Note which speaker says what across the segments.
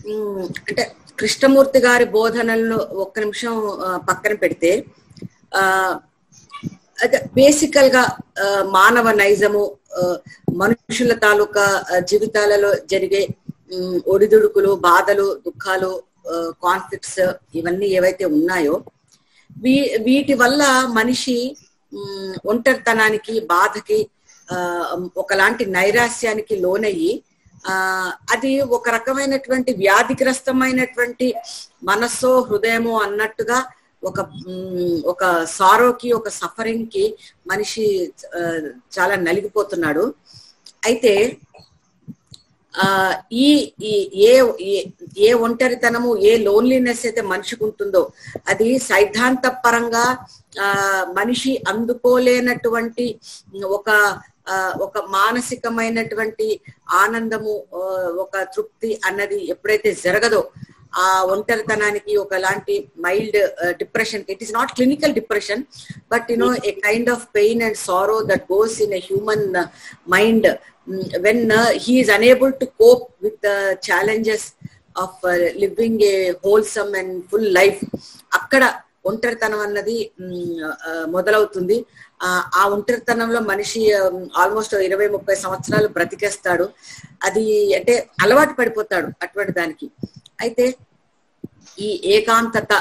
Speaker 1: ఉమ్, అంటే కృష్ణమూర్తి గారి బోధనలను ఒక్క నిమిషం ఆ, పక్కన పెడితే ఆ అదే బేసికల్ గా ఆ, మానవ నైజము ఆ, మనుషుల తాలూకా ఆ, జీవితాలలో జరిగే ఉమ్, ఒడిదుడుకులు బాధలు దుఃఖాలు కాన్ఫ్లిక్ట్స్ ఇవన్నీ ఏవైతే ఉన్నాయో వీ వీటి వల్ల మనిషి ఉమ్, ఒంటరితనానికి బాధకి ఆ, ఒకలాంటి నైరాస్యానికి లోనయ్యి ఆ అది ఒక రకమైనటువంటి వ్యాధిగ్రస్తమైనటువంటి మనస్సో హృదయమో అన్నట్టుగా ఒక ఉమ్, ఒక సారోకి ఒక సఫరింగ్ కి మనిషి ఆ, చాలా నలిగిపోతున్నాడు అయితే ఆ ఈ ఈ ఏ ఏ- ఏ ఒంటరితనము ఏ లోన్లీనెస్ అయితే మనిషికి ఉంటుందో అది సైద్ధాంత పరంగా ఆ మనిషి అందుకోలేనటువంటి ఒక ఆ, ఒక మానసికమైనటువంటి ఆనందము ఆ, ఒక తృప్తి అన్నది ఎప్పుడైతే జరగదో ఆ ఒంటరితనానికి ఒకలాంటి mild depression it is not clinical depression but you know a kind of pain and sorrow that goes in a human mind when he is unable to cope with the challenges of living a wholesome and full life అక్కడ ఒంటరితనం అన్నది మ్, ఆ, మొదలవుతుంది ఆ, ఆ ఒంటరితనంలో మనిషి almost ఇరవై ముప్పై సంవత్సరాలు బ్రతికేస్తాడు అది అంటే అలవాటు పడిపోతాడు అటువంటి దానికి అయితే ఈ ఏకాంతత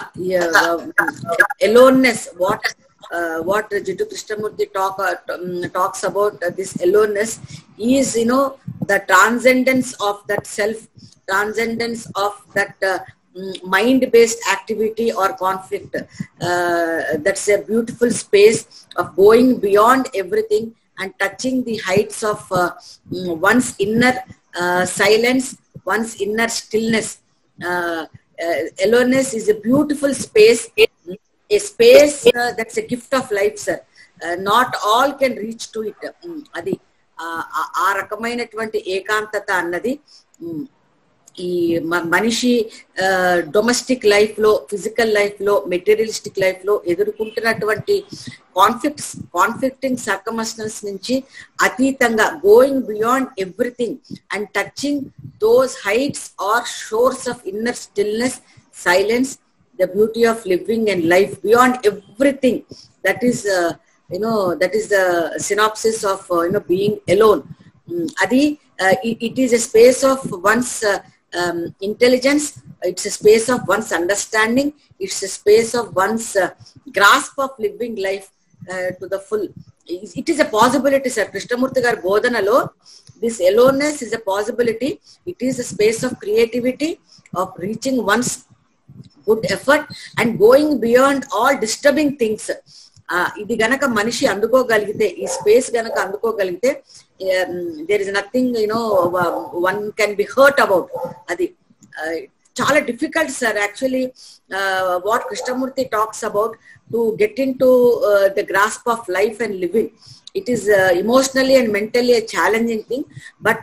Speaker 1: aloneness what what Jiddu Krishnamurti talk talks about this aloneness is you know the transcendence of that self transcendence of that mind based activity or conflict uh, that's a beautiful space of going beyond everything and touching the heights of uh, mm, one's inner uh, silence one's inner stillness uh, uh, aloneness is a beautiful space a space uh, that's a gift of life sir uh, not all can reach to it Mm, అది ఆ- ఆ- ఆ రకమైనటువంటి ఏకాంతత అన్నది mm, ఈ మ- మనిషి domestic life లో ఫిజికల్ లైఫ్ లో మెటీరియలిస్టిక్ లైఫ్ లో ఎదుర్కొంటున్నటువంటి కాన్ఫ్లిక్ట్స్ కాన్ఫ్లిక్టింగ్ సర్కమస్టెన్స్ నుంచి అతీతంగా going beyond everything and touching those heights or shores of inner stillness silence the beauty of living and life beyond everything that is uh, you know that is the synopsis of uh, you know being alone Mm, adi uh, it, it is a space of one's uh, um, intelligence it's a space of one's understanding it's a space of one's uh, grasp of living life uh, to the full It- it is a possibility sir krishnamurti garu bodhanalo this aloneness is a possibility it is a space of creativity of reaching one's good effort and going beyond all disturbing things ఇది గనక మనిషి అందుకోగలిగితే ఈ space గనక అందుకోగలిగితే there is nothing you know one can be hurt about అది Uh, చాలా difficult sir actually what Krishnamurti talks about to get into the grasp of life and living it is emotionally and mentally challenging thing but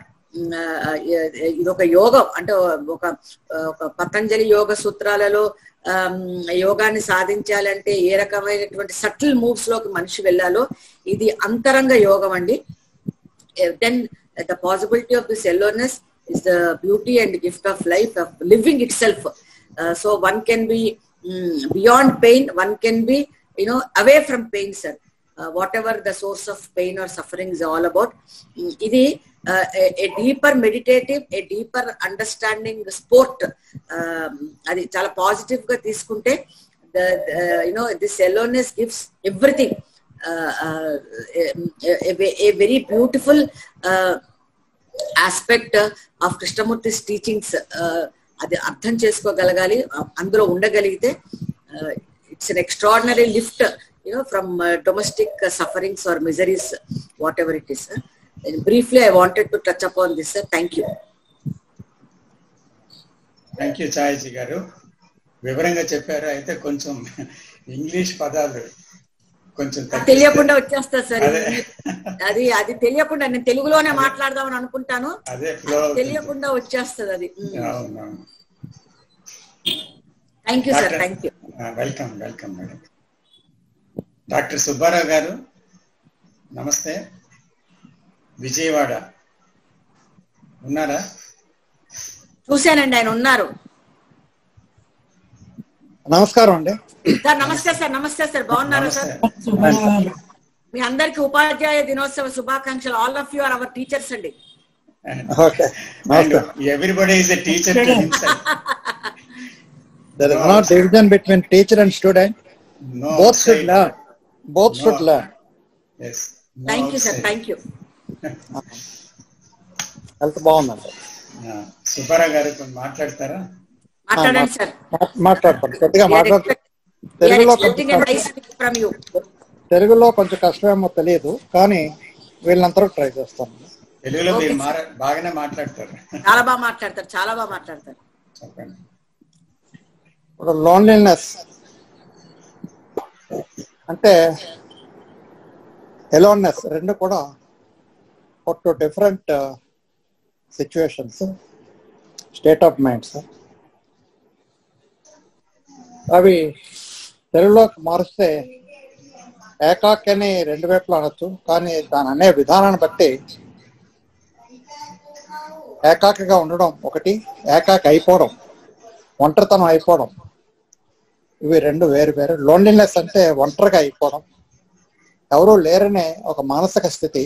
Speaker 1: ఇది ఒక యోగం అంటే ఒక ఒక పతంజలి యోగ సూత్రాలలో ఆమ్, యోగాన్ని సాధించాలంటే ఏ రకమైనటువంటి సటిల్ మూవ్స్ లోకి మనిషి వెళ్ళాలో ఇది అంతరంగ యోగం అండి then the possibility of this aloneness is the beauty and gift of life of living itself so one can be beyond pain one can be you know away from pain sir whatever the source of pain or suffering is all about ఇది a deeper meditative a deeper understanding sport అది చాలా positive గా తీసుకుంటే you know this aloneness gives everything a very beautiful aspect of కృష్ణమూర్తిస్ teachings అది అర్థం చేసుకోగలగాలి అందులో ఉండగలిగితే it's an extraordinary lift you know from domestic sufferings or miseries whatever it is briefly I wanted to touch upon this sir thank you
Speaker 2: thank you Chhayaji గారు వివరంగా చెప్పారు అయితే కొంచెం ఇంగ్లీష్ పదాలు కొంచెం తగ్గిస్తే-
Speaker 1: తెలియకుండా వచ్చేస్తా సార్
Speaker 2: అదే.
Speaker 1: అది అది తెలియకుండా నేను తెలుగులోనే మాట్లాడదామని అనుకుంటాను
Speaker 2: అదే ఫ్లో
Speaker 1: తెలియకుండా వచ్చేస్తుంది అది
Speaker 2: అవునవును
Speaker 1: thank you sir
Speaker 2: doctor
Speaker 1: thank you
Speaker 2: welcome welcome madam doctor Subbarao గారు నమస్తే విజయవాడ ఉన్నారా
Speaker 1: చూశానండి ఆయన ఉన్నారు
Speaker 3: నమస్కారం అండి
Speaker 1: సార్ నమస్తే సార్ నమస్తే సార్ బాగున్నారా సార్
Speaker 2: నమస్తే
Speaker 1: మీ అందరికి ఉపాధ్యాయ దినోత్సవ శుభాకాంక్షలు all of you are our teachers అండి
Speaker 3: ఓకే నమస్తే
Speaker 2: everybody is a teacher to himself
Speaker 3: there is not division between teacher and student
Speaker 2: no
Speaker 3: both should learn both should learn
Speaker 2: yes
Speaker 1: thank you sir thank you
Speaker 3: health బాగుందండి
Speaker 2: సుబ్బారావు గారు కొంచెం మాట్లాడతారా
Speaker 1: మాట్లాడండి sir
Speaker 3: మా- మాట్లాడతాను కొద్దిగా మాట్లాడుతూ తెలుగులో కొంచెం కష్టం-
Speaker 1: ఫ్రమ్ యూ
Speaker 3: తెలుగులో కొంచెం కష్టమేమో తెలియదు కానీ వీళ్ళందరూ ట్రై చేస్తాను
Speaker 2: తెలుగులో
Speaker 1: Okay,
Speaker 2: మీరు
Speaker 1: sir.
Speaker 2: మార- బాగానే మాట్లాడతారు
Speaker 1: చాలా బాగా మాట్లాడతారు చాలా బాగా మాట్లాడతారు
Speaker 2: చెప్పండి
Speaker 3: ఇప్పుడు లోన్లీనెస్ అంటే ఎలోన్నెస్ రెండు కూడా ఒక two different situations state of minds అవి తెలుగులోకి మారిస్తే ఏకాకి అని రెండు వైపులు అనొచ్చు కానీ దాని అనే విధానాన్ని బట్టి ఏకాకిగా ఉండడం ఒకటి ఏకాకి అయిపోవడం ఒంటరితనం అయిపోవడం ఇవి రెండు వేరు వేరు లోన్లీనెస్ అంటే ఒంటరిగా అయిపోవడం ఎవరూ లేరనే ఒక మానసిక స్థితి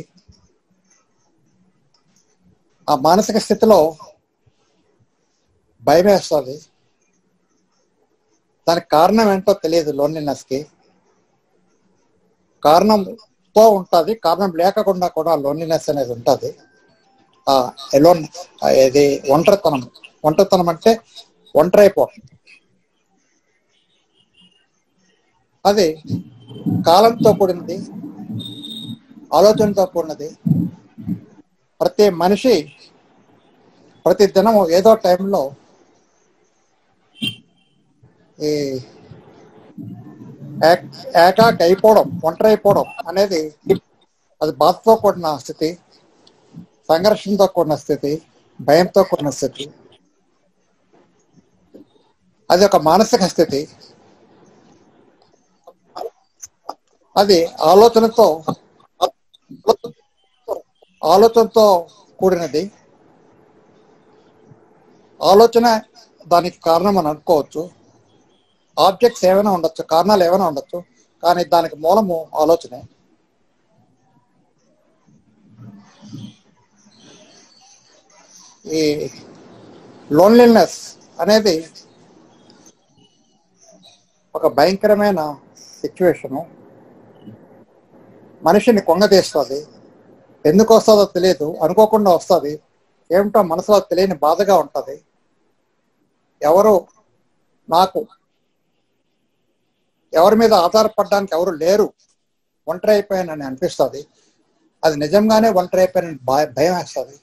Speaker 3: ఆ మానసిక స్థితిలో భయం వేస్తుంది దానికి కారణం ఏంటో తెలియదు లోన్లీనెస్ కి కారణంతో ఉంటుంది కారణం లేకుండా కూడా లోన్లీనెస్ అనేది ఉంటుంది ఆ ఎలోన్ ఇది ఒంటరితనం ఒంటరితనం అంటే ఒంటరి అయిపోవడం అది కాలంతో కూడినది ఆలోచనతో కూడినది ప్రతి మనిషి ప్రతి దినం ఏదో టైంలో ఈ ఏక్- ఏకాకి అయిపోవడం ఒంటరి అయిపోవడం అనేది అది బాధతో కూడిన స్థితి సంఘర్షణతో కూడిన స్థితి భయంతో కూడిన స్థితి అది ఒక మానసిక స్థితి అది ఆలోచనతో ఆలోచనతో కూడినది ఆలోచన దానికి కారణం అని అనుకోవచ్చు ఆబ్జెక్ట్స్ ఏమైనా ఉండొచ్చు కారణాలు ఏమైనా ఉండొచ్చు కానీ దానికి మూలము ఆలోచనే ఈ లోన్లీనెస్ అనేది ఒక భయంకరమైన సిచ్యువేషను మనిషిని కొంగతీస్తుంది ఎందుకు వస్తుందో తెలియదు అనుకోకుండా వస్తుంది ఏమిటో మనసులో తెలియని బాధగా ఉంటుంది ఎవరు నాకు ఎవరి మీద ఆధారపడడానికి ఎవరు లేరు ఒంటరి అయిపోయానని అనిపిస్తుంది అది నిజంగానే ఒంటరి అయిపోయానని భయ భయం వేస్తుంది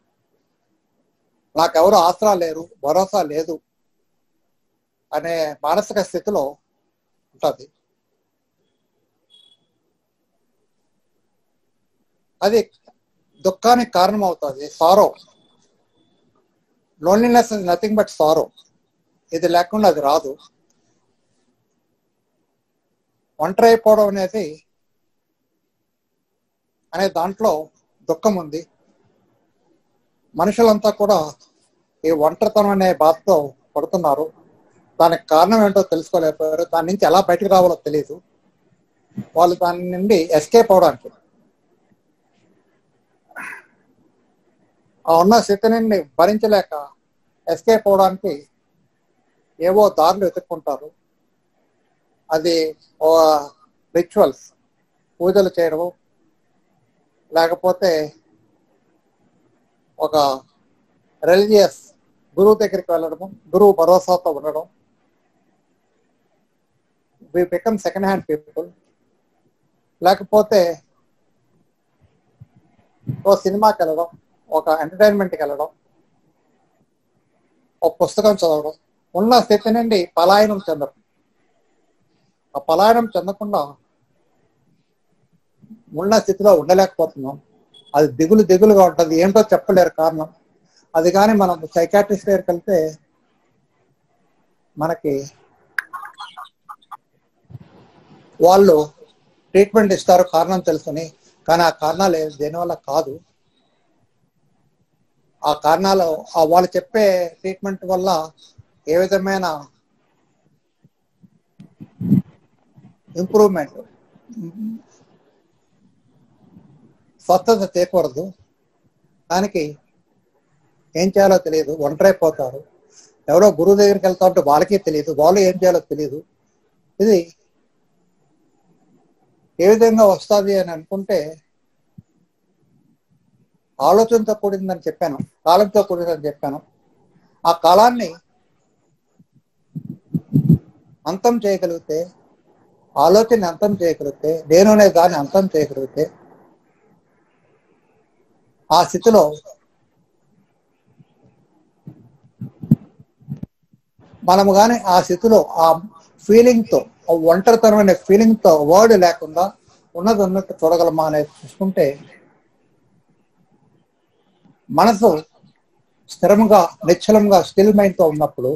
Speaker 3: నాకెవరు ఆసరా లేరు భరోసా లేదు అనే మానసిక స్థితిలో ఉంటుంది అది దుఃఖానికి కారణం అవుతుంది sorrow loneliness is nothing but sorrow ఇది లేకుండా అది రాదు ఒంటరి అయిపోవడం అనేది అనే దాంట్లో దుఃఖం ఉంది మనుషులంతా కూడా ఈ ఒంటరితనం అనే బాధతో పడుతున్నారు దానికి కారణం ఏంటో తెలుసుకోలేకపోయారు దాని నుంచి ఎలా బయటకు రావాలో తెలియదు వాళ్ళు దాని నుండి ఎస్కేప్ అవడానికి ఆ ఉన్న స్థితి నుండి భరించలేక ఎస్కేప్ అవడానికి ఏవో దారులు వెతుక్కుంటారు అది రిచువల్స్ పూజలు చేయడము లేకపోతే ఒక రిలీజియస్ గురువు దగ్గరికి వెళ్ళడము గురువు భరోసాతో ఉండడం we become second hand people లేకపోతే ఓ సినిమాకి వెళ్ళడం ఒక ఎంటర్టైన్మెంట్కి వెళ్ళడం ఒక పుస్తకం చదవడం ఉన్న స్థితి నుండి పలాయనం చెందడం ఆ పలాయనం చెందకుండా ఉన్న స్థితిలో ఉండలేకపోతున్నాం అది దిగులు దిగులుగా ఉంటుంది ఏంటో చెప్పలేరు కారణం అది కానీ మనం సైకాట్రిస్ట్ దగ్గరికి వెళ్తే మనకి వాళ్ళు ట్రీట్మెంట్ ఇస్తారు కారణం తెలుసుని కానీ ఆ కారణాలు ఏ- దేనివల్ల కాదు ఆ కారణాలు ఆ వాళ్ళు చెప్పే ట్రీట్మెంట్ వల్ల ఏ విధమైన ఇంప్రూవ్మెంట్ స్వస్థత చేకూరదు దానికి ఏం చేయాలో తెలియదు ఒంటరైపోతారు ఎవరో గురువు దగ్గరికి వెళ్తా ఉంటే వాళ్ళకి తెలియదు వాళ్ళు ఏం చేయాలో తెలియదు ఇది ఏ విధంగా వస్తుంది అని అనుకుంటే ఆలోచనతో కూడిందని చెప్పాను కాలంతో కూడిందని చెప్పాను ఆ కాలాన్ని అంతం చేయగలిగితే ఆలోచన అంతం చేయగలిగితే నేను అనే దాన్ని అంతం చేయగలిగితే ఆ స్థితిలో మనము కానీ ఆ స్థితిలో ఆ ఫీలింగ్ తో ఆ ఒంటరితనం అనే ఫీలింగ్ తో వర్డ్ లేకుండా ఉన్నది ఉన్నట్టు చూడగలమా అనేది చూసుకుంటే మనసు స్థిరంగా నిశ్చలంగా స్టిల్ మైండ్ తో ఉన్నప్పుడు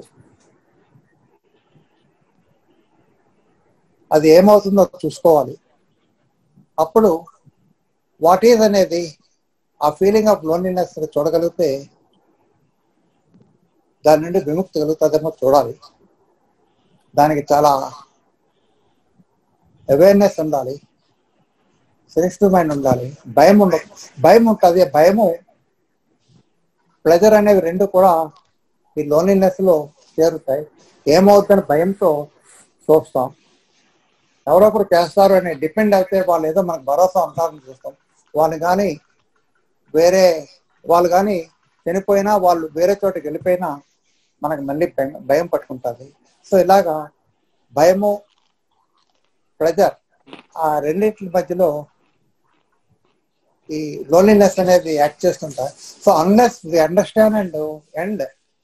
Speaker 3: అది ఏమవుతుందో చూసుకోవాలి అప్పుడు వాట్ ఈజ్ అనేది ఆ ఫీలింగ్ ఆఫ్ లోన్లీనెస్ చూడగలిగితే దాని నుండి విముక్తి కలుగుతుందేమో చూడాలి దానికి చాలా అవేర్నెస్ ఉండాలి సెన్సిటివ్ మైండ్ ఉండాలి భయం ఉండ భయం ఉంటుంది భయము ప్లెజర్ అనేవి రెండు కూడా ఈ లోన్లీనెస్ లో చేరుతాయి ఏమవుతుందని భయంతో చూస్తాం ఎవరొకరు చేస్తారు అని డిపెండ్ అయితే వాళ్ళు ఏదో మనకు భరోసా ఉంటారని చూస్తాం వాళ్ళు కానీ వేరే వాళ్ళు కానీ చనిపోయినా వాళ్ళు వేరే చోటకి వెళ్ళిపోయినా మనకు మళ్ళీ భయం- భయం పట్టుకుంటుంది సో ఇలాగా భయము ప్రెజర్ ఆ రెండింటి మధ్యలో ఈ లోన్లీనెస్ అనేది యాక్ట్ చేస్తుంటారు so unless we understand and end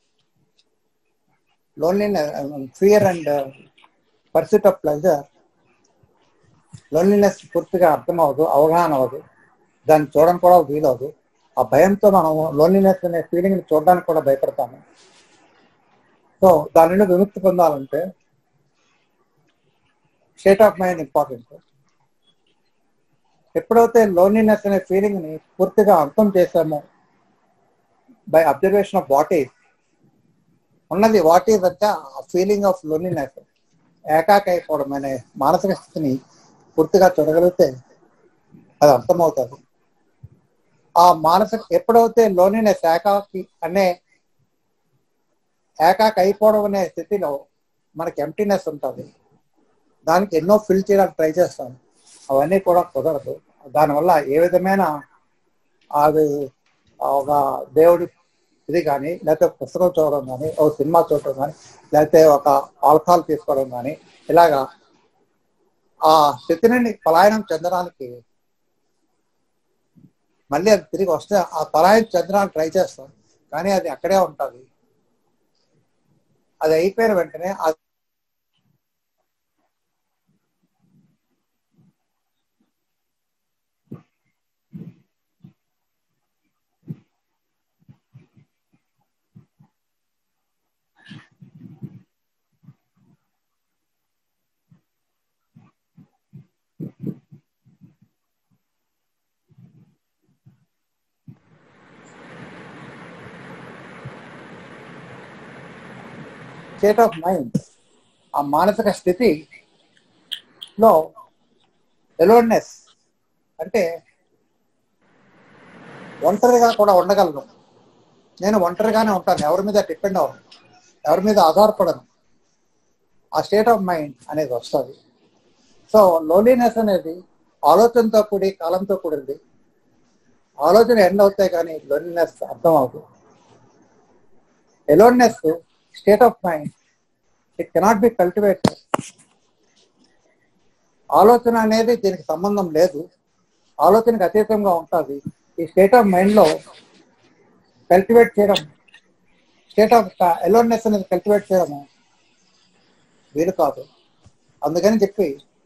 Speaker 3: loneliness fear and pursuit of pleasure loneliness పూర్తిగా అర్థం అవ్వదు అవగాహన అవ్వదు దాన్ని చూడడం కూడా వీలవదు ఆ భయంతో మనం లోన్లీనెస్ అనే ఫీలింగ్ ని చూడడానికి కూడా భయపడతాము సో దాని నుండి విముక్తి పొందాలంటే స్టేట్ ఆఫ్ మైండ్ ఇంపార్టెంట్ ఎప్పుడైతే లోన్లీనెస్ అనే ఫీలింగ్ ని పూర్తిగా అర్థం చేసామో by observation of what is ఉన్నది వాట్ ఈజ్ అంటే ఆ ఫీలింగ్ ఆఫ్ లోన్లీనెస్ ఏకాక అయిపోవడం అనే మానసిక స్థితిని పూర్తిగా చూడగలిగితే అది అర్థమవుతుంది ఆ మానసిక ఎప్పుడైతే లోన్లీనెస్ ఏకాకి అనే ఏకాక అయిపోవడం అనే స్థితిలో మనకి ఎంటీనెస్ ఉంటుంది దానికి ఎన్నో ఫిల్ చేయడానికి ట్రై చేస్తాం అవన్నీ కూడా కుదరదు దానివల్ల ఏ విధమైన అది ఒక దేవుడి ఇది కానీ లేకపోతే పుస్తకం చూడడం కానీ ఒక సినిమా చూడడం కానీ లేకపోతే ఒక ఆల్కహాల్ తీసుకోవడం కానీ ఇలాగా ఆ స్థితి నుండి పలాయనం చెందడానికి మళ్ళీ అది తిరిగి వస్తే ఆ పలాయనం చెందడానికి ట్రై చేస్తాం కానీ అది అక్కడే ఉంటుంది అది అయిపోయిన వెంటనే ఆ స్టేట్ ఆఫ్ మైండ్ ఆ మానసిక స్థితిలో ఎలోన్నెస్ అంటే ఒంటరిగా కూడా ఉండగలను నేను ఒంటరిగానే ఉంటాను ఎవరి మీద డిపెండ్ అవ్వను ఎవరి మీద ఆధారపడను ఆ స్టేట్ ఆఫ్ మైండ్ అనేది వస్తుంది సో లోలీనెస్ అనేది ఆలోచనతో కూడి కాలంతో కూడింది ఆలోచన ఎండ్ అవుతాయి కానీ లోన్లీనెస్ అర్థం అవుతుంది aloneness state of mind it cannot be cultivated ఆలోచన అనేది దీనికి సంబంధం లేదు ఆలోచనకు అతీతంగా ఉంటుంది ఈ స్టేట్ ఆఫ్ మైండ్ లో కల్టివేట్ చేయడం స్టేట్ ఆఫ్ ఎలోన్నెస్ అనేది కల్టివేట్ చేయడము వీలు కాదు అందుకని చెప్పి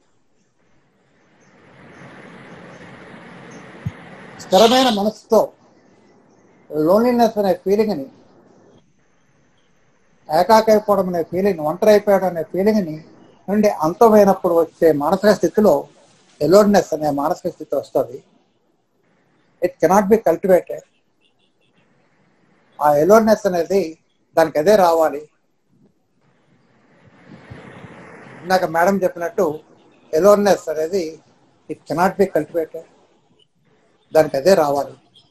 Speaker 3: స్థిరమైన మనసుతో లోన్లీనెస్ అనే ఫీలింగ్ని ఏకాకైపోవడం అనే ఫీలింగ్ ఒంటరి అయిపోవడం అనే ఫీలింగ్ ని నుండి అంతమైనప్పుడు వచ్చే మానసిక స్థితిలో ఎలోన్నెస్ అనే మానసిక స్థితి వస్తుంది ఇట్ కెనాట్ బి కల్టివేటెడ్ ఆ ఎలోనెస్ అనేది దానికి అదే రావాలి ఇందాక మేడం చెప్పినట్టు ఎలోనెస్ అనేది ఇట్ కెనాట్ బి కల్టివేటెడ్ దానికి అదే రావాలి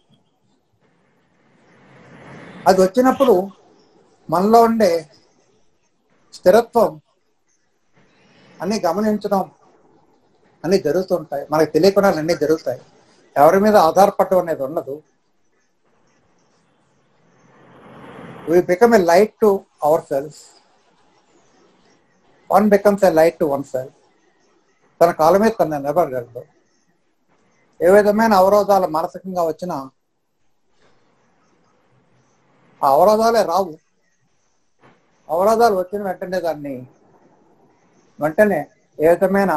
Speaker 3: అది వచ్చినప్పుడు మనలో ఉండే స్థిరత్వం అన్ని గమనించడం అన్ని జరుగుతుంటాయి మనకు తెలియకుండా అన్ని జరుగుతాయి ఎవరి మీద ఆధారపడటం అనేది ఉండదు we become a light to ourselves. One becomes a light to oneself. తన కాలం మీద తను నిలబడగలడు ఏ విధమైన అవరోధాలు మానసికంగా వచ్చినా ఆ అవరోధాలే రావు అవరోధాలు వచ్చిన వెంటనే దాన్ని వెంటనే ఏ విధమైన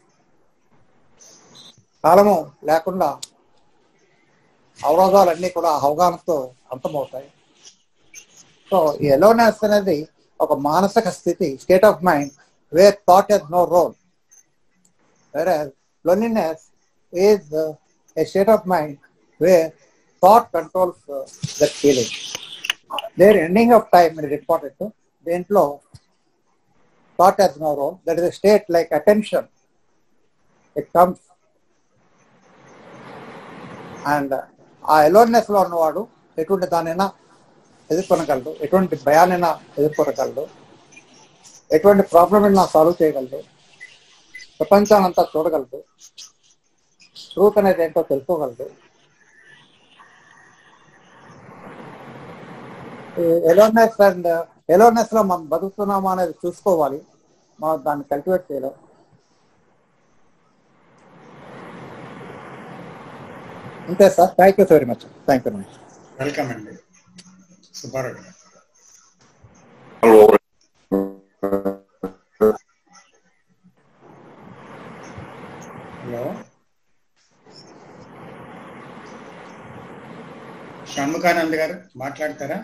Speaker 3: కాలము లేకుండా అవరోధాలన్నీ కూడా అవగాహనతో అంతమవుతాయి సో ఈ ఎలోనెస్ అనేది ఒక మానసిక స్థితి state of mind where thought has no role వేరే loneliness is a state of mind where thought controls that feeling there ending of time it important దేంట్లో thought has no role that is state like attention it comes and ఆ aloneness లో ఉన్నవాడు ఎటువంటి దానైనా ఎదుర్కొనగలడు ఎటువంటి భయాన్నైనా ఎదుర్కొనగలడు ఎటువంటి problem అయినా solve చేయగలడు ప్రపంచాన్ని అంతా చూడగలడు ట్రూత్ అనేది ఏంటో తెలుసుకోగలడు ఎలోనెస్ అండ్ ఎలోనెస్ లో మనం బతుకుతున్నామా అనేది చూసుకోవాలి మనం దాన్ని కల్టివేట్ చేయలేం అంతే sir thank you very much thank you much
Speaker 2: welcome అండి సుబ్బారావు గారు హలో షణ్ముఖానంద్ గారు మాట్లాడతారా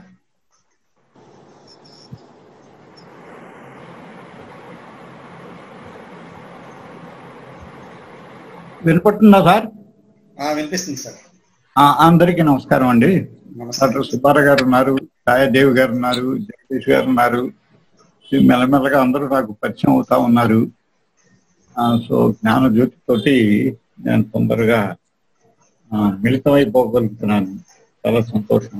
Speaker 4: వినపడుతుందా సార్
Speaker 2: ఆ, వినిపిస్తుంది సార్
Speaker 4: ఆ, అందరికీ నమస్కారం అండి
Speaker 2: నమస్కారం
Speaker 4: డాక్టర్ సుబ్బారావు గారు ఉన్నారు ఛాయాదేవి గారు ఉన్నారు జగదీష్ గారు ఉన్నారు ఈ మెల్లమెల్లగా అందరూ నాకు పరిచయం అవుతా ఉన్నారు ఆ, సో జ్ఞాన జ్యోతి తోటి నేను తొందరగా ఆ, మిళితమైపోగలుగుతున్నాను చాలా సంతోషం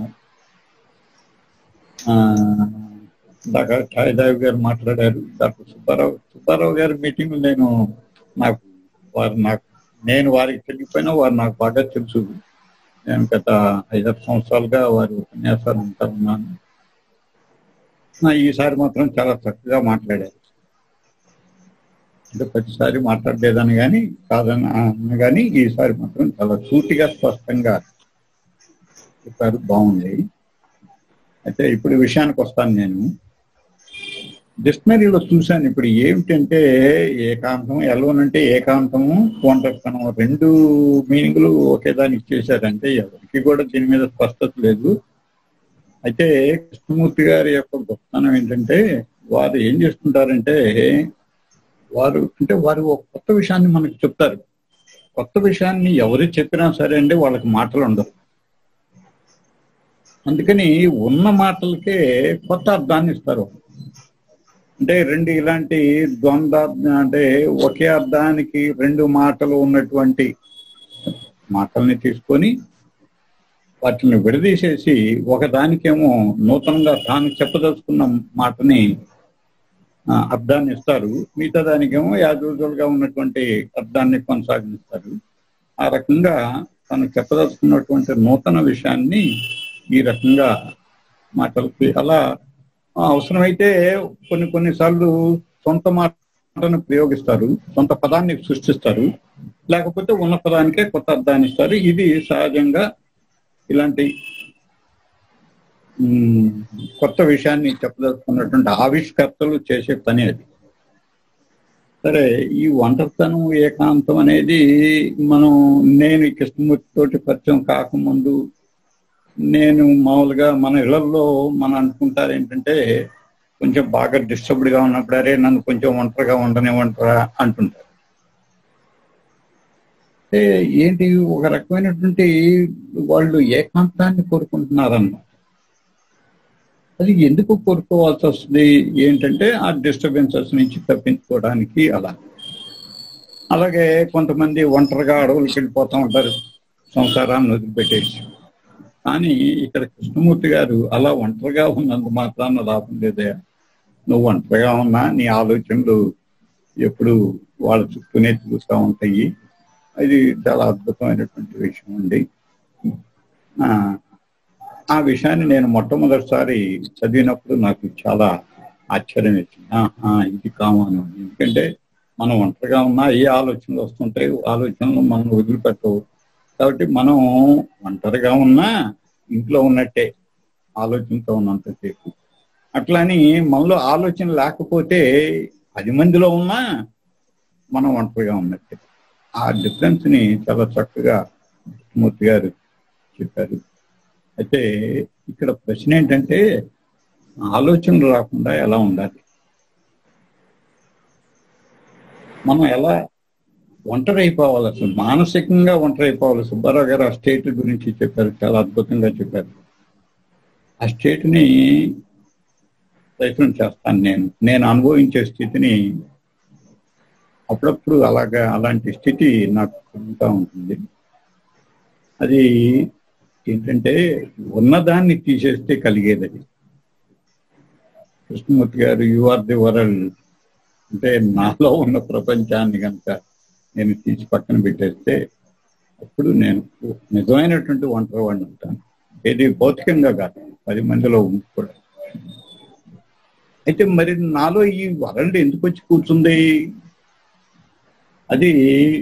Speaker 4: ఆ, ఇందాక ఛాయాదేవి గారు మాట్లాడారు డాక్టర్ సుబ్బారావు సుబ్బారావు గారి మీటింగ్ నేను నాకు వారు నాకు నేను వారికి తెలియకపోయినా వారు నాకు బాగా తెలుసు నేను గత ఐదారు సంవత్సరాలుగా వారి ఉపన్యాసాలు వింటా ఉన్నాను నా ఈసారి మాత్రం చాలా చక్కగా మాట్లాడారు అంటే ప్రతిసారి మాట్లాడలేదని కానీ కాదని అన్న కానీ ఈసారి మాత్రం చాలా సూటిగా స్పష్టంగా చెప్పారు బాగుంది అయితే ఇప్పుడు విషయానికి వస్తాను నేను డిక్షనరీలో చూశాను ఇప్పుడు ఏమిటంటే ఏకాంతం ఎల్వన్ అంటే ఏకాంతము ఒంటరితనం రెండు మీనింగ్లు ఒకే దానికి ఇచ్చేశారంటే ఎవరికి కూడా దీని మీద స్పష్టత లేదు అయితే కృష్ణమూర్తి గారి యొక్క గొప్పతనం ఏంటంటే వారు ఏం చేస్తుంటారంటే వారు అంటే వారు ఒక కొత్త విషయాన్ని మనకు చెప్తారు కొత్త విషయాన్ని ఎవరు చెప్పినా సరే అంటే వాళ్ళకి మాటలు ఉండవు అందుకని ఉన్న మాటలకే కొత్త అర్థాన్ని ఇస్తారు అంటే రెండు ఇలాంటి ద్వంద్వ అంటే ఒకే అర్థానికి రెండు మాటలు ఉన్నటువంటి మాటల్ని తీసుకొని వాటిని విడదీసేసి ఒకదానికేమో నూతనంగా తాను చెప్పదలుచుకున్న మాటని ఆ, అర్థాన్ని ఇస్తారు మిగతా దానికేమో యాజువల్గా ఉన్నటువంటి అర్థాన్ని కొనసాగిస్తారు ఆ రకంగా తను చెప్పదలుచుకున్నటువంటి నూతన విషయాన్ని ఈ రకంగా మాటలకి అలా ఆ, అవసరమైతే కొన్ని కొన్నిసార్లు సొంత మాటను ప్రయోగిస్తారు సొంత పదాన్ని సృష్టిస్తారు లేకపోతే ఉన్న పదానికే కొత్త అర్థాన్ని ఇస్తారు ఇది సహజంగా ఇలాంటి ఉమ్, కొత్త విషయాన్ని చెప్పదలుచుకున్నటువంటి ఆవిష్కర్తలు చేసే పని అది సరే ఈ ఒంటరితనం ఏకాంతం అనేది మనం నేను ఈ కృష్ణమూర్తి తోటి పరిచయం కాకముందు నేను మామూలుగా మన ఇళ్లలో మనం అనుకుంటారు ఏంటంటే కొంచెం బాగా డిస్టర్బ్డ్ గా ఉన్నప్పుడు అరే నన్ను కొంచెం ఒంటరిగా ఉండనివ్వంటారా అంటుంటారు అంటే ఏంటి ఒక రకమైనటువంటి వాళ్ళు ఏకాంతాన్ని కోరుకుంటున్నారన్నమాట అది ఎందుకు కోరుకోవాల్సి వస్తుంది ఏంటంటే ఆ డిస్టర్బెన్సెస్ నుంచి తప్పించుకోవడానికి అలా అలాగే కొంతమంది ఒంటరిగా అడవులకు వెళ్ళిపోతూ ఉంటారు సంసారాన్ని వదిలిపెట్టేసి కానీ ఇక్కడ కృష్ణమూర్తి గారు అలా ఒంటరిగా ఉన్నంత మాత్రాన లాభం లేదే నువ్వు ఒంటరిగా ఉన్నా నీ ఆలోచనలు ఎప్పుడు వాళ్ళ చుట్టూనే తిరుగుతూ ఉంటాయి అది చాలా అద్భుతమైనటువంటి విషయం అండి ఆ, ఆ విషయాన్ని నేను మొట్టమొదటిసారి చదివినప్పుడు నాకు చాలా ఆశ్చర్యం వేసింది ఆహా, ఇది కామను ఎందుకంటే మనం ఒంటరిగా ఉన్నా ఏ ఆలోచనలు వస్తుంటాయి ఆలోచనలు మనం వదిలిపెట్టవు కాబట్టి మనం ఒంటరిగా ఉన్నా ఇంట్లో ఉన్నట్టే ఆలోచనతో ఉన్నంతసేపు అట్లని మనలో ఆలోచన లేకపోతే పది మందిలో ఉన్నా మనం ఒంటరిగా ఉన్నట్టే ఆ డిఫరెన్స్ ని చాలా చక్కగా మూర్తి గారు చెప్పారు అయితే ఇక్కడ ప్రశ్న ఏంటంటే ఆలోచనలు రాకుండా ఎలా ఉండాలి మనం ఎలా ఒంటరి అయిపోవాలి అసలు మానసికంగా ఒంటరి అయిపోవాలి సుబ్బారావు గారు ఆ స్టేట్ గురించి చెప్పారు చాలా అద్భుతంగా చెప్పారు ఆ స్టేట్ ని ప్రయత్నం చేస్తాను నేను నేను అనుభవించే స్థితిని అప్పుడప్పుడు అలాగా అలాంటి స్థితి నాకు కలుగుతూ ఉంటుంది అది ఏంటంటే ఉన్నదాన్ని తీసేస్తే కలిగేది అది కృష్ణమూర్తి గారు యు ఆర్ ది వరల్డ్ అంటే నాలో ఉన్న ప్రపంచాన్ని కనుక నేను తీసి పక్కన పెట్టేస్తే అప్పుడు నేను నిజమైనటువంటి ఒంటరి వాడిని ఉంటాను ఏది భౌతికంగా కాదు పది మందిలో ఉండి కూడా అయితే మరి నాలో ఈ వరల్డ్ ఎందుకు వచ్చి కూర్చుంది అది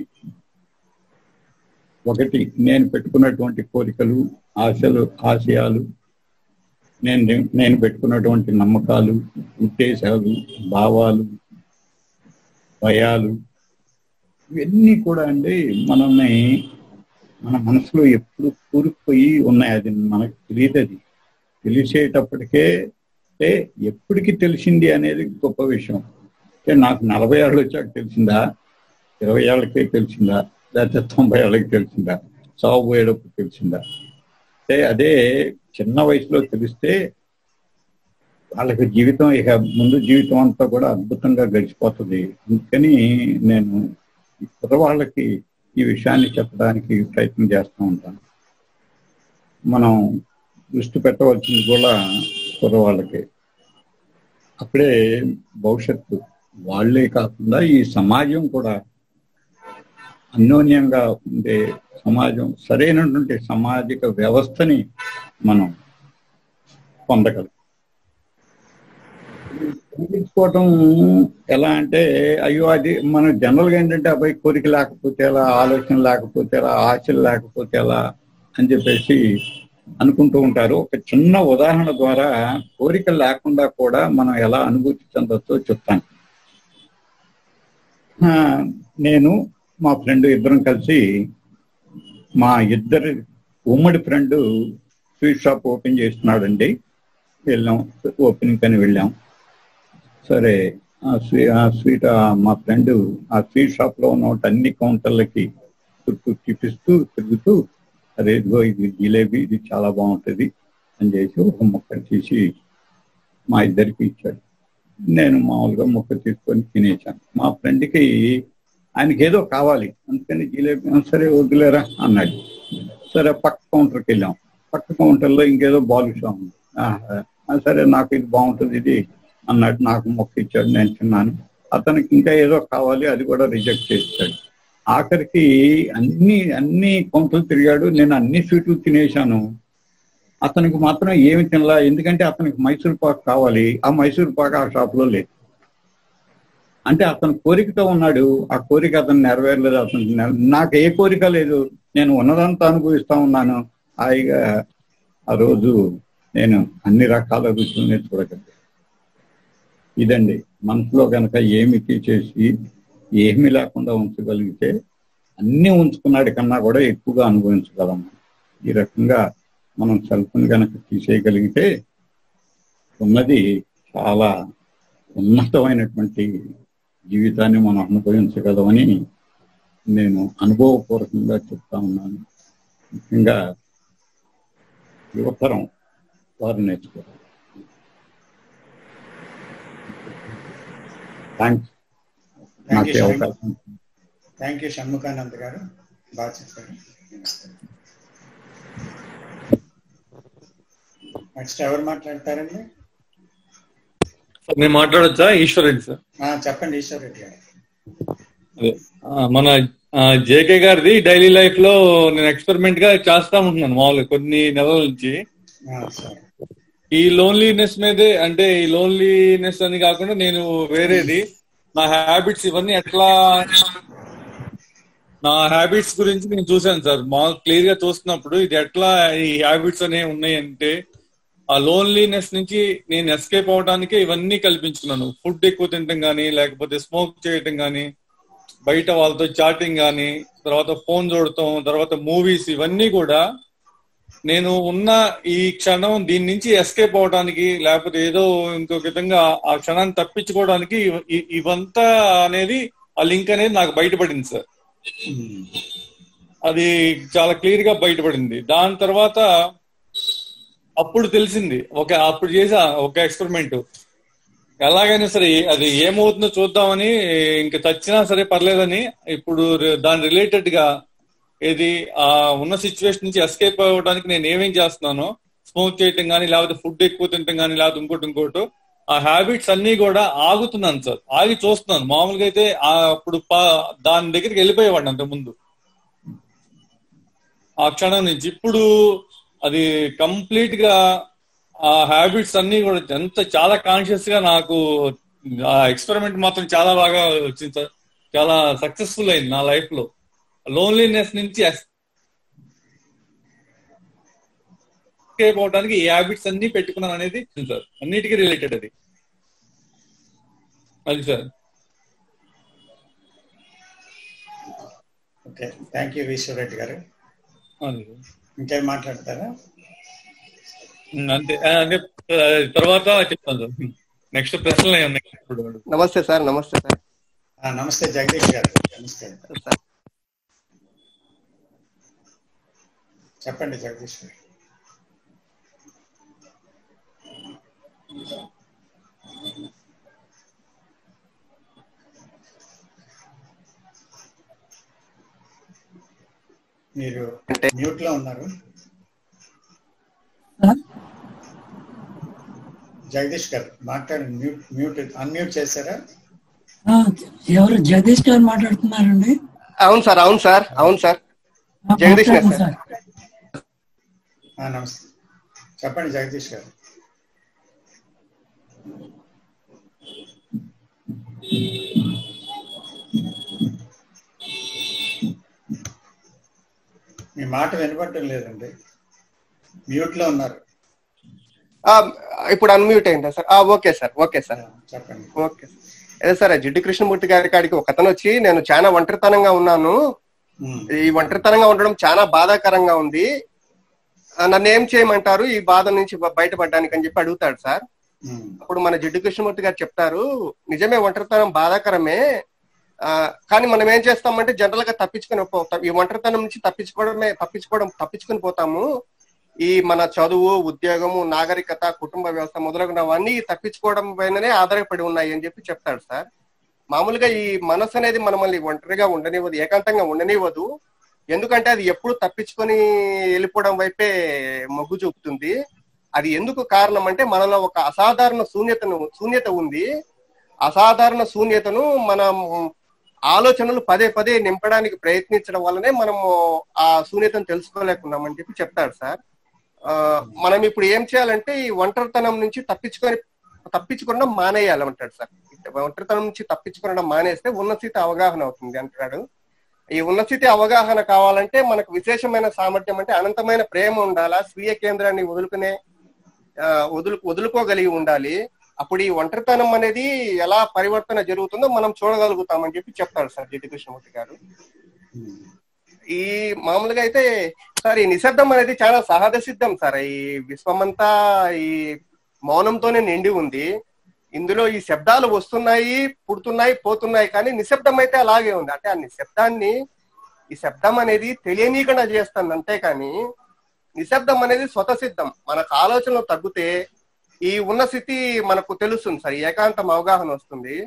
Speaker 4: ఒకటి నేను పెట్టుకున్నటువంటి కోరికలు ఆశలు ఆశయాలు నేను నేను పెట్టుకున్నటువంటి నమ్మకాలు ఉద్దేశాలు భావాలు భయాలు ఇవన్నీ కూడా అండి మనల్ని మన మనసులో ఎప్పుడు కూరుకుపోయి ఉన్నాయి అది మనకు తెలియదు అది తెలిసేటప్పటికే అంటే ఎప్పటికి తెలిసింది అనేది గొప్ప విషయం అంటే నాకు నలభై ఏళ్ళు వచ్చాక తెలిసిందా ఇరవై ఏళ్ళకే తెలిసిందా లేకపోతే తొంభై ఏళ్ళకి తెలిసిందా చావు పోయేటప్పుడు తెలిసిందా అంటే అదే చిన్న వయసులో తెలిస్తే వాళ్ళకి జీవితం ఇక ముందు జీవితం అంతా కూడా అద్భుతంగా గడిచిపోతుంది అందుకని నేను ఈ కుర్రవాళ్ళకి ఈ విషయాన్ని చెప్పడానికి ప్రయత్నం చేస్తూ ఉంటాను మనం దృష్టి పెట్టవలసింది కూడా కుర్రవాళ్ళకి అప్పుడే భవిష్యత్తు వాళ్ళే కాకుండా ఈ సమాజం కూడా అన్యోన్యంగా ఉండే సమాజం సరైనటువంటి సామాజిక వ్యవస్థని మనం పొందగలం తగ్గించుకోవటం ఎలా అంటే అయ్యో అది మన జనరల్గా ఏంటంటే అబ్బాయి కోరిక లేకపోతే ఎలా ఆలోచన లేకపోతే ఎలా ఆశలు లేకపోతే ఎలా అని చెప్పేసి అనుకుంటూ ఉంటారు ఒక చిన్న ఉదాహరణ ద్వారా కోరిక లేకుండా కూడా మనం ఎలా అనుభూతి చెందొచ్చో చెప్తాను ఆ, నేను మా ఫ్రెండ్ ఇద్దరం కలిసి మా ఇద్దరి ఉమ్మడి ఫ్రెండ్ స్వీట్ షాప్ ఓపెన్ చేస్తున్నాడండి వెళ్ళాం ఓపెనింగ్ అని వెళ్ళాం సరే ఆ స్వీ ఆ స్వీట్ ఆ మా ఫ్రెండ్ ఆ స్వీట్ షాప్ లో ఉన్న అన్ని కౌంటర్లకి చుట్టూ చూపిస్తూ తిరుగుతూ అరే ఇదిగో ఇది జిలేబీ ఇది చాలా బాగుంటుంది అని చేసి ఒక ముక్క తీసి మా ఇద్దరికి ఇచ్చాడు నేను మామూలుగా ముక్క తీసుకొని తినేసాను మా ఫ్రెండ్కి ఆయనకి ఏదో కావాలి అందుకని జిలేబీ "ఆ, సరే వదిలేరా అన్నాడు సరే పక్క కౌంటర్కి వెళ్ళాం పక్క కౌంటర్లో ఇంకేదో బాలుషా ఉంది "ఆహా, ఆ, సరే నాకు ఇది బాగుంటుంది ఇది అన్నట్టు నాకు మొక్క ఇచ్చాడు నేను తిన్నాను అతనికి ఇంకా ఏదో కావాలి అది కూడా రిజెక్ట్ చేస్తాడు ఆఖరికి అన్ని అన్ని కౌంటర్లు తిరిగాడు నేను అన్ని స్వీట్లు తినేశాను అతనికి మాత్రం ఏమి తినలా ఎందుకంటే అతనికి మైసూర్ పాక్ కావాలి ఆ మైసూర్ పాక్ ఆ షాప్ లో లేదు అంటే అతను కోరికతో ఉన్నాడు ఆ కోరిక అతను నెరవేరలేదు అతను నెర- నాకు ఏ కోరిక లేదు నేను ఉన్నదంతా అనుభవిస్తా ఉన్నాను హాయిగా ఆ రోజు నేను అన్ని రకాల రుచుల్ని చూడగలిగాను ఇదండి మనసులో కనుక ఏమి తీసేసి ఏమి లేకుండా ఉంచగలిగితే అన్ని ఉంచుకున్నాడి కన్నా కూడా ఎక్కువగా అనుభవించగలము ఈ రకంగా మనం సెల్ఫ్ని కనుక తీసేయగలిగితే ఉన్నది చాలా ఉన్నతమైనటువంటి జీవితాన్ని మనం అనుభవించగలమని నేను అనుభవపూర్వకంగా చెప్తా ఉన్నాను ముఖ్యంగా యువతరం వారు నేర్చుకోవాలి థ్యాంక్స్
Speaker 2: థ్యాంక్
Speaker 4: నాకు
Speaker 2: యూ
Speaker 4: ఈ
Speaker 2: షణ్-
Speaker 4: అవకాశం
Speaker 2: థ్యాంక్ యూ షణ్ముఖానంద్ గారు బాగా చెప్పారు నెక్స్ట్ ఎవరు మాట్లాడతారండి
Speaker 5: సార్ నేను మాట్లాడొచ్చా ఈశ్వర్ రెడ్డి సార్
Speaker 2: ఆ, చెప్పండి ఈశ్వర్ రెడ్డి గారు
Speaker 5: అదే ఆ, మన జేకే గారిది డైలీ లైఫ్ లో నేను ఎక్స్పెరిమెంట్ గా చేస్తా ఉంటున్నాను మామూలుగా కొన్ని నెలల నుంచి
Speaker 2: ఆ, సరే
Speaker 5: ఈ లోన్లీనెస్ మీదే అంటే ఈ లోన్లీనెస్ అని కాకుండా నేను వేరేది నా హ్యాబిట్స్ ఇవన్నీ ఎట్లా నా హ్యాబిట్స్ గురించి నేను చూశాను సార్ మా క్లియర్ గా చూస్తున్నప్పుడు ఇది ఎట్లా ఈ హ్యాబిట్స్ అనేవి ఉన్నాయి అంటే ఆ లోన్లీనెస్ నుంచి నేను ఎస్కేప్ అవడానికి ఇవన్నీ కల్పించుకున్నాను ఫుడ్ ఎక్కువ తినటం కానీ లేకపోతే స్మోక్ చేయటం కానీ బయట వాళ్ళతో చాటింగ్ కానీ తర్వాత ఫోన్ చూడటం తర్వాత మూవీస్ ఇవన్నీ కూడా నేను ఉన్న ఈ క్షణం దీని నుంచి ఎస్కేప్ అవడానికి లేకపోతే ఏదో ఇంకొక విధంగా ఆ క్షణాన్ని తప్పించుకోవడానికి ఇవ- ఇ- ఇవంతా అనేది ఆ లింక్ అనేది నాకు బయటపడింది సార్
Speaker 2: ఉమ్.
Speaker 5: అది చాలా క్లియర్ గా బయటపడింది దాని తర్వాత అప్పుడు తెలిసింది ఒక అప్పుడు చేసా ఒక ఎక్స్పెరిమెంట్ ఎలాగైనా సరే అది ఏమవుతుందో చూద్దామని ఇంక చచ్చినా సరే పర్లేదని ఇప్పుడు రి- దాని రిలేటెడ్ గా ఇది ఆ ఉన్న సిచ్యువేషన్ నుంచి ఎస్కేప్ అవ్వడానికి నేను ఏమేం చేస్తున్నానో స్మోక్ చేయటం కానీ లేకపోతే ఫుడ్ ఎక్కువ తినటం కానీ లేకపోతే ఇంకోటి ఇంకోటి ఆ హ్యాబిట్స్ అన్ని కూడా ఆగుతున్నాను సార్ ఆగి చూస్తున్నాను మామూలుగా అయితే ఆ అప్పుడు పా- దాని దగ్గరికి వెళ్ళిపోయేవాడిని అంత ముందు ఆ క్షణం నుంచి ఇప్పుడు అది కంప్లీట్ గా ఆ హ్యాబిట్స్ అన్ని కూడా ఎంత చాలా కాన్షియస్ గా నాకు ఆ ఎక్స్పెరిమెంట్ మాత్రం చాలా బాగా వచ్చింది సార్ చాలా సక్సెస్ఫుల్ అయింది నా లైఫ్ లో లోన్లీనెస్ నుంచి escape అవడానికి ఈ హ్యాబిట్స్ అన్ని పెట్టుకున్నాను అనేది సార్ అన్నిటికీ రిలేటెడ్ అది అది sir
Speaker 2: okay thank you Eshwar Reddy గారు
Speaker 5: అది సార్.
Speaker 2: ఇంకేం మాట్లాడతారా
Speaker 5: ఉమ్, అంతే ఆ, అంటే ఆ, తర్వాత చెప్తాను సార్ నెక్స్ట్ ప్రశ్నలు ఏమి ఉన్నాయి ఇప్పుడు
Speaker 6: నమస్తే సార్ నమస్తే సార్
Speaker 2: ఆ, నమస్తే జగదీష్ గారు నమస్తే
Speaker 6: సార్
Speaker 2: చెప్పండి జగదీష్ గారు మీరు మ్యూట్ లో ఉన్నారు జగదీష్ గారు మాట్లాడండి మ్యూట్ మ్యూట్ అన్మ్యూట్ చేశారా
Speaker 7: ఆ, ఎవరు జగదీష్ గారు మాట్లాడుతున్నారండి
Speaker 6: అవును సార్ అవును సార్ అవును సార్
Speaker 7: ఆ,
Speaker 6: జగదీష్ గారు
Speaker 7: మాట్లాడండి
Speaker 6: సార్.
Speaker 7: సార్
Speaker 2: ఆ, నమస్తే చెప్పండి జగదీష్ గారు మీ మాట వినపడటం లేదండి మ్యూట్ లో ఉన్నారు
Speaker 6: ఆ, ఇప్పుడు అన్మ్యూట్ అయిందా సార్ ఆ, ఓకే సార్ ఓకే
Speaker 2: ఆ,
Speaker 6: సార్
Speaker 2: చెప్పండి
Speaker 6: ఓకే అదే సార్ జిడ్డు కృష్ణమూర్తి గారి కాడికి ఒక అతను వచ్చి నేను చాలా ఒంటరితనంగా ఉన్నాను
Speaker 2: ఉమ్,
Speaker 6: ఈ ఒంటరితనంగా ఉండడం చాలా బాధాకరంగా ఉంది ఆ, నన్ను ఏం చేయమంటారు ఈ బాధ నుంచి బ- బయటపడడానికి అని చెప్పి అడుగుతాడు సార్
Speaker 2: ఉమ్,
Speaker 6: అప్పుడు మన జిడ్డు కృష్ణమూర్తి గారు చెప్తారు నిజమే ఒంటరితనం బాధాకరమే ఆ, కానీ మనం ఏం చేస్తామంటే జనరల్ గా తప్పించుకొని పోతాం ఈ ఒంటరితనం నుంచి తప్పించుకోవడమే తప్పించుకోవడం తప్పించుకొని పోతాము ఈ మన చదువు ఉద్యోగము నాగరికత కుటుంబ వ్యవస్థ మొదలగునవన్నీ తప్పించుకోవడం పైననే ఆధారపడి ఉన్నాయి అని చెప్పి చెప్తాడు సార్ మామూలుగా ఈ మనసు అనేది మనల్ని ఒంటరిగా ఉండనివ్వదు ఏకాంతంగా ఉండనివ్వదు ఎందుకంటే అది ఎప్పుడు తప్పించుకొని వెళ్ళిపోవడం వైపే మొగ్గు చూపుతుంది అది ఎందుకు కారణం అంటే మనలో ఒక అసాధారణ శూన్యతను శూన్యత ఉంది అసాధారణ శూన్యతను మనం ఆలోచనలు పదే పదే నింపడానికి ప్రయత్నించడం వల్లనే మనము ఆ శూన్యతను తెలుసుకోలేకున్నామని చెప్పి చెప్తాడు సార్ ఆ, మనం ఇప్పుడు ఏం చేయాలంటే ఈ ఒంటరితనం నుంచి తప్పించుకొని తప్పించుకోవడం మానేయాలి అంటాడు సార్ ఒంటరితనం నుంచి తప్పించుకోవడం మానేస్తే ఉన్నస్థితి అవగాహన అవుతుంది అంటాడు ఈ ఉన్నస్థితి అవగాహన కావాలంటే మనకు విశేషమైన సామర్థ్యం అంటే అనంతమైన ప్రేమ ఉండాలా స్వీయ కేంద్రాన్ని వదులుకునే ఆ, వదులు వదులుకోగలిగి ఉండాలి అప్పుడు ఈ ఒంటరితనం అనేది ఎలా పరివర్తన జరుగుతుందో మనం చూడగలుగుతామని చెప్పి చెప్తాడు సార్ జిటి కృష్ణమూర్తి గారు
Speaker 2: ఉమ్,
Speaker 6: ఈ మామూలుగా అయితే సార్ ఈ నిశ్శబ్దం అనేది చాలా సహజ సిద్ధం సార్ ఈ విశ్వమంతా ఈ మౌనంతోనే నిండి ఉంది ఇందులో ఈ శబ్దాలు వస్తున్నాయి పుడుతున్నాయి పోతున్నాయి కానీ నిశ్శబ్దం అయితే అలాగే ఉంది అంటే ఆ నిశ్శబ్దాన్ని ఈ శబ్దం అనేది తెలియనీయకుండా చేస్తుంది అంతేకాని నిశ్శబ్దం అనేది స్వతసిద్ధం మనకు ఆలోచనలు తగ్గితే ఈ ఉన్న స్థితి మనకు తెలుస్తుంది సార్ ఏకాంతం అవగాహన వస్తుంది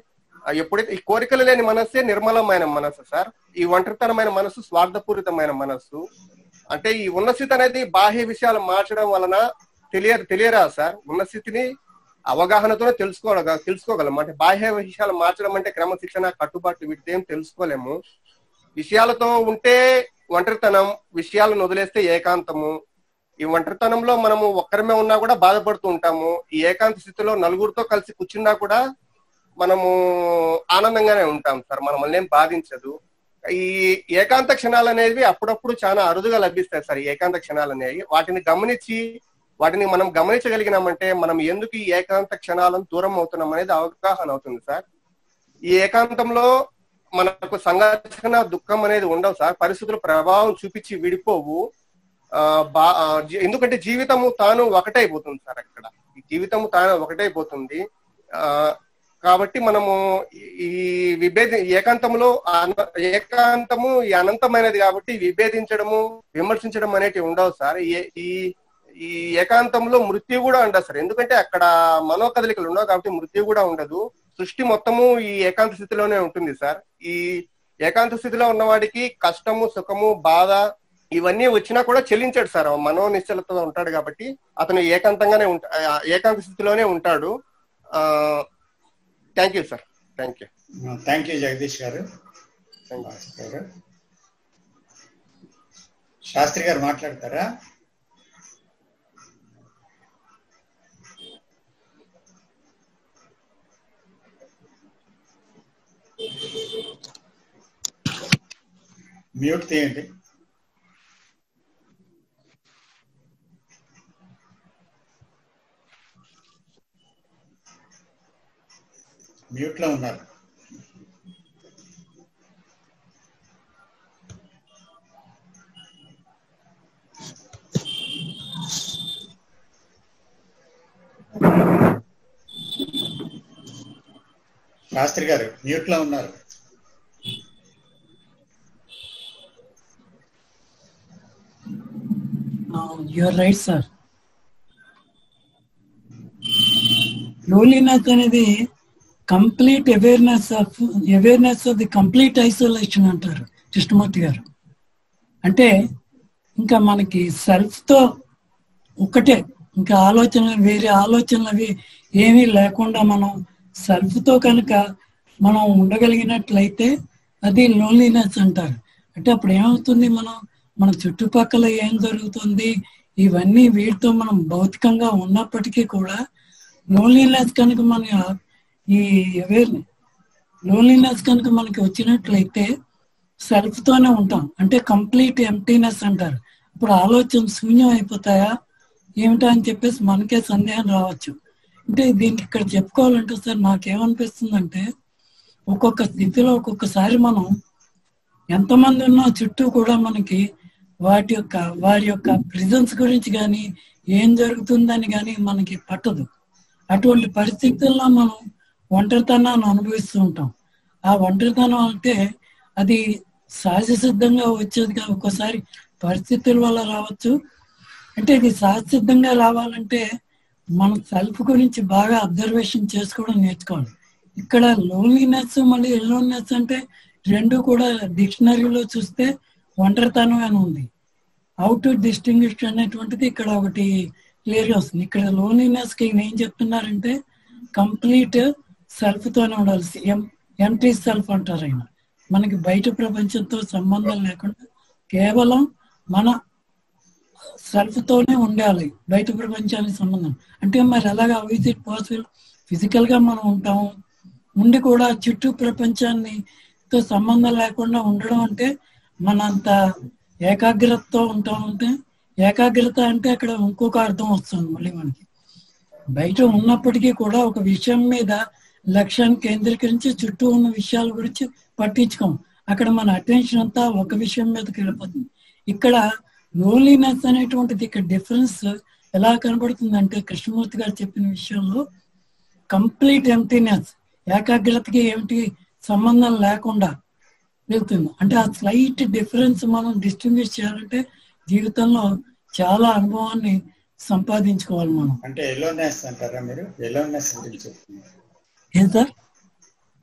Speaker 6: ఆ ఎప్పుడైతే ఈ కోరికలు లేని మనస్సే నిర్మలమైన మనస్సు సార్ ఈ ఒంటరితనమైన మనస్సు స్వార్థపూరితమైన మనస్సు అంటే ఈ ఉన్న స్థితి అనేది బాహ్య విషయాలు మార్చడం వలన తెలియ తెలియరా సార్ ఉన్న స్థితిని అవగాహనతోనే తెలుసుకోగల తెలుసుకోగలం అంటే బాహ్య విషయాలు మార్చడం అంటే క్రమశిక్షణ కట్టుబాట్లు వీటితో ఏం తెలుసుకోలేము విషయాలతో ఉంటే ఒంటరితనం విషయాలను వదిలేస్తే ఏకాంతము ఈ ఒంటరితనంలో మనము ఒక్కరమే ఉన్నా కూడా బాధపడుతూ ఉంటాము ఈ ఏకాంత స్థితిలో నలుగురితో కలిసి కూర్చున్నా కూడా మనము ఆనందంగానే ఉంటాం సార్ మనం ఏం బాధించదు ఈ ఏకాంత క్షణాలు అనేవి అప్పుడప్పుడు చాలా అరుదుగా లభిస్తాయి సార్ ఈ ఏకాంత క్షణాలు అనేవి వాటిని గమనించి వాటిని మనం గమనించగలిగినామంటే మనం ఎందుకు ఈ ఏకాంత క్షణాలను దూరం అవుతున్నాం అనేది అవగాహన అవుతుంది సార్ ఈ ఏకాంతంలో మనకు సంఘర్షణ దుఃఖం అనేది ఉండవు సార్ పరిస్థితుల ప్రభావం చూపించి విడిపోవు ఆ, బా ఆ, జీ- ఎందుకంటే జీవితము తాను ఒకటైపోతుంది సార్ అక్కడ ఈ జీవితము తాను ఒకటైపోతుంది ఆ కాబట్టి మనము ఈ- ఈ విభేది ఈ ఏకాంతములో అన- ఏకాంతము ఈ అనంతమైనది కాబట్టి విభేదించడము విమర్శించడం అనేటివి ఉండవు సార్ ఈ- ఈ ఈ ఏకాంతంలో మృత్యు కూడా ఉండదు సార్ ఎందుకంటే అక్కడ మనోకదలికలు ఉండవు కాబట్టి మృత్యు కూడా ఉండదు సృష్టి మొత్తము ఈ ఏకాంత స్థితిలోనే ఉంటుంది సార్ ఈ ఏకాంత స్థితిలో ఉన్నవాడికి కష్టము సుఖము బాధ ఇవన్నీ వచ్చినా కూడా చెల్లించాడు సార్ ఆ మనో నిశ్చలతో ఉంటాడు కాబట్టి అతను ఏకాంతంగానే ఉంటా ఆ, ఏకాంత స్థితిలోనే ఉంటాడు thank you sir thank you
Speaker 2: thank you Jagadish గారు శాస్త్రి గారు శాస్త్రి గారు మాట్లాడతారా మ్యూట్ తీయండి మ్యూట్ లో ఉన్నారు శాస్త్రి గారు మ్యూట్ లో ఉన్నారు
Speaker 7: యువర్ రైట్ సార్ లోలీనెస్ అనేది complete awareness of awareness of the complete isolation అంటారు కృష్ణమూర్తి గారు అంటే ఇంకా మనకి సెల్ఫ్ తో ఒకటే ఇంకా ఆలోచనలు వేరే ఆలోచనలు అవి ఏమీ లేకుండా మనం సెల్ఫ్ తో కనుక మనం ఉండగలిగినట్లయితే అది లోన్లీనెస్ అంటారు అంటే అప్పుడు ఏమవుతుంది మనం మన చుట్టుపక్కల ఏం జరుగుతుంది ఇవన్నీ వీటితో మనం భౌతికంగా ఉన్నప్పటికీ కూడా లోన్లీనెస్ కనుక మన ఈ అవేర్ లోన్లీనెస్ కనుక మనకి వచ్చినట్లయితే సెల్ఫ్ తోనే ఉంటాం అంటే కంప్లీట్ ఎంటీనెస్ అంటారు ఇప్పుడు ఆలోచన శూన్యం అయిపోతాయా ఏమిటా అని చెప్పేసి మనకే సందేహం రావచ్చు అంటే దీనికి ఇక్కడ చెప్పుకోవాలంటే సార్ నాకేమనిపిస్తుందంటే ఒక్కొక్క స్థితిలో ఒక్కొక్కసారి మనం ఎంతమంది ఉన్నా చుట్టూ కూడా మనకి వాటి యొక్క వారి యొక్క ప్రిజన్స్ గురించి కానీ ఏం జరుగుతుందని కానీ మనకి పట్టదు అటువంటి పరిస్థితుల్లో మనం ఒంటరితనాన్ని అనుభవిస్తూ ఉంటాం ఆ ఒంటరితనం అంటే అది సహజ సిద్ధంగా వచ్చేదిగా ఒక్కోసారి పరిస్థితుల వల్ల రావచ్చు అంటే ఇది సహజ సిద్ధంగా రావాలంటే మన సెల్ఫ్ గురించి బాగా అబ్జర్వేషన్ చేసుకోవడం నేర్చుకోవాలి ఇక్కడ లోన్లీనెస్ మళ్ళీ ఎల్లోనెస్ అంటే రెండు కూడా డిక్షనరీలో చూస్తే ఒంటరితనం అని ఉంది హౌ టు డిస్టింగ్విష్ అనేటువంటిది ఇక్కడ ఒకటి క్లియర్గా వస్తుంది ఇక్కడ లోన్లీనెస్ కి ఏం చెప్తున్నారంటే కంప్లీట్ సెల్ఫ్ తోనే ఉండాలి ఎం ఎంటీ సెల్ఫ్ అంటారు ఆయన మనకి బయట ప్రపంచంతో సంబంధం లేకుండా కేవలం మన సెల్ఫ్ తోనే ఉండాలి బయట ప్రపంచానికి సంబంధం అంటే మరి ఎలాగా ఇస్ ఇట్ పాసిబుల్ ఫిజికల్ గా మనం ఉంటాము ఉండి కూడా చుట్టూ ప్రపంచాన్ని తో సంబంధం లేకుండా ఉండడం అంటే మనంత ఏకాగ్రతతో ఉంటాం అంటే ఏకాగ్రత అంటే అక్కడ ఇంకొక అర్థం వస్తుంది మళ్ళీ మనకి బయట ఉన్నప్పటికీ కూడా ఒక విషయం మీద లక్ష్యాన్ని కేంద్రీకరించి చుట్టూ ఉన్న విషయాల గురించి పట్టించుకోం అక్కడ మన అటెన్షన్ అంతా ఒక విషయం మీదకి వెళ్ళిపోతుంది ఇక్కడ లోన్లీనెస్ అనేటువంటిది ఇక్కడ డిఫరెన్స్ ఎలా కనబడుతుంది అంటే కృష్ణమూర్తి గారు చెప్పిన విషయంలో కంప్లీట్ ఎంటీనెస్ ఏకాగ్రతకి ఏమిటి సంబంధం లేకుండా వెళ్తుంది అంటే ఆ స్లైట్ డిఫరెన్స్ మనం డిస్టింగ్విష్ చేయాలంటే జీవితంలో చాలా అనుభవాన్ని సంపాదించుకోవాలి మనం
Speaker 2: అంటే ఎలోనెస్ అంటారా మీరు ఎలోనెస్ గురించి చెప్తున్నారు
Speaker 7: ఏం సార్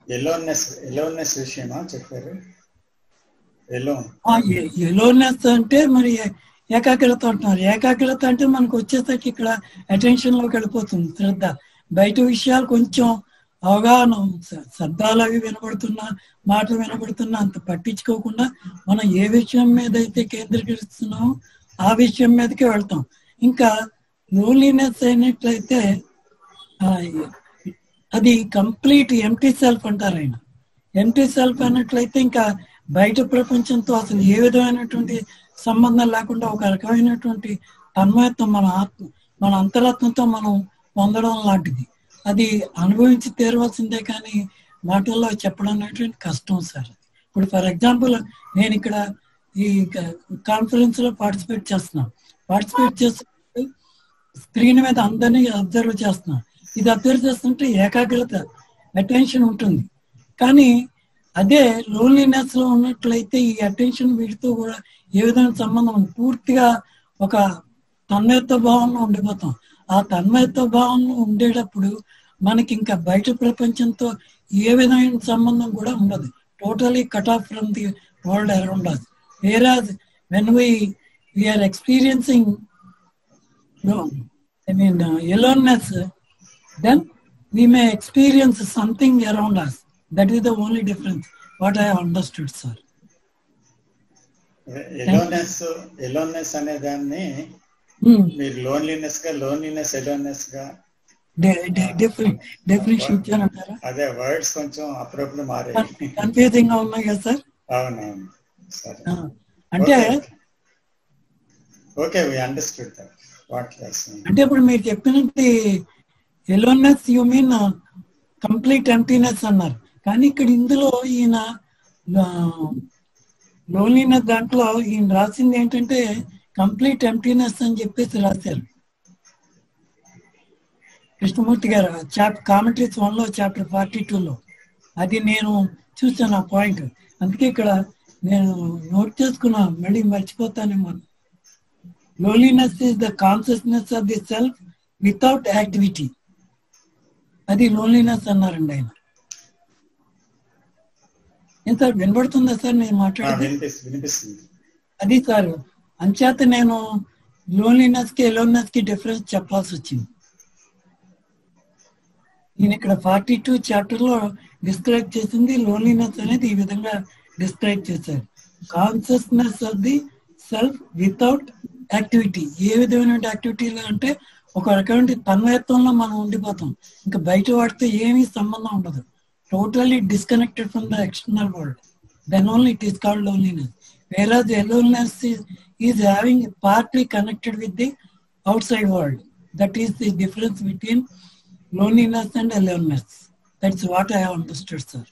Speaker 2: ఎలోన్నెస్ ఎలోన్నెస్ విషయమా చెప్పారు ఎలోన్
Speaker 7: ఎలోనెస్ అంటే మరి ఏ- ఏకాగ్రత అంటున్నారు ఏకాగ్రత అంటే మనకు వచ్చేసరికి ఇక్కడ అటెన్షన్ లోకి వెళ్ళిపోతుంది శ్రద్ధ బయట విషయాలు కొంచెం అవగాహన స- శబ్దాలు అవి వినబడుతున్నా మాటలు వినబడుతున్నా అంత పట్టించుకోకుండా మనం ఏ విషయం మీద అయితే కేంద్రీకరిస్తున్నామో ఆ విషయం మీదకే వెళ్తాం ఇంకా లోన్లీనెస్ అయినట్లయితే ఆ, అది కంప్లీట్ ఎంటీ సెల్ఫ్ అంటారు ఆయన ఎంటీ సెల్ఫ్ అన్నట్లయితే ఇంకా బయట ప్రపంచంతో అసలు ఏ విధమైనటువంటి సంబంధం లేకుండా ఒక రకమైనటువంటి తన్మయత్వం మన ఆత్మ మన అంతరాత్మతో మనం పొందడం లాంటిది అది అనుభవించి తీరవలసిందే కానీ మాటల్లో చెప్పడం అనేటువంటి కష్టం సార్ ఇప్పుడు ఫర్ ఎగ్జాంపుల్ నేను ఇక్కడ ఈ కాన్ఫరెన్స్ లో పార్టిసిపేట్ చేస్తున్నాను పార్టిసిపేట్ చేస్తున్నప్పుడు స్క్రీన్ మీద అందరినీ అబ్జర్వ్ చేస్తున్నాను ఇది అబ్జర్వ్ చేస్తుంటే ఏకాగ్రత అటెన్షన్ ఉంటుంది కానీ అదే లోన్లీనెస్ లో ఉన్నట్లయితే ఈ అటెన్షన్ వీటితో కూడా ఏ విధమైన సంబంధం ఉంది పూర్తిగా ఒక తన్మయత్వ భావంలో ఉండిపోతాం ఆ తన్మయత్వ భావంలో ఉండేటప్పుడు మనకి ఇంకా బయట ప్రపంచంతో ఏ విధమైన సంబంధం కూడా ఉండదు totally cut off from the world around us whereas when we we are experiencing I mean aloneness then we may experience something around us. That is the only difference. What I have understood, sir.
Speaker 2: Aloneness aloneness అనే దాన్ని
Speaker 7: Hmm.
Speaker 2: మీరు loneliness గా loneliness aloneness గా
Speaker 7: De- de- different definition ఇచ్చారంటారా
Speaker 2: అదే words కొంచెం అప్పుడప్పుడు మారే
Speaker 7: కన్ఫ్యూజింగ్ గా ఉన్నాయి కదా సార్
Speaker 2: అవునవును సరే
Speaker 7: అంటే
Speaker 2: okay we understood that what
Speaker 7: అంటే ఇప్పుడు మీరు చెప్పినట్టు aloneness you mean complete emptiness అన్నారు కానీ ఇక్కడ ఇందులో ఈయన లోన్లీనెస్ దాంట్లో ఈయన రాసింది ఏంటంటే కంప్లీట్ ఎంటీనెస్ అని చెప్పేసి రాశారు కృష్ణమూర్తి గారు చాప్ కామెంటరీస్ వన్ లో చాప్టర్ ఫార్టీ లో అది నేను చూసాను ఆ పాయింట్ అందుకే ఇక్కడ నేను నోట్ చేసుకున్నా మళ్ళీ మర్చిపోతానేమో loneliness is the consciousness of the self without activity అది లోన్లీనెస్ అన్నారండి ఆయన ఏం సార్ వినబడుతుందా సార్ నేను మాట్లాడేది
Speaker 2: వినిపిస్తుంది వినిపిస్తుంది
Speaker 7: అది సార్ అంచేత నేను లోన్లీనెస్ కి ఎలోన్నెస్ కి డిఫరెన్స్ చెప్పాల్సి వచ్చింది నేను ఇక్కడ ఫార్టీ టూ చాప్టర్ లో డిస్క్రైబ్ చేసింది లోన్లీనెస్ అనేది ఈ విధంగా డిస్క్రైబ్ చేశారు consciousness of the self without activity ఏ విధమైన యాక్టివిటీలు అంటే ఒక రకమైన తన్మయత్వంలో మనం ఉండిపోతాం ఇంకా బయట వాటితో ఏమీ సంబంధం ఉండదు totally disconnected from the external world then only it is called loneliness. Whereas aloneness is, is having partly connected with the outside world. That is the difference between loneliness and aloneness. That's what I have understood, sir.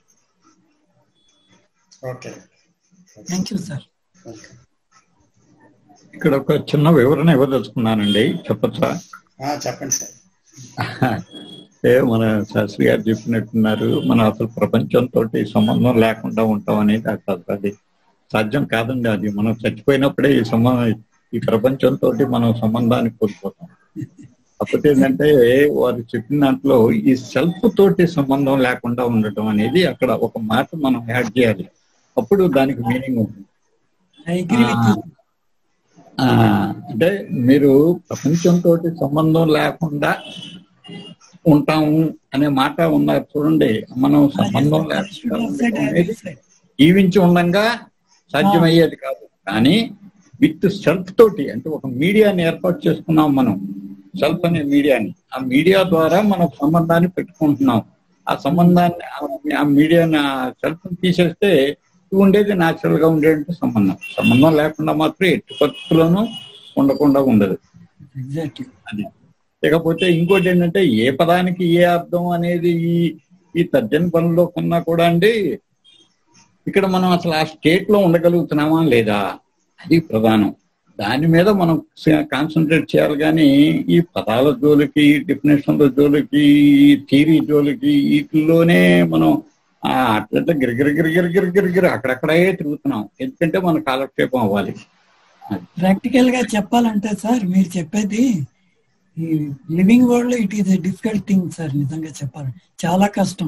Speaker 2: Okay
Speaker 7: Thank you, sir.
Speaker 2: Okay
Speaker 4: ఇక్కడ ఒక చిన్న వివరణ ఇవ్వదలుచుకున్నానండి చెప్పచ్చా
Speaker 2: చెప్పండి sir
Speaker 4: ఏ మన శాస్త్రి గారు చెప్పినట్టున్నారు మనం అసలు ప్రపంచంతో సంబంధం లేకుండా ఉంటాం అనేది అసలు అది సాధ్యం కాదండి అది మనం చచ్చిపోయినప్పుడే ఈ సంబంధం ఈ ప్రపంచంతో మనం సంబంధాన్ని కోల్పోతాం కాకపోతే ఏంటంటే వారు చెప్పిన దాంట్లో ఈ సెల్ఫ్ తోటి సంబంధం లేకుండా ఉండటం అనేది అక్కడ ఒక మాట మనం యాడ్ చేయాలి అప్పుడు దానికి మీనింగ్ ఉంటుంది
Speaker 7: I agree with you.
Speaker 4: ఆ, అంటే మీరు ప్రపంచంతో సంబంధం లేకుండా ఉంటాము అనే మాట ఉన్నారు చూడండి మనం సంబంధం
Speaker 7: I should
Speaker 4: లేకుండా
Speaker 7: have said,
Speaker 4: ఉండటం
Speaker 7: I
Speaker 4: అనేది
Speaker 7: will say.
Speaker 4: జీవించి ఉండంగా సాధ్యమయ్యేది కాదు కానీ విత్ సెల్ఫ్ తోటి అంటే ఒక మీడియాని ఏర్పాటు చేసుకున్నాం మనం సెల్ఫ్ అనే మీడియాని ఆ మీడియా ద్వారా మనం సంబంధాన్ని పెట్టుకుంటున్నాం ఆ సంబంధాన్ని ఆ- ఆ మీడియాని ఆ సెల్ఫ్ తీసేస్తే ఉండేది న్యాచురల్ గా ఉండేటువంటి సంబంధం సంబంధం లేకుండా మాత్రం ఎట్టి పరిస్థితుల్లోనూ ఉండకుండా ఉండదు
Speaker 7: Exactly.
Speaker 4: అది ఇకపోతే ఇంకోటి ఏంటంటే ఏ పదానికి ఏ అర్థం అనేది ఈ ఈ తర్జన పనుల్లో కన్నా కూడా అండి ఇక్కడ మనం అసలు ఆ స్టేట్ లో ఉండగలుగుతున్నామా లేదా అది ప్రధానం దాని మీద మనం కాన్సన్ట్రేట్ చేయాలి కానీ ఈ పదాల జోలికి డెఫినేషన్ల జోలికి థీరీ జోలికి వీటిల్లోనే మనం ఆ అట్లంటే గిరిగిరి గిరిగిరి గిరిగిరి అక్కడక్కడే తిరుగుతున్నాం ఎందుకంటే మన కాలక్షేపం అవ్వాలి
Speaker 7: ప్రాక్టికల్ గా చెప్పాలంటే సార్ మీరు చెప్పేది ఈ లివింగ్ వరల్డ్ లో it is difficult thing sir నిజంగా చెప్పాలి చాలా కష్టం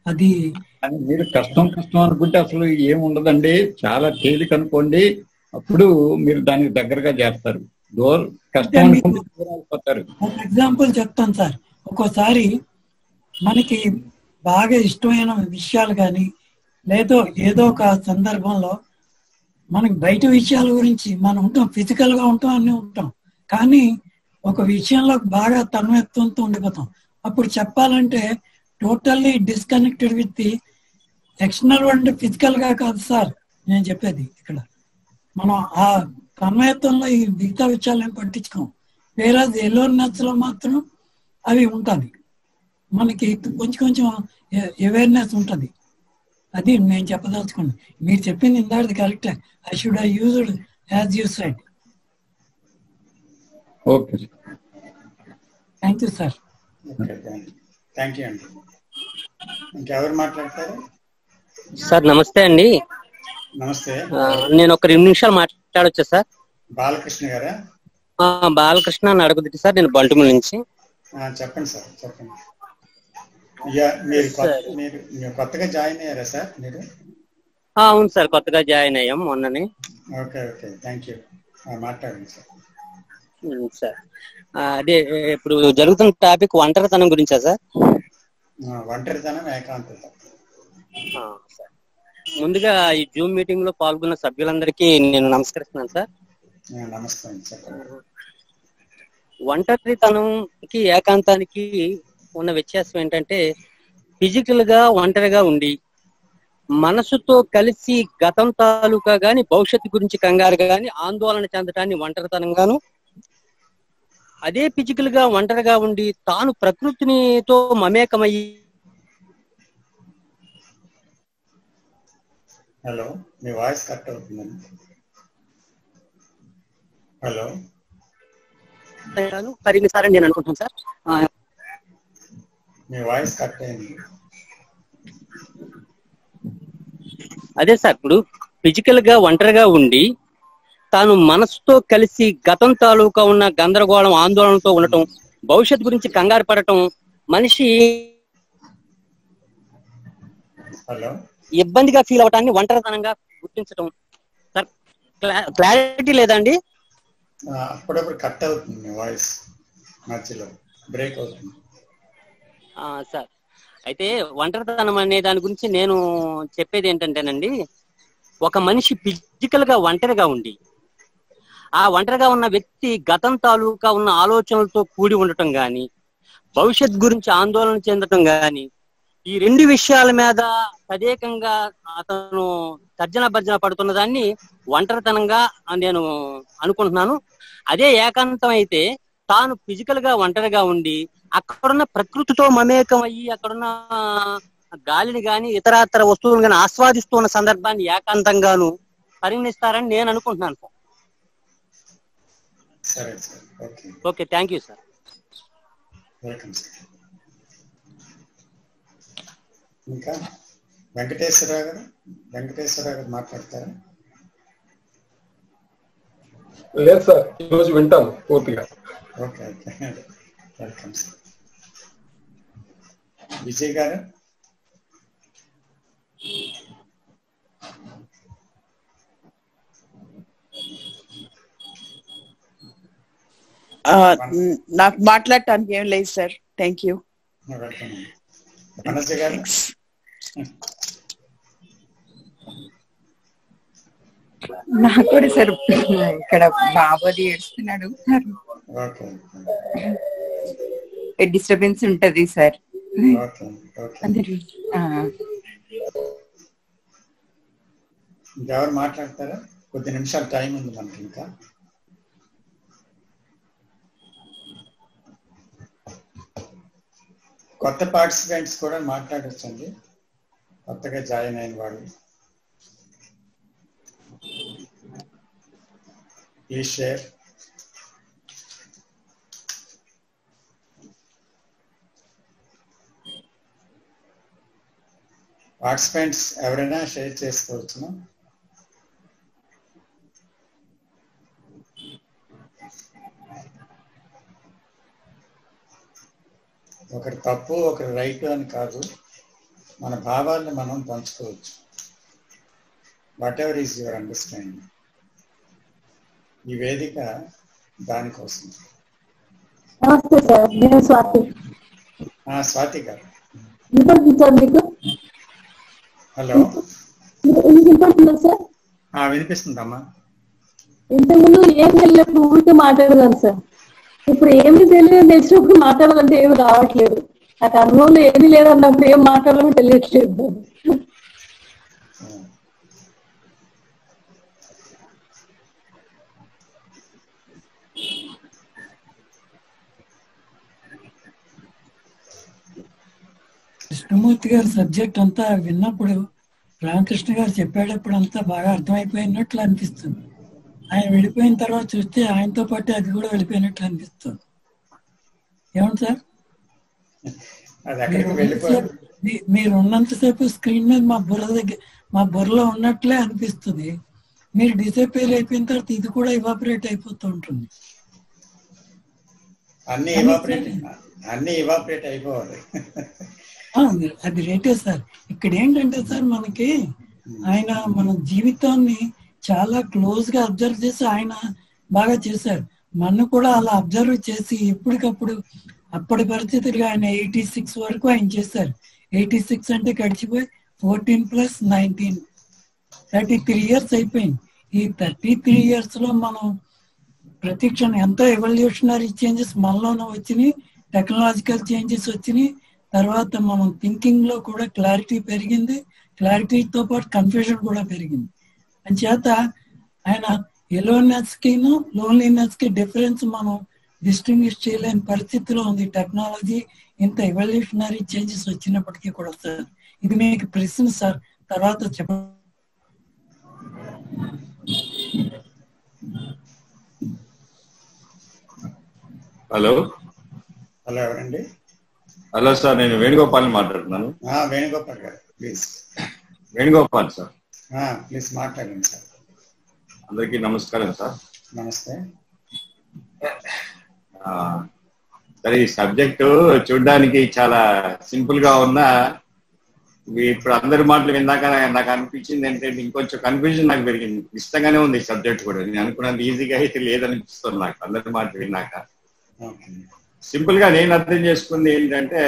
Speaker 7: అది
Speaker 4: కానీ మీరు కష్టం కష్టం అనుకుంటే అసలు ఏం ఉండదండి చాలా తేలిక అనుకోండి అప్పుడు మీరు దానికి దగ్గరగా చేస్తారు దూరం కష్టం
Speaker 7: అంటే మీకు-
Speaker 4: అనుకుంటే దూరం అయిపోతారు
Speaker 7: ఒక ఎగ్జాంపుల్ చెప్తాను సార్ ఒక్కోసారి మనకి బాగా ఇష్టమైన విషయాలు కానీ లేదో ఏదో ఒక సందర్భంలో మనకి బయట విషయాల గురించి మనం ఉంటాం ఫిజికల్ గా ఉంటాం అన్ని ఉంటాం కానీ ఒక విషయంలో బాగా తన్మయత్వంతో ఉండిపోతాం అప్పుడు చెప్పాలంటే totally disconnected with the external అంటే ఫిజికల్ గా కాదు సార్ నేను చెప్పేది ఇక్కడ మనం ఆ తన్మయత్వంలో ఈ మిగతా విషయాలు ఏం పట్టించుకోం వేరే ఎలోర్నెస్ లో మాత్రం అవి ఉంటుంది మనకి కొంచెం కొంచెం అవేర్నెస్ ఉంటుంది అది నేను చెప్పదలుచుకోండి మీరు చెప్పింది ఇందాడిది కరెక్టే I should I used as you said
Speaker 4: okay
Speaker 7: thank you sir
Speaker 2: okay thank you అండి ఇంకెవరు మాట్లాడతారు
Speaker 8: సార్ నమస్తే అండి
Speaker 2: నమస్తే
Speaker 8: ఆ, నేను ఒక రెండు నిమిషాలు మాట్లాడొచ్చా సార్
Speaker 2: బాలకృష్ణ గారా
Speaker 8: ఆ, బాలకృష్ణ అని అడుగుతుంది సార్ నేను బంటుమల్ నుంచి
Speaker 2: ఆ, చెప్పండి సార్ చెప్పండి ఇక మీరు కొత్త- మీరు మీరు కొత్తగా జాయిన్ అయ్యారా సార్ మీరు
Speaker 8: ఆ, అవును సార్ కొత్తగా జాయిన్ అయ్యాం మొన్ననే
Speaker 2: ఓకే ఓకే థ్యాంక్ యూ మాట్లాడండి సార్
Speaker 8: ఉమ్, సార్ ఆ, అదే ఇప్పుడు జరుగుతున్న టాపిక్ ఒంటరితనం గురించా సార్
Speaker 2: ఆ, ఒంటరితనం ఏకాంతత
Speaker 8: ఆ, సార్ ముందుగా ఈ జూమ్ మీటింగ్ లో పాల్గొన్న సభ్యులందరికీ నేను నమస్కరిస్తున్నాను సార్
Speaker 2: ఆ, నమస్కారం చెప్పండి
Speaker 8: ఒంటరితనంకి ఏకాంతానికి ఉన్న వ్యత్యాసం ఏంటంటే ఫిజికల్ గా ఒంటరిగా ఉండి మనసుతో కలిసి గతం తాలూకా గాని భవిష్యత్తు గురించి కంగారు గాని ఆందోళన చెందటాన్ని ఒంటరితనంగాను అదే ఫిజికల్ గా ఒంటరిగా ఉండి తాను ప్రకృతినితో మమేకమయ్యి
Speaker 2: హలో మీ వాయిస్ కట్ అవుతుందండి హలో
Speaker 8: పరిగణిస్తారని నేను అనుకుంటున్నాను సార్ ఆ,
Speaker 2: మీ వాయిస్ కట్ అయింది
Speaker 8: అదే సార్ ఇప్పుడు ఫిజికల్ గా ఒంటరిగా ఉండి తాను మనసుతో కలిసి గతం తాలూకా ఉన్న గందరగోళం ఆందోళనతో ఉండటం భవిష్యత్ గురించి కంగారు పడటం మనిషి
Speaker 2: హలో
Speaker 8: ఇబ్బందిగా ఫీల్ అవటాన్ని ఒంటరితనంగా గుర్తించటం సార్ క్లా- క్లారిటీ లేదండి
Speaker 2: ఆ, అప్పుడప్పుడు కట్ అవుతుంది మీ వాయిస్ మధ్యలో బ్రేక్ అవుతుంది
Speaker 8: ఆ, సార్ అయితే ఒంటరితనం అనే దాని గురించి నేను చెప్పేది ఏంటంటేనండి ఒక మనిషి ఫిజికల్ గా ఒంటరిగా ఉండి ఆ ఒంటరిగా ఉన్న వ్యక్తి గతం తాలూకా ఉన్న ఆలోచనలతో కూడి ఉండటం గాని భవిష్యత్ గురించి ఆందోళన చెందటం గాని ఈ రెండు విషయాల మీద తదేకంగా అతను తర్జన భర్జన పడుతున్న దాన్ని ఒంటరితనంగా నేను అనుకుంటున్నాను అదే ఏకాంతం అయితే తాను ఫిజికల్ గా ఒంటరిగా ఉండి అక్కడున్న ప్రకృతితో మమేకం అయ్యి అక్కడున్న గాలిని గాని ఇతరాతర వస్తువులను గాని ఆస్వాదిస్తున్న సందర్భాన్ని ఏకాంతంగాను పరిగణిస్తారని నేను అనుకుంటున్నాను సార్
Speaker 2: సరే sir okay
Speaker 8: okay thank you sir
Speaker 2: welcome sir ఇంకా వెంకటేశ్వరరావు గారు వెంకటేశ్వరరావు గారు మాట్లాడతారా
Speaker 9: లేదు సార్ ఈరోజు వింటాం పూర్తిగా
Speaker 2: okay okay welcome sir Vijay గారు
Speaker 10: ఆ, న్- నాకు మాట్లాడటానికి ఏం లేదు సార్ థ్యాంక్ యూ
Speaker 2: వెల్కమ్ మనస గారు
Speaker 11: నాకు కూడా సార్ ఇక్కడ బాబోది ఏడుస్తున్నాడు
Speaker 2: ఓకే
Speaker 11: డిస్టర్బెన్స్ ఉంటది సార్
Speaker 2: ఓకే ఓకే
Speaker 11: అందరూ ఆ,
Speaker 2: ఇంకెవరు మాట్లాడతారా కొద్ది నిమిషాలు టైం ఉంది మనకి ఇంకా కొత్త పార్టిసిపెంట్స్ కూడా మాట్లాడొచ్చండి కొత్తగా జాయిన్ అయిన వాళ్ళు ప్లీజ్ షేర్ పార్టిసిపెంట్స్ ఎవరైనా షేర్ చేసుకోవచ్చును ఒకటి తప్పు ఒకటి రైట్ అని కాదు మన భావాలను మనం పంచుకోవచ్చు whatever is your understanding ఈ వేదిక దానికోసం
Speaker 12: నమస్తే సార్ నేను స్వాతి
Speaker 2: ఆ, స్వాతి గారు
Speaker 12: వినిపించారు మీకు
Speaker 2: హలో
Speaker 12: మీకు వినిపిస్తుందా సార్
Speaker 2: ఆ, వినిపిస్తుందమ్మా
Speaker 12: ఇంతకుముందు ఏం తెలియనప్పుడు ఊరికే మాట్లాడదాను సార్ ఇప్పుడు ఏమి తెలియదు తెలిసినప్పుడు మాట్లాడాలంటే ఏమి రావట్లేదు నాకు అనుభవంలో ఏమీ లేదన్నప్పుడు ఏం మాట్లాడాలో తెలియట్లేదు
Speaker 7: కృష్ణమూర్తి గారి సబ్జెక్ట్ అంతా విన్నప్పుడు రామకృష్ణ గారు చెప్పేటప్పుడు అంతా బాగా అర్థమైపోయినట్లు అనిపిస్తుంది ఆయన వెళ్ళిపోయిన తర్వాత చూస్తే ఆయనతో పాటు అది కూడా వెళ్ళిపోయినట్లు అనిపిస్తుంది ఏమండి సార్
Speaker 2: అది
Speaker 7: మీరు
Speaker 2: ఎక్కడికి వెళ్ళిపోయారు
Speaker 7: ఉన్నంతసేపు- మీ- మీరు ఉన్నంతసేపు స్క్రీన్ మీద మా బుర్ర దగ్గర మా బుర్రలో ఉన్నట్లే అనిపిస్తుంది మీరు డిసపేర్ అయిపోయిన తర్వాత ఇది కూడా ఇవాపరేట్ అయిపోతూ ఉంటుంది
Speaker 2: అన్ని
Speaker 7: కానీ
Speaker 2: ఇవాపరేట్ అన్ని ఇవాపరేట్ అయిపోవాలి
Speaker 7: ఆ, అది రేటే సార్ ఇక్కడ ఏంటంటే సార్ మనకి ఆయన మన జీవితాన్ని చాలా క్లోజ్ గా అబ్జర్వ్ చేసి ఆయన బాగా చేశారు మన కూడా అలా అబ్జర్వ్ చేసి ఎప్పటికప్పుడు అప్పటి పరిస్థితులుగా ఆయన ఎయిటీ సిక్స్ వరకు ఆయన చేశారు ఎయిటీ సిక్స్ అంటే గడిచిపోయి fourteen plus nineteen thirty three years అయిపోయింది ఈ థర్టీ త్రీ ఇయర్స్ లో మనం ప్రతి క్షణం ఎంతో ఎవల్యూషనరీ చేంజెస్ మనలోనే వచ్చినాయి టెక్నాలజికల్ చేంజెస్ వచ్చినాయి తర్వాత మనం థింకింగ్ లో కూడా క్లారిటీ పెరిగింది క్లారిటీతో పాటు కన్ఫ్యూజన్ కూడా పెరిగింది అంచేత ఆయన ఎలోనెస్ కి లోన్లీనెస్ కి డిఫరెన్స్ మనం డిస్టింగ్విష్ చేయలేని పరిస్థితిలో ఉంది టెక్నాలజీ ఇంత ఎవల్యూషనరీ చేంజెస్ వచ్చినప్పటికీ కూడా సార్ ఇది మీకు ప్రశ్న సార్ తర్వాత చెప్ప
Speaker 5: హలో
Speaker 2: హలో ఎవరండి
Speaker 5: హలో సార్ నేను వేణుగోపాల్ని మాట్లాడుతున్నాను
Speaker 2: ఆ, వేణుగోపాల్ గారు ప్లీజ్
Speaker 5: వేణుగోపాల్ సార్
Speaker 2: ప్లీజ్ మాట్లాడండి సార్
Speaker 5: అందరికీ నమస్కారం సార్
Speaker 2: నమస్తే
Speaker 5: ఆ, సరే ఈ సబ్జెక్టు చూడడానికి చాలా సింపుల్ గా ఉన్నా ఇవి ఇప్పుడు అందరి మాటలు విన్నాక నాకు అనిపించింది ఏంటంటే ఇంకొంచెం కన్ఫ్యూజన్ నాకు పెరిగింది ఇష్టంగానే ఉంది ఈ సబ్జెక్ట్ కూడా నేను అనుకున్నంత ఈజీగా అయితే లేదనిపిస్తుంది నాకు అందరి మాటలు విన్నాక
Speaker 2: ఓకే
Speaker 5: సింపుల్ గా నేను అర్థం చేసుకుంది ఏంటంటే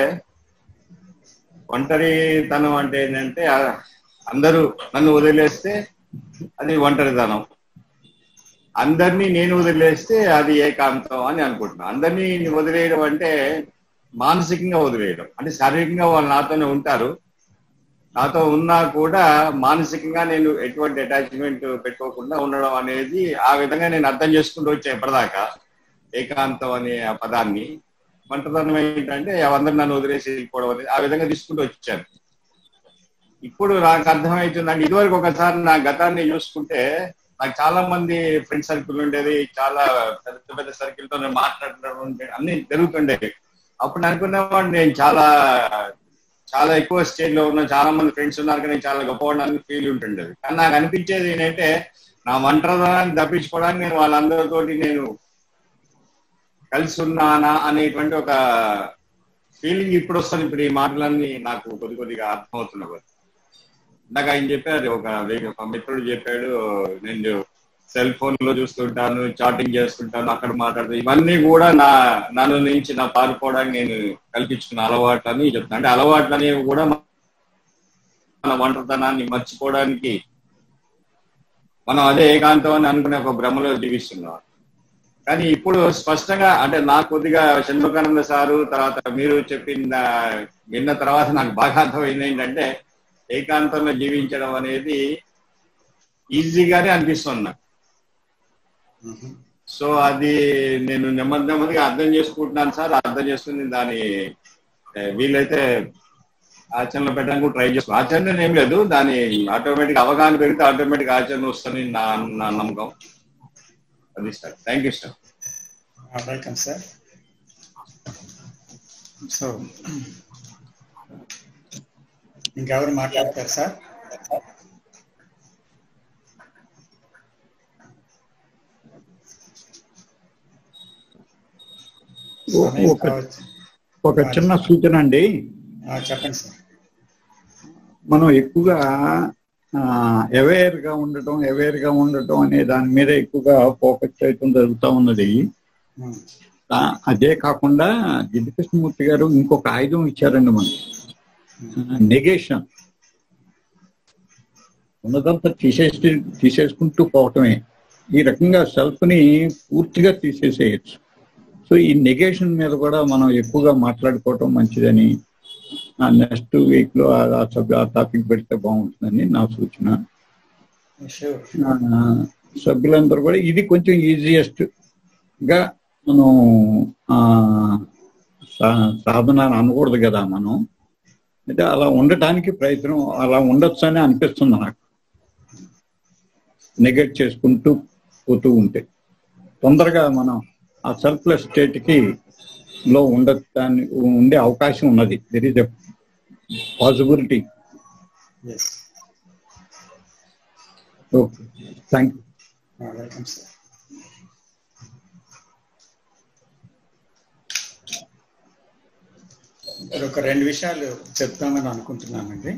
Speaker 5: ఒంటరితనం అంటే ఏంటంటే ఆ, అందరూ నన్ను వదిలేస్తే అది ఒంటరితనం అందరినీ నేను వదిలేస్తే అది ఏకాంతం అని అనుకుంటున్నాను అందరినీ వదిలేయడం అంటే మానసికంగా వదిలేయడం అంటే శారీరకంగా వాళ్ళు నాతోనే ఉంటారు నాతో ఉన్నా కూడా మానసికంగా నేను ఎటువంటి అటాచ్మెంట్ పెట్టుకోకుండా ఉండడం అనేది ఆ విధంగా నేను అర్థం చేసుకుంటూ వచ్చా ఇప్పటిదాకా ఏకాంతం అనే ఆ పదాన్ని ఒంటరితనం ఏంటంటే అందరు నన్ను వదిలేసి వెళ్ళిపోవడం అనేది ఆ విధంగా తీసుకుంటూ వచ్చాను ఇప్పుడు నాకు అర్థమవుతుందండి ఇదివరకు ఒకసారి నా గతాన్ని చూసుకుంటే నాకు చాలా మంది ఫ్రెండ్ సర్కిల్ ఉండేది చాలా పెద్ద పెద్ద సర్కిల్ తో నేను మాట్లాడడం ఉండే- అన్ని జరుగుతుండేవి అప్పుడు నేను అనుకునేవాడిని నేను చాలా చాలా ఎక్కువ స్టేజ్ లో ఉన్న చాలా మంది ఫ్రెండ్స్ ఉన్నారు కానీ నేను చాలా గొప్పవాడిని ఫీల్ ఉంటుండేది కానీ నాకు అనిపించేది ఏంటంటే నా ఒంటరితనాన్ని తప్పించుకోవడానికి నేను వాళ్ళందరితోటి నేను కలిసి ఉన్నానా అనేటువంటి ఒక ఫీలింగ్ ఇప్పుడు వస్తుంది ఇప్పుడు ఈ మాటలన్నీ నాకు కొద్ది కొద్దిగా అర్థమవుతున్నాయి ఇందాక ఆయన చెప్పారు ఒక వ్యక్తి- ఒక మిత్రుడు చెప్పాడు నేను సెల్ ఫోన్ లో చూస్తుంటాను చాటింగ్ చేస్తుంటాను అక్కడ మాట్లాడుతూ ఇవన్నీ కూడా నా నన్ను నుంచి నా పారిపోవడానికి నేను కల్పించుకున్న అలవాట్లు అని చెప్తాను అంటే అలవాట్లు అనేవి కూడా మన ఒంటరితనాన్ని మర్చిపోవడానికి మనం అదే ఏకాంతం అని అనుకునే ఒక భ్రమలో జీవిస్తున్నాం కానీ ఇప్పుడు స్పష్టంగా అంటే నాకు కొద్దిగా షణ్ముఖానంద సారు తర్వాత మీరు చెప్పిన విన్న తర్వాత నాకు బాగా అర్థమైంది ఏంటంటే ఏకాంతంలో జీవించడం అనేది ఈజీగానే అనిపిస్తుంది నాకు సో అది నేను నెమ్మది నెమ్మదిగా అర్థం చేసుకుంటున్నాను సార్ అర్థం చేసుకుని దాని ఏ, వీలైతే ఆచరణలో పెట్టడానికి ట్రై చేస్తాను ఆచరణ ఏం లేదు దాని ఆటోమేటిక్ అవగాహన పెడితే ఆటోమేటిక్ ఆచరణ వస్తుంది నా నా నమ్మకం అది sir thank you sir
Speaker 2: welcome sir so ఇంకెవరు మాట్లాడతారు సార్ సమయం
Speaker 4: ఒక
Speaker 2: కావచ్చు
Speaker 4: ఒక చిన్న సూచన అండి
Speaker 2: ఆ, చెప్పండి సార్
Speaker 4: మనం ఎక్కువగా అవేర్ గా ఉండటం అవేర్ గా ఉండటం అనే దాని మీద ఎక్కువగా ఫోకస్ చేయటం జరుగుతూ ఉన్నది ఆ, అదే కాకుండా జిడ్డు కృష్ణమూర్తి గారు ఇంకొక ఆయుధం ఇచ్చారండి మనకి నెగేషన్ ఉన్నదంతా తీసేసి తీసేసుకుంటూ పోవటమే ఈ రకంగా సెల్ఫ్ ని పూర్తిగా తీసేసేయచ్చు సో ఈ నెగేషన్ మీద కూడా మనం ఎక్కువగా మాట్లాడుకోవటం మంచిదని నెక్స్ట్ వీక్ లో ఆ సబ్ ఆ టాపిక్ పెడితే బాగుంటుందని నా సూచన
Speaker 2: షూర్
Speaker 4: ఆ, సభ్యులందరూ కూడా ఇది కొంచెం ఈజియెస్ట్ గా మనం ఆ, సా- సాధన అని అనకూడదు కదా మనం అయితే అలా ఉండటానికి ప్రయత్నం అలా ఉండొచ్చు అని అనిపిస్తుంది నాకు నెగెక్ట్ చేసుకుంటూ పోతూ ఉంటే తొందరగా మనం ఆ సెల్ఫ్లెస్ స్టేట్ కి లో ఉండటాన్ని ఉండే అవకాశం ఉన్నది there is a possibility
Speaker 2: yes
Speaker 4: okay thank you
Speaker 2: welcome sir ఇక్కడ ఒక రెండు విషయాలు చెప్తామని అనుకుంటున్నానండి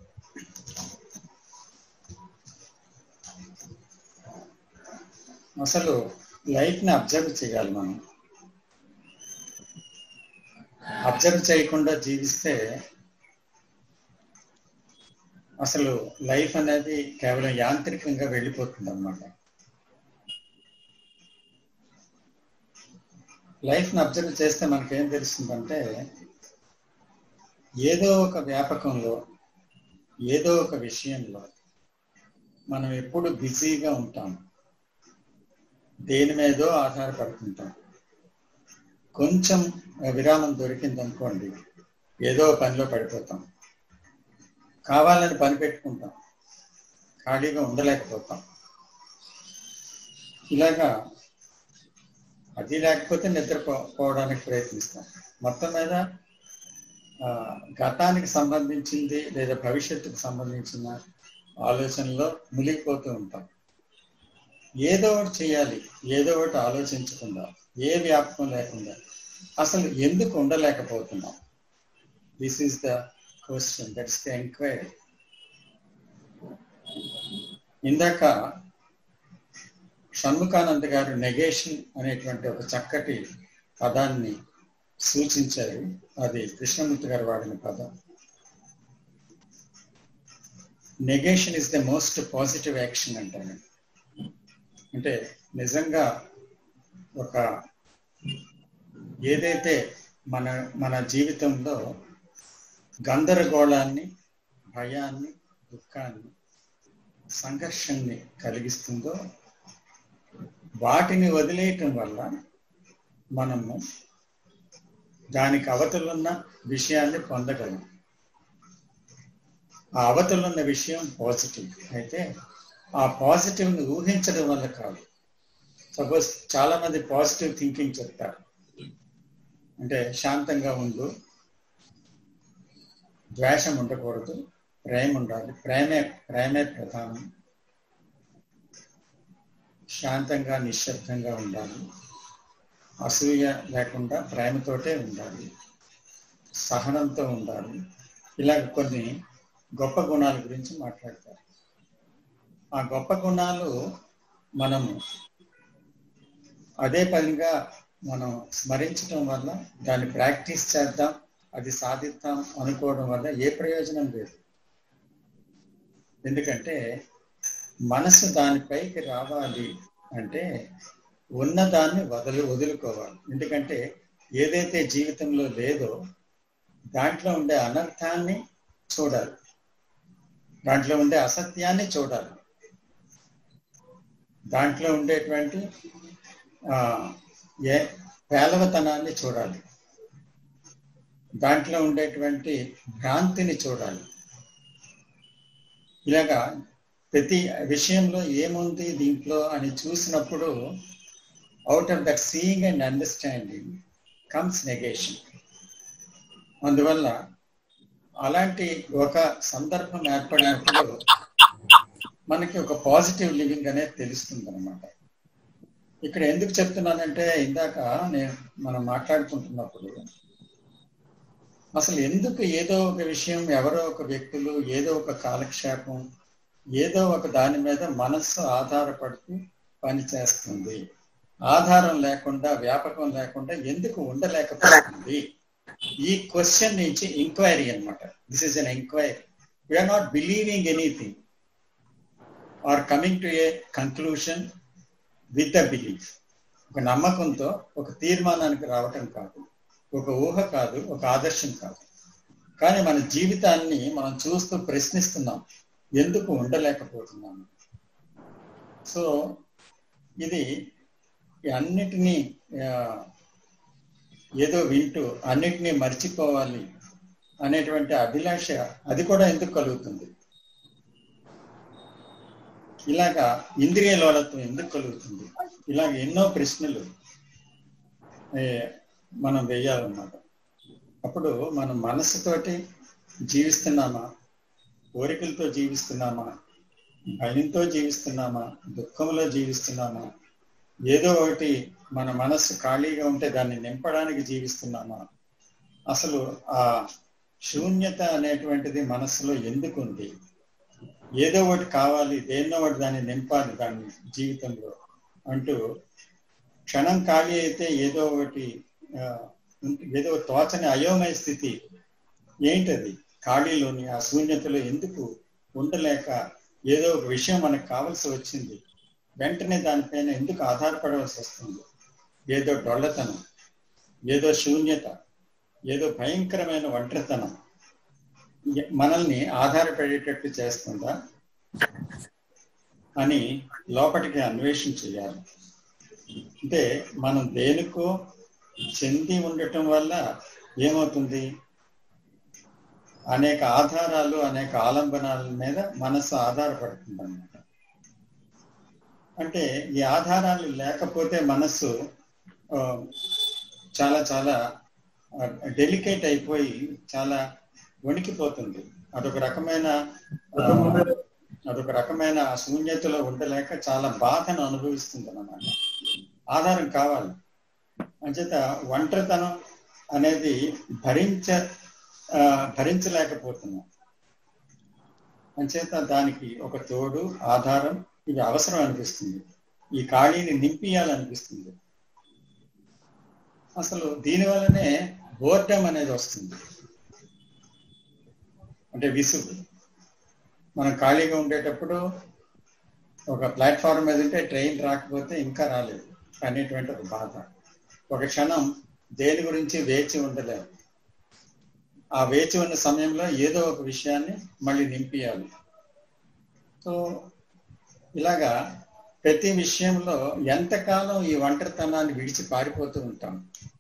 Speaker 2: అసలు లైఫ్ ని అబ్జర్వ్ చేయాలి మనం అబ్జర్వ్ చేయకుండా జీవిస్తే అసలు లైఫ్ అనేది కేవలం యాంత్రికంగా వెళ్ళిపోతుంది అనమాట లైఫ్ ని అబ్జర్వ్ చేస్తే మనకేం తెలుస్తుందంటే ఏదో ఒక వ్యాపకంలో ఏదో ఒక విషయంలో మనం ఎప్పుడు బిజీగా ఉంటాం దేని మీదో ఆధారపడుతుంటాం కొంచెం విరామం దొరికింది అనుకోండి ఏదో పనిలో పడిపోతాం కావాలని పని పెట్టుకుంటాం ఖాళీగా ఉండలేకపోతాం ఇలాగా అది లేకపోతే నిద్రపోవడానికి ప్రయత్నిస్తాం మొత్తం మీద ఆ, గతానికి సంబంధించింది లేదా భవిష్యత్తుకు సంబంధించిన ఆలోచనలో మునిగిపోతూ ఉంటాం ఏదో ఒకటి చేయాలి ఏదో ఒకటి ఆలోచించకుండా ఏ వ్యాపకం లేకుండా అసలు ఎందుకు ఉండలేకపోతున్నాం this is the question that's the enquiry ఇందాక షణ్ముఖానంద్ గారు నెగేషన్ అనేటువంటి ఒక చక్కటి పదాన్ని సూచించారు అది కృష్ణమూర్తి గారు వాడిన పదం negation is the most positive action అంటాను అంటే నిజంగా ఒక ఏదైతే మన మన జీవితంలో గందరగోళాన్ని భయాన్ని దుఃఖాన్ని సంఘర్షణని కలిగిస్తుందో వాటిని వదిలేయటం వల్ల మనము దానికి అవతలున్న విషయాన్ని పొందగలం ఆ అవతలున్న విషయం పాజిటివ్ అయితే ఆ పాజిటివ్ ని ఊహించడం వల్ల కాదు సపోజ్ చాలా మంది పాజిటివ్ థింకింగ్ చెప్తారు అంటే శాంతంగా ఉండు ద్వేషం ఉండకూడదు ప్రేమ ఉండాలి ప్రేమే ప్రేమే ప్రధానం శాంతంగా నిశ్శబ్దంగా ఉండాలి అసూయ లేకుండా ప్రేమతోటే ఉండాలి సహనంతో ఉండాలి ఇలాగ కొన్ని గొప్ప గుణాల గురించి మాట్లాడతారు ఆ గొప్ప గుణాలు మనము అదే పనిగా మనం స్మరించడం వల్ల దాన్ని ప్రాక్టీస్ చేద్దాం అది సాధిద్దాం అనుకోవడం వల్ల ఏ ప్రయోజనం లేదు ఎందుకంటే మనసు దానిపైకి రావాలి అంటే ఉన్నదాన్ని వదలు వదులుకోవాలి ఎందుకంటే ఏదైతే జీవితంలో లేదో దాంట్లో ఉండే అనర్థాన్ని చూడాలి దాంట్లో ఉండే అసత్యాన్ని చూడాలి దాంట్లో ఉండేటువంటి ఆ, ఏ పేలవతనాన్ని చూడాలి దాంట్లో ఉండేటువంటి భ్రాంతిని చూడాలి ఇలాగా ప్రతి విషయంలో ఏముంది దీంట్లో అని చూసినప్పుడు out of that seeing and understanding comes negation అందువల్ల అలాంటి ఒక సందర్భం ఏర్పడినప్పుడు మనకి ఒక పాజిటివ్ లివింగ్ అనేది తెలుస్తుంది అనమాట ఇక్కడ ఎందుకు చెప్తున్నానంటే ఇందాక నేను మనం మాట్లాడుకుంటున్నప్పుడు అసలు ఎందుకు ఏదో ఒక విషయం ఎవరో ఒక వ్యక్తులు ఏదో ఒక కాలక్షేపం ఏదో ఒక దాని మీద మనస్సు ఆధారపడుతూ పనిచేస్తుంది ఆధారం లేకుండా వ్యాపకం లేకుండా ఎందుకు ఉండలేకపోతుంది ఈ క్వశ్చన్ నుంచి ఎంక్వైరీ అనమాట this is an enquiry we are not believing anything or coming to a conclusion with the belief ఒక నమ్మకంతో ఒక తీర్మానానికి రావటం కాదు ఒక ఊహ కాదు ఒక ఆదర్శం కాదు కానీ మన జీవితాన్ని మనం చూస్తూ ప్రశ్నిస్తున్నాం ఎందుకు ఉండలేకపోతున్నాము సో ఇది అన్నిటినీ ఏదో వింటూ అన్నిటినీ మర్చిపోవాలి అనేటువంటి అభిలాష అది కూడా ఎందుకు కలుగుతుంది ఇలాగా ఇంద్రియ లోలత్వం ఎందుకు కలుగుతుంది ఇలాగ ఎన్నో ప్రశ్నలు మనం వేయాలన్నమాట అప్పుడు మనం మనసుతోటి జీవిస్తున్నామా కోరికలతో జీవిస్తున్నామా భయంతో జీవిస్తున్నామా దుఃఖంలో జీవిస్తున్నామా ఏదో ఒకటి మన మనస్సు ఖాళీగా ఉంటే దాన్ని నింపడానికి జీవిస్తున్నామా అసలు ఆ శూన్యత అనేటువంటిది మనస్సులో ఎందుకు ఉంది ఏదో ఒకటి కావాలి దేన్నో ఒకటి దాన్ని నింపాలి దాని జీవితంలో అంటూ క్షణం ఖాళీ అయితే ఏదో ఒకటి ఏదో తోచని అయోమయ స్థితి ఏంటది ఖాళీలోని ఆ శూన్యతలో ఎందుకు ఉండలేక ఏదో ఒక విషయం మనకు కావాల్సి వచ్చింది వెంటనే దానిపైన ఎందుకు ఆధారపడవలసి వస్తుంది ఏదో డొల్లతనం ఏదో శూన్యత ఏదో భయంకరమైన ఒంటరితనం మనల్ని ఆధారపడేటట్టు చేస్తుందా అని లోపలికి అన్వేషణ చేయాలి అంటే మనం దేనికో చెంది ఉండటం వల్ల ఏమవుతుంది అనేక ఆధారాలు అనేక ఆలంబనాల మీద మనసు ఆధారపడుతుంది అన్నమాట అంటే ఈ ఆధారాలు లేకపోతే మనస్సు చాలా చాలా డెలికేట్ అయిపోయి చాలా వణికిపోతుంది అదొక రకమైన అదొక రకమైన శూన్యతలో ఉండలేక చాలా బాధను అనుభవిస్తుంది అన్నమాట ఆధారం కావాలి అంచేత ఒంటరితనం అనేది భరించ భరించలేకపోతున్నాం అంచేత దానికి ఒక తోడు ఆధారం ఇది అవసరం అనిపిస్తుంది ఈ ఖాళీని నింపియాలనిపిస్తుంది అసలు దీనివల్లనే బోర్డం అనేది వస్తుంది అంటే విసుగు మనం ఖాళీగా ఉండేటప్పుడు ఒక ప్లాట్ఫామ్ మీద ఉంటే ట్రైన్ రాకపోతే ఇంకా రాలేదు అనేటువంటి ఒక బాధ ఒక క్షణం దేని గురించి వేచి ఉండలేము ఆ వేచి ఉన్న సమయంలో ఏదో ఒక విషయాన్ని మళ్ళీ నింపియాలి సో ఇలాగా ప్రతి విషయంలో ఎంతకాలం ఈ ఒంటరితనాన్ని విడిచి పారిపోతూ ఉంటాం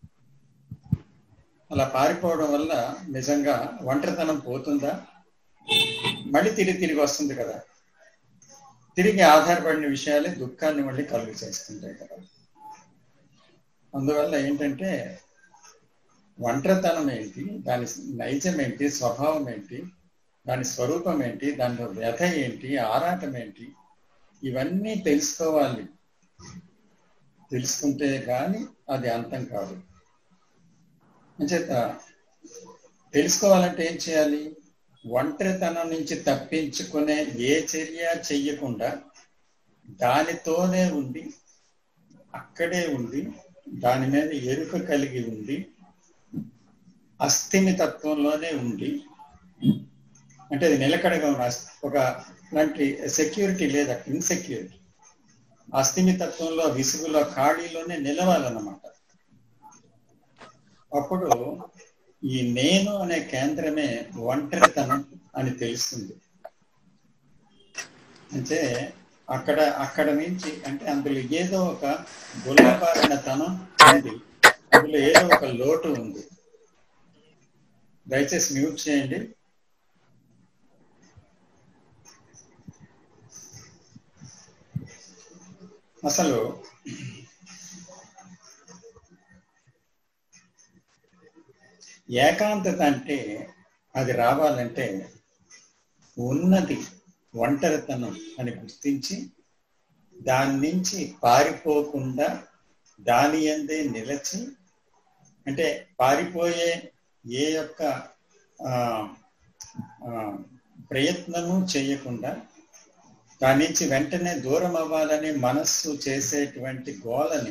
Speaker 2: అలా పారిపోవడం వల్ల నిజంగా ఒంటరితనం పోతుందా మళ్ళీ తిరిగి తిరిగి వస్తుంది కదా తిరిగి ఆధారపడిన విషయాలే దుఃఖాన్ని మళ్ళీ కలుగు చేస్తుంటాయి కదా అందువల్ల ఏంటంటే ఒంటరితనం ఏంటి దాని నైజం ఏంటి స్వభావం ఏంటి దాని స్వరూపం ఏంటి దాని వ్యధ ఏంటి ఆరాటం ఏంటి ఇవన్నీ తెలుసుకోవాలి తెలుసుకుంటే కానీ అది అంతం కాదు అంచేత తెలుసుకోవాలంటే ఏం చేయాలి ఒంటరితనం నుంచి తప్పించుకునే ఏ చర్య చెయ్యకుండా దానితోనే ఉండి అక్కడే ఉండి దాని మీద ఎరుక కలిగి ఉండి అస్థిమితత్వంలోనే ఉండి అంటే అది నిలకడగా ఉన్న ఒక లాంటి సెక్యూరిటీ లేదా ఇన్సెక్యూరిటీ అస్థిమితత్వంలో విసుగులో ఖాళీలోనే నిలవాలన్నమాట అప్పుడు ఈ నేను అనే కేంద్రమే ఒంటరితనం అని తెలుస్తుంది అంటే అక్కడ అక్కడ నుంచి అంటే అందులో ఏదో ఒక గుల్లబారిన తనం ఉంది అందులో ఏదో ఒక లోటు ఉంది దయచేసి మ్యూట్ చేయండి అసలు ఏకాంతత అంటే అది రావాలంటే ఉన్నది ఒంటరితనం అని గుర్తించి దాని నుంచి పారిపోకుండా దాని ఎందే నిలచి అంటే పారిపోయే ఏ యొక్క ఆ, ఆ, ప్రయత్నము చేయకుండా దాని నుంచి వెంటనే దూరం అవ్వాలని మనస్సు చేసేటువంటి గోలని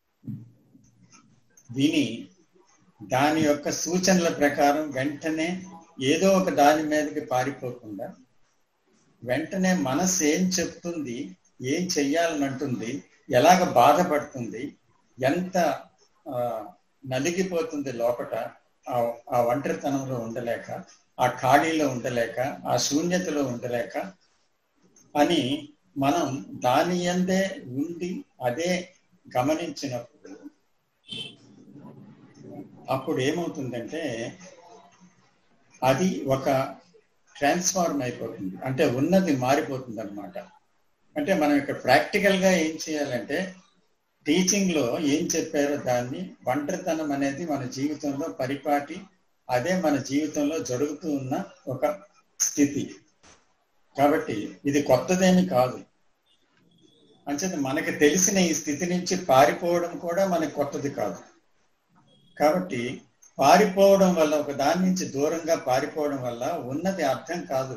Speaker 2: విని దాని యొక్క సూచనల ప్రకారం వెంటనే ఏదో ఒక దాని మీదకి పారిపోకుండా వెంటనే మనసు ఏం చెప్తుంది ఏం చెయ్యాలని అంటుంది ఎలాగ బాధపడుతుంది ఎంత ఆ, నలిగిపోతుంది లోపట ఆ ఆ ఒంటరితనంలో ఉండలేక ఆ ఖాళీలో ఉండలేక ఆ శూన్యతలో ఉండలేక అని మనం దాని అందే ఉండి అదే గమనించినప్పుడు అప్పుడు ఏమవుతుందంటే అది ఒక ట్రాన్స్ఫార్మ్ అయిపోతుంది అంటే ఉన్నది మారిపోతుంది అనమాట అంటే మనం ఇక్కడ ప్రాక్టికల్ గా ఏం చేయాలంటే టీచింగ్ లో ఏం చెప్పారో దాన్ని ఒంటరితనం అనేది మన జీవితంలో పరిపాటి అదే మన జీవితంలో జరుగుతూ ఉన్న ఒక స్థితి కాబట్టి ఇది కొత్తదేమి కాదు అంచేత మనకి తెలిసిన ఈ స్థితి నుంచి పారిపోవడం కూడా మనకి కొత్తది కాదు కాబట్టి పారిపోవడం వల్ల ఒక దాని నుంచి దూరంగా పారిపోవడం వల్ల ఉన్నది అర్థం కాదు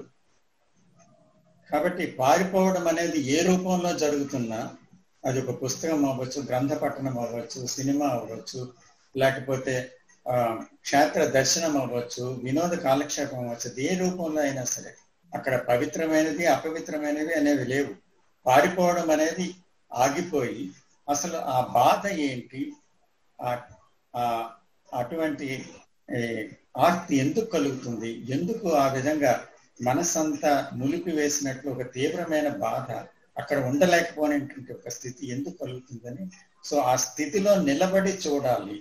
Speaker 2: కాబట్టి పారిపోవడం అనేది ఏ రూపంలో జరుగుతున్నా అది ఒక పుస్తకం అవ్వచ్చు గ్రంథ పట్టణం అవ్వచ్చు సినిమా అవ్వచ్చు లేకపోతే ఆ, క్షేత్ర దర్శనం అవ్వచ్చు వినోద కాలక్షేపం అవ్వచ్చు అది ఏ రూపంలో అయినా సరే అక్కడ పవిత్రమైనది అపవిత్రమైనవి అనేవి లేవు పారిపోవడం అనేది ఆగిపోయి అసలు ఆ బాధ ఏంటి ఆ ఆ అటువంటి ఏ, ఆర్తి ఎందుకు కలుగుతుంది ఎందుకు ఆ విధంగా మనసంతా నులిపి వేసినట్లు ఒక తీవ్రమైన బాధ అక్కడ ఉండలేకపోయినటువంటి ఒక స్థితి ఎందుకు కలుగుతుందని సో ఆ స్థితిలో నిలబడి చూడాలి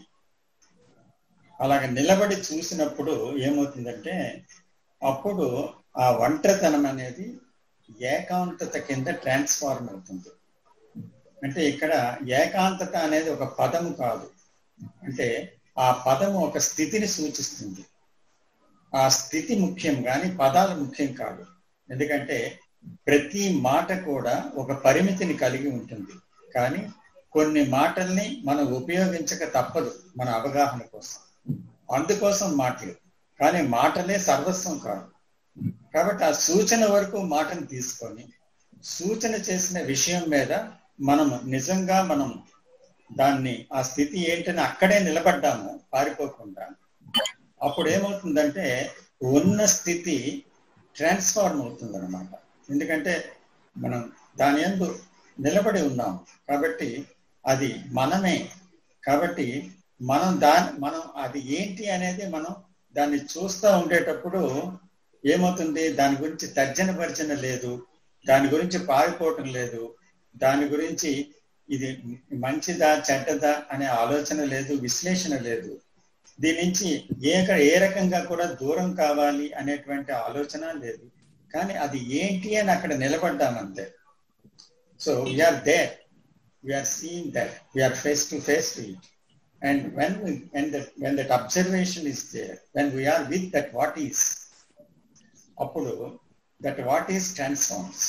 Speaker 2: అలాగ నిలబడి చూసినప్పుడు ఏమవుతుందంటే అప్పుడు ఆ ఒంటరితనం అనేది ఏకాంతత కింద ట్రాన్స్ఫార్మ్ అవుతుంది అంటే ఇక్కడ ఏకాంతత అనేది ఒక పదము కాదు అంటే ఆ పదము ఒక స్థితిని సూచిస్తుంది ఆ స్థితి ముఖ్యం కానీ పదాలు ముఖ్యం కాదు ఎందుకంటే ప్రతి మాట కూడా ఒక పరిమితిని కలిగి ఉంటుంది కానీ కొన్ని మాటల్ని మనం ఉపయోగించక తప్పదు మన అవగాహన కోసం అందుకోసం మాటలు కానీ మాటలే సర్వస్వం కాదు కాబట్టి ఆ సూచన వరకు మాటను తీసుకొని సూచన చేసిన విషయం మీద మనం నిజంగా మనం దాన్ని ఆ స్థితి ఏంటని అక్కడే నిలబడ్డాము పారిపోకుండా అప్పుడు ఏమవుతుందంటే ఉన్న స్థితి ట్రాన్స్ఫార్మ్ అవుతుంది అనమాట ఎందుకంటే మనం దాని ఎందు నిలబడి ఉన్నాం కాబట్టి అది మనమే కాబట్టి మనం దాని మనం అది ఏంటి అనేది మనం దాన్ని చూస్తూ ఉండేటప్పుడు ఏమవుతుంది దాని గురించి తర్జన భర్జన లేదు దాని గురించి పారిపోవటం లేదు దాని గురించి ఇది మంచిదా చెడ్డదా అనే ఆలోచన లేదు విశ్లేషణ లేదు దీని నుంచి ఏ ఏ రకంగా కూడా దూరం కావాలి అనేటువంటి ఆలోచన లేదు కానీ అది ఏంటి అని అక్కడ నిలబడ్డామంతే so we are there we are seeing that we are face to face to it and when when that when that observation is there when we are with that what is అప్పుడు దట్ వాట్ ఈస్ ట్రాన్స్ఫార్మ్స్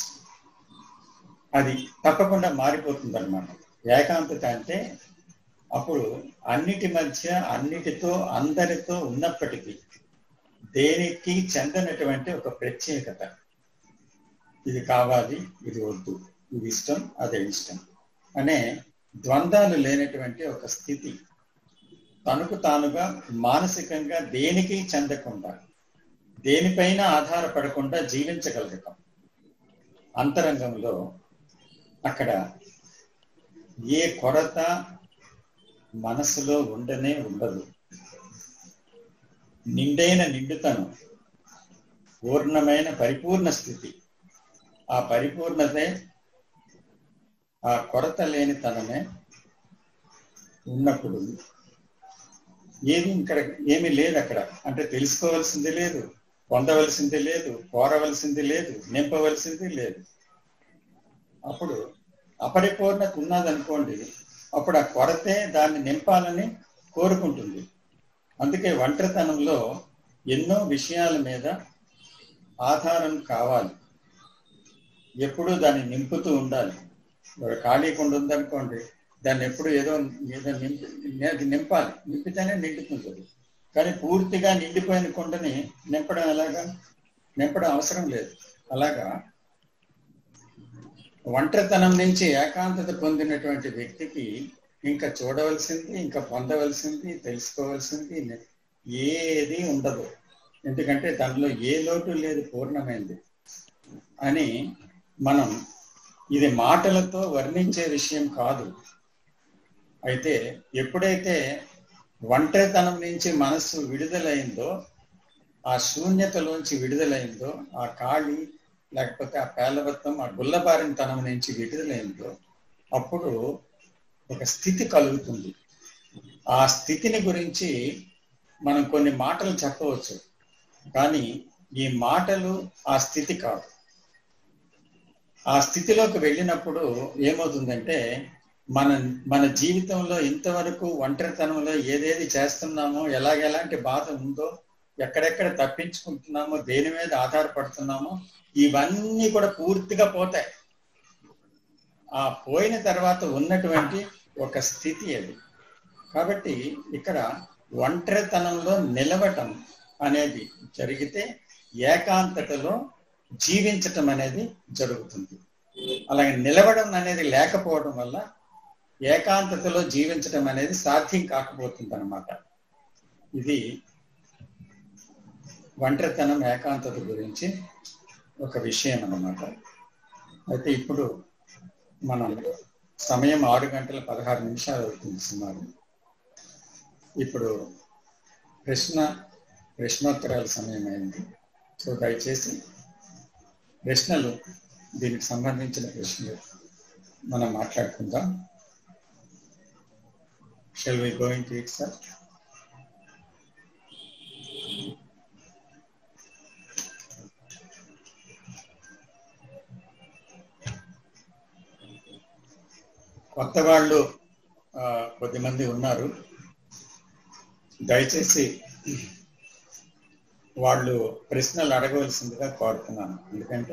Speaker 2: అది తప్పకుండా మారిపోతుంది అనమాట ఏకాంతత అంటే అప్పుడు అన్నిటి మధ్య అన్నిటితో అందరితో ఉన్నప్పటికీ దేనికి చెందనటువంటి ఒక ప్రత్యేకత ఇది కావాలి ఇది వద్దు ఇది ఇష్టం అదే ఇష్టం అనే ద్వంద్వాలు లేనటువంటి ఒక స్థితి తనకు తానుగా మానసికంగా దేనికి చెందకుండా దేనిపైన ఆధారపడకుండా జీవించగలగటం అంతరంగంలో అక్కడ ఏ కొరత మనసులో ఉండనే ఉండదు నిండైన నిండుతనం పూర్ణమైన పరిపూర్ణ స్థితి ఆ పరిపూర్ణతే ఆ కొరత లేని తనమే ఉన్నప్పుడు ఏది ఇక్కడ ఏమీ లేదు అక్కడ అంటే తెలుసుకోవాల్సింది లేదు పొందవలసింది లేదు కోరవలసింది లేదు నింపవలసింది లేదు అప్పుడు అపరిపూర్ణత ఉన్నదనుకోండి అప్పుడు ఆ కొరతే దాన్ని నింపాలని కోరుకుంటుంది అందుకే ఒంటరితనంలో ఎన్నో విషయాల మీద ఆధారం కావాలి ఎప్పుడూ దాన్ని నింపుతూ ఉండాలి ఒక ఖాళీ కుండ ఉందనుకోండి దాన్ని ఎప్పుడు ఏదో ఏదో నింపి నింపాలి నింపితేనే నిండుతుంది కానీ పూర్తిగా నిండిపోయిన కుండని నింపడం ఎలాగా నింపడం అవసరం లేదు అలాగా ఒంటరితనం నుంచి ఏకాంతత పొందినటువంటి వ్యక్తికి ఇంకా చూడవలసింది ఇంకా పొందవలసింది తెలుసుకోవాల్సింది ఏది ఉండదు ఎందుకంటే దానిలో ఏ లోటు లేదు పూర్ణమైంది అని మనం ఇది మాటలతో వర్ణించే విషయం కాదు అయితే ఎప్పుడైతే ఒంటరితనం నుంచి మనస్సు విడుదలైందో ఆ శూన్యతలోంచి విడుదలైందో ఆ ఖాళీ లేకపోతే ఆ పేలవత్వం ఆ గుల్లబారినతనం నుంచి విడుదలైందో అప్పుడు ఒక స్థితి కలుగుతుంది ఆ స్థితిని గురించి మనం కొన్ని మాటలు చెప్పవచ్చు కానీ ఈ మాటలు ఆ స్థితి కాదు ఆ స్థితిలోకి వెళ్ళినప్పుడు ఏమవుతుందంటే మన మన జీవితంలో ఇంతవరకు ఒంటరితనంలో ఏదేది చేస్తున్నామో ఎలాగెలాంటి బాధ ఉందో ఎక్కడెక్కడ తప్పించుకుంటున్నామో దేని మీద ఆధారపడుతున్నామో ఇవన్నీ కూడా పూర్తిగా పోతాయి ఆ పోయిన తర్వాత ఉన్నటువంటి ఒక స్థితి అది కాబట్టి ఇక్కడ ఒంటరితనంలో నిలవటం అనేది జరిగితే ఏకాంతతలో జీవించటం అనేది జరుగుతుంది అలాగే నిలవడం అనేది లేకపోవడం వల్ల ఏకాంతతలో జీవించడం అనేది సాధ్యం కాకపోతుంది అనమాట ఇది ఒంటరితనం ఏకాంతత గురించి ఒక విషయం అన్నమాట అయితే ఇప్పుడు మనం సమయం ఆరు గంటల పదహారు నిమిషాలు అవుతుంది సుమారు ఇప్పుడు ప్రశ్న ప్రశ్నోత్తరాల సమయం అయింది సో దయచేసి ప్రశ్నలు దీనికి సంబంధించిన ప్రశ్నలు మనం మాట్లాడుకుందాం shall we going to it sir కొత్త వాళ్ళు ఆ, కొద్దిమంది ఉన్నారు దయచేసి వాళ్ళు ప్రశ్నలు అడగవలసిందిగా కోరుతున్నాను ఎందుకంటే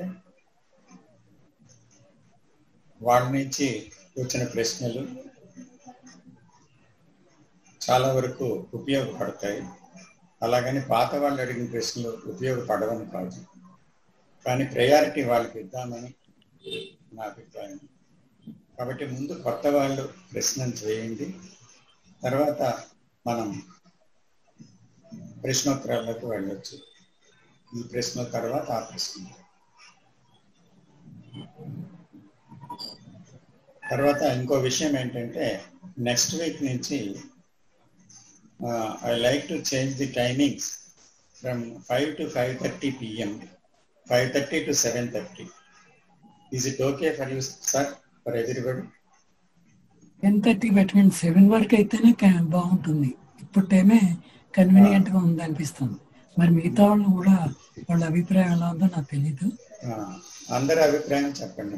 Speaker 2: వాళ్ళ నుంచి వచ్చిన ప్రశ్నలు చాలా వరకు ఉపయోగపడతాయి అలాగని పాత వాళ్ళు అడిగిన ప్రశ్నలు ఉపయోగపడవని కాదు కానీ ప్రయారిటీ వాళ్ళకి ఇద్దామని నా అభిప్రాయం కాబట్టి ముందు కొత్త వాళ్ళు ప్రశ్నలు చేయండి తర్వాత మనం ప్రశ్నోత్తరాలకు వెళ్ళొచ్చు ఈ ప్రశ్న తర్వాత ఆ ప్రశ్న తర్వాత ఇంకో విషయం ఏంటంటే నెక్స్ట్ వీక్ నుంచి I like to change the timings from five to five thirty PM five thirty to seven thirty is it okay for you sir for everybody
Speaker 7: ten thirty పెట్టండి సెవెన్ వరకు అయితేనే క- బాగుంటుంది ఇప్పుడు టైమే కన్వీనియంట్ గా ఉంది అనిపిస్తుంది మరి మిగతా వాళ్ళు కూడా వాళ్ళ అభిప్రాయం ఎలా ఉందో నాకు తెలీదు
Speaker 2: అందరి అభిప్రాయం చెప్పండి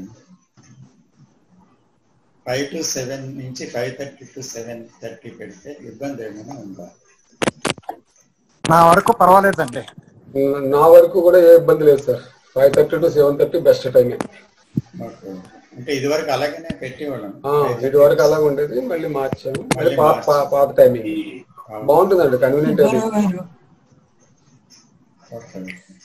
Speaker 2: ఫైవ్ టు సెవెన్ నుంచి five thirty to seven thirty పెడితే ఇబ్బంది ఏమైనా ఉందా
Speaker 3: నా వరకు పర్వాలేదండి
Speaker 9: నా వరకు కూడా ఏ ఇబ్బంది లేదు sir five thirty to seven thirty best టైమే
Speaker 2: ఓకే అంటే ఇదివరకు అలాగనే పెట్టేవాళ్ళం
Speaker 9: ఇది వరకు అలాగ ఉండేది మళ్ళీ మార్చాము మళ్ళీ
Speaker 2: మళ్ళీ
Speaker 9: పాత పా- పాత టైమింగ్ బాగుంటుందండి కన్వీనియంట్ అది
Speaker 7: సుబ్బారావు గారు
Speaker 2: ఓకే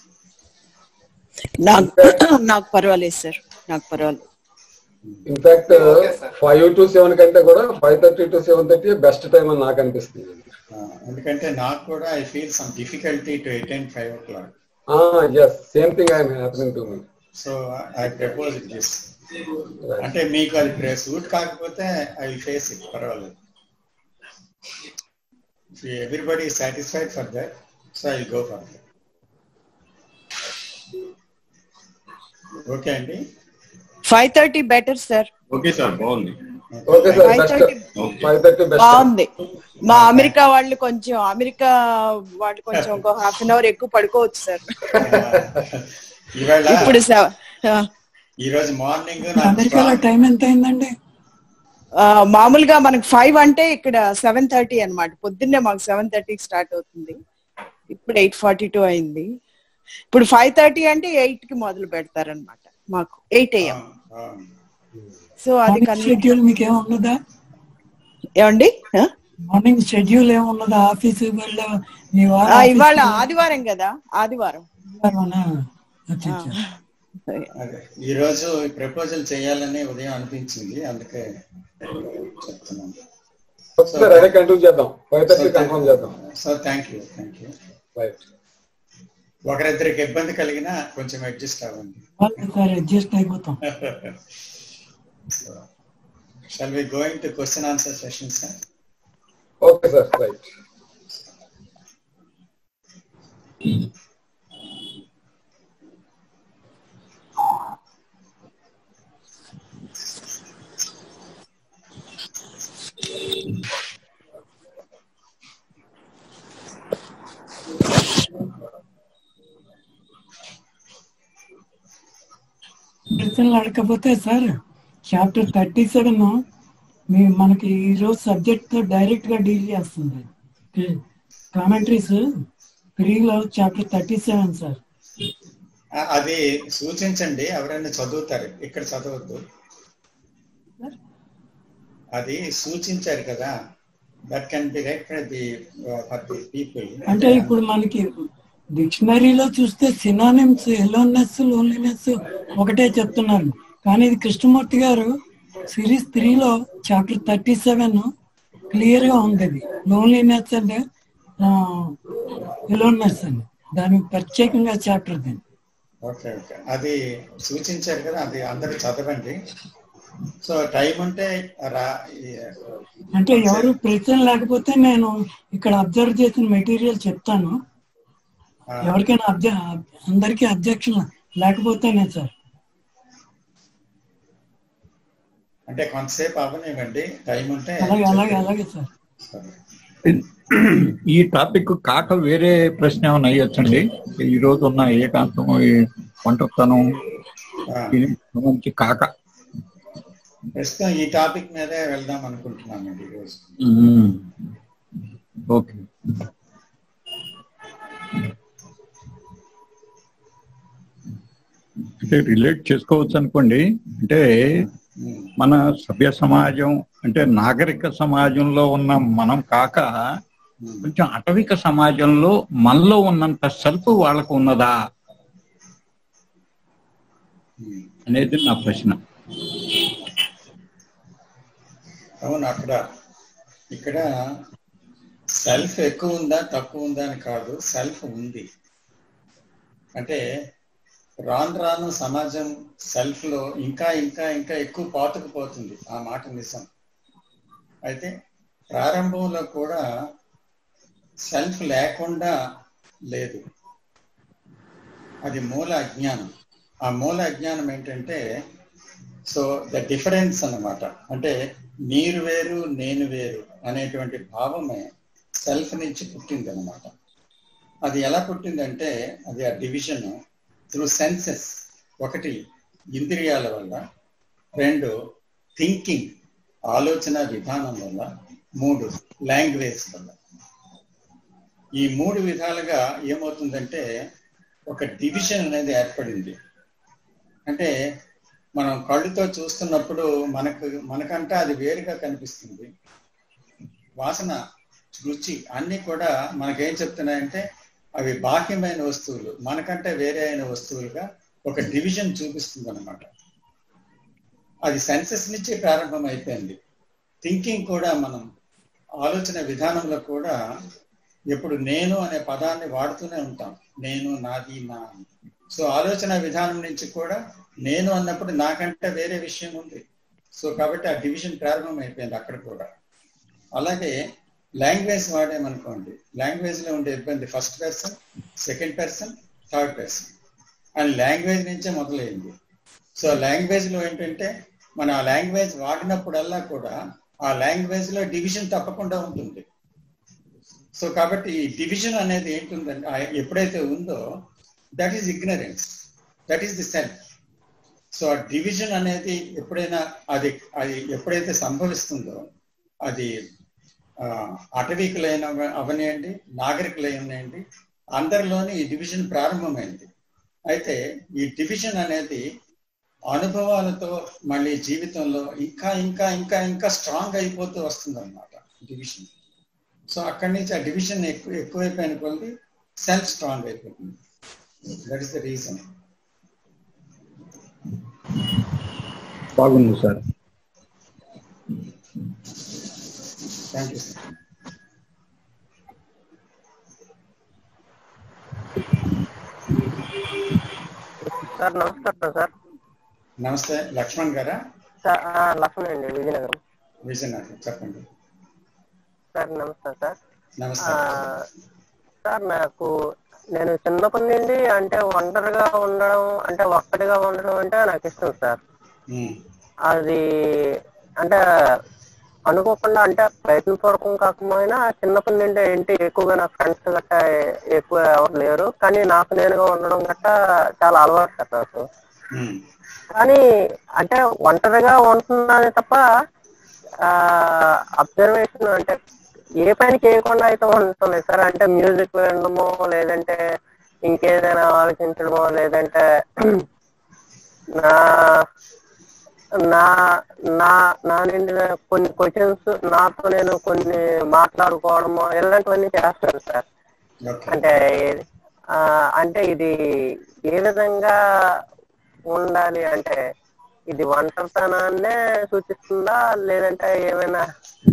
Speaker 10: నాకు నాకు పర్వాలేదు సార్ నాకు పర్వాలేదు
Speaker 9: ఇన్ఫాక్ట్ ఫైవ్ టు సెవెన్ కంటే కూడా five thirty to seven thirty best time అని నాకు అనిపిస్తుంది
Speaker 2: ఎందుకంటే నాకు కూడా I feel some difficulty to attend five o'clock
Speaker 9: yes same thing I'm happening to me
Speaker 2: so I propose this అంటే మీకు అది సూట్ కాకపోతే ఐ విల్ ఫేస్ ఇట్ పర్వాలేదు everybody satisfied for that so I go for that okay అండి
Speaker 10: five thirty better sir
Speaker 13: okay sir బాగుంది
Speaker 9: okay sir
Speaker 10: Five
Speaker 9: best
Speaker 10: thirty.
Speaker 9: Five thirty best
Speaker 10: బాగుంది మా America వాళ్ళు కొంచెం అమెరికా వాళ్ళు కొంచెం ఒక హాఫ్ అన్ అవర్ ఎక్కువ పడుకోవచ్చు సార్
Speaker 2: ఇవాళ
Speaker 10: ఇప్పుడు సెవ- ఆ,
Speaker 2: ఈ రోజు మార్నింగ్
Speaker 7: అమెరికాలో టైం ఎంత అయిందండి
Speaker 10: ఆ, మామూలుగా మనకి ఫైవ్ అంటే ఇక్కడ సెవెన్ థర్టీ అనమాట పొద్దున్నే మాకు సెవెన్ థర్టీకి స్టార్ట్ అవుతుంది ఇప్పుడు ఎయిట్ ఫార్టీ టూ అయింది ఇప్పుడు ఫైవ్ థర్టీ అంటే ఎయిట్ కి మొదలు పెడతారనమాట మాకు ఎయిట్ ఏఎం సో అది
Speaker 7: మార్నింగ్ షెడ్యూల్ మీకు ఏమి ఉండదా
Speaker 10: ఏమండి ఆ?
Speaker 7: మార్నింగ్ షెడ్యూల్ ఏమున్నది ఆఫీస్ వెళ్ళా మీ
Speaker 10: ఆ,
Speaker 7: వారు
Speaker 10: ఇవాళ ఆదివారం కదా ఆదివారం
Speaker 7: ఆఫీస్
Speaker 2: అదే ఈ రోజు ప్రపోజల్ చేయాలని ఉదయం అనిపించింది అందుకే చెప్తున్నాను
Speaker 9: సార్ అదే కంటిన్యూ చేద్దాం ఫైవ్ థర్టీ కన్ఫర్మ్ చేద్దాం
Speaker 2: sir thank you thank you
Speaker 9: right
Speaker 2: ఒకరిద్దరికి ఇబ్బంది కలిగినా కొంచెం అడ్జస్ట్ అవ్వండి
Speaker 7: సార్ అడ్జస్ట్ అయిపోతాం
Speaker 2: shall we going to question answer session sir
Speaker 9: okay sir right
Speaker 7: ప్రశ్నలు అడగకపోతే సార్ చాప్టర్ థర్టీ సెవెన్ మీ మనకి ఈ రోజు సబ్జెక్ట్ తో డైరెక్ట్ గా డీల్ చేస్తుంది కామెంటరీస్ త్రీలో చాప్టర్ థర్టీ సెవెన్ సార్
Speaker 2: ఆ, అది సూచించండి ఎవరైనా చదువుతారు ఇక్కడ చదవద్దు అది సూచించారు కదా that can be right for the for the people
Speaker 7: అంటే ఇప్పుడు మనకి డిక్షనరీలో చూస్తే సినానిమ్స్ ఎలోన్నెస్ లోన్లీనెస్ ఒకటే చెప్తున్నారు కానీ ఇది కృష్ణమూర్తి గారు సిరీస్ త్రీలో చాప్టర్ థర్టీ సెవెన్ క్లియర్ గా ఉంది ఇది లోన్లీనెస్ అంటే ఎలోన్నెస్ అని దాని ప్రత్యేకంగా చాప్టర్ దీన్ని
Speaker 2: ఓకే ఓకే అది సూచించారు కదా అది అందరూ చదవండి సో టైం ఉంటే రా ఈ-
Speaker 7: అంటే ఎవరు ప్రశ్న లేకపోతే నేను ఇక్కడ అబ్జర్వ్ చేసిన మెటీరియల్ చెప్తాను
Speaker 2: ఆ,
Speaker 7: ఎవరికైనా అబ్జ అందరికీ అబ్జెక్షన్ లేకపోతేనే సార్
Speaker 2: అంటే కొంతసేపు అవ్వనివ్వండి టైం ఉంటే
Speaker 7: అలాగే అలాగే అలాగే సార్
Speaker 4: ఈ టాపిక్ కాక వేరే ప్రశ్న ఏమైనా అయ్యొచ్చండి ఈ రోజు ఉన్న ఏకాంతం ఈ ఒంటరితనం దీనికి సంబంధించి కాక
Speaker 2: ప్రస్తుతం ఈ టాపిక్ మీదే వెళ్దాం అనుకుంటున్నామండి ఈరోజు
Speaker 4: మ్మ్. ఓకే అంటే రిలేట్ చేసుకోవచ్చు అనుకోండి అంటే మన సభ్య సమాజం అంటే నాగరిక సమాజంలో ఉన్న మనం కాక కొంచెం అటవిక సమాజంలో మనలో ఉన్నంత సెల్ఫ్ వాళ్ళకు ఉన్నదా అనేది నా ప్రశ్న
Speaker 2: అవును అక్కడ ఇక్కడ సెల్ఫ్ ఎక్కువ ఉందా తక్కువ ఉందా అని కాదు సెల్ఫ్ ఉంది అంటే రాను రాను సమాజం సెల్ఫ్ లో ఇంకా ఇంకా ఇంకా ఎక్కువ పాతుకుపోతుంది ఆ మాట నిజం అయితే ప్రారంభంలో కూడా సెల్ఫ్ లేకుండా లేదు అది మూల అజ్ఞానం ఆ మూల అజ్ఞానం ఏంటంటే సో ద డిఫరెన్స్ అన్నమాట అంటే మీరు వేరు నేను వేరు అనేటువంటి భావమే సెల్ఫ్ నుంచి పుట్టింది అనమాట అది ఎలా పుట్టిందంటే అది ఆ డివిజన్ త్రూ సెన్సెస్ ఒకటి ఇంద్రియాల వల్ల రెండు థింకింగ్ ఆలోచన విధానం వల్ల మూడు లాంగ్వేజ్ వల్ల ఈ మూడు విధాలుగా ఏమవుతుందంటే ఒక డివిజన్ అనేది ఏర్పడింది అంటే మనం కళ్ళుతో చూస్తున్నప్పుడు మనకు మనకంటే అది వేరుగా కనిపిస్తుంది వాసన రుచి అన్ని కూడా మనకేం చెప్తున్నాయంటే అవి బాహ్యమైన వస్తువులు మనకంటే వేరే అయిన వస్తువులుగా ఒక డివిజన్ చూపిస్తుంది అనమాట అది సెన్సెస్ నుంచి ప్రారంభం అయిపోయింది థింకింగ్ కూడా మనం ఆలోచన విధానంలో కూడా ఎప్పుడు నేను అనే పదాన్ని వాడుతూనే ఉంటాం నేను నాది నా అని. సో ఆలోచన విధానం నుంచి కూడా నేను అన్నప్పుడు నాకంటే వేరే విషయం ఉంది సో కాబట్టి ఆ డివిజన్ ప్రారంభం అయిపోయింది అక్కడ కూడా అలాగే లాంగ్వేజ్ వాడామనుకోండి లాంగ్వేజ్ లో ఉండే ఇబ్బంది first person second person third person and language నుంచే మొదలైంది సో లాంగ్వేజ్ లో ఏంటంటే మన ఆ లాంగ్వేజ్ వాడినప్పుడల్లా కూడా ఆ లాంగ్వేజ్ లో డివిజన్ తప్పకుండా ఉంటుంది సో కాబట్టి ఈ డివిజన్ అనేది ఏంటుందంటే ఆ ఎప్పుడైతే ఉందో that is ignorance that is the self so ఆ డివిజన్ అనేది ఎప్పుడైనా అది అది ఎప్పుడైతే సంభవిస్తుందో అది ఆ, అటవీకులైన అవనియండి నాగరికులైనండి అందరిలోని ఈ డివిజన్ ప్రారంభమైంది అయితే ఈ డివిజన్ అనేది అనుభవాలతో మళ్ళీ జీవితంలో ఇంకా ఇంకా ఇంకా ఇంకా స్ట్రాంగ్ అయిపోతూ వస్తుంది అనమాట డివిజన్ సో అక్కడి నుంచి ఆ డివిజన్ ఎక్కువ ఎక్కువైపోయిన కొద్ది సెల్ఫ్ స్ట్రాంగ్ అయిపోతుంది దట్ ఇస్ ద రీజన్
Speaker 4: బాగుంది sir
Speaker 2: thank you sir
Speaker 13: sir నమస్కారం సార్
Speaker 2: నమస్తే లక్ష్మణ్ గారా
Speaker 13: సార్ ఆ, లక్ష్మణ్ అండి విజయనగరం
Speaker 2: విజయనగరం చెప్పండి
Speaker 13: సార్ నమస్తే సార్
Speaker 2: నమస్తే
Speaker 13: ఆ, సార్ నాకు నేను చిన్నప్పటి నుండి అంటే ఒంటరిగా ఉండడం అంటే ఒక్కటిగా ఉండడం అంటే నాకు ఇష్టం సార్
Speaker 2: ఉమ్,
Speaker 13: అది అంటే అనుకోకుండా అంటే ప్రయత్నపూర్వకం కాకపోయినా చిన్నప్పటి నుండి ఏంటి ఎక్కువగా నా ఫ్రెండ్స్ గట్టా ఎక్కువ ఎవరు లేరు కానీ నాకు నేనుగా ఉండడం గట్టా చాలా అలవాటు సార్ నాకు
Speaker 2: ఉమ్,
Speaker 13: కానీ అంటే ఒంటరిగా ఉంటున్నానే తప్ప అబ్జర్వేషన్ అంటే ఏ పని చేయకుండా అయితే ఉంటున్నాయి సార్ అంటే మ్యూజిక్ వినడమో లేదంటే ఇంకేదైనా ఆలోచించడమో లేదంటే నా నా నా నా నుండి కొన్ని క్వశ్చన్స్ నాతో నేను కొన్ని మాట్లాడుకోవడము ఇలాంటివన్నీ చేస్తాను సార్
Speaker 2: ఓకే
Speaker 13: అంటే ఆ, అంటే ఇది ఏ విధంగా ఉండాలి అంటే ఇది ఒంటరితనాన్నే సూచిస్తుందా లేదంటే ఏమైనా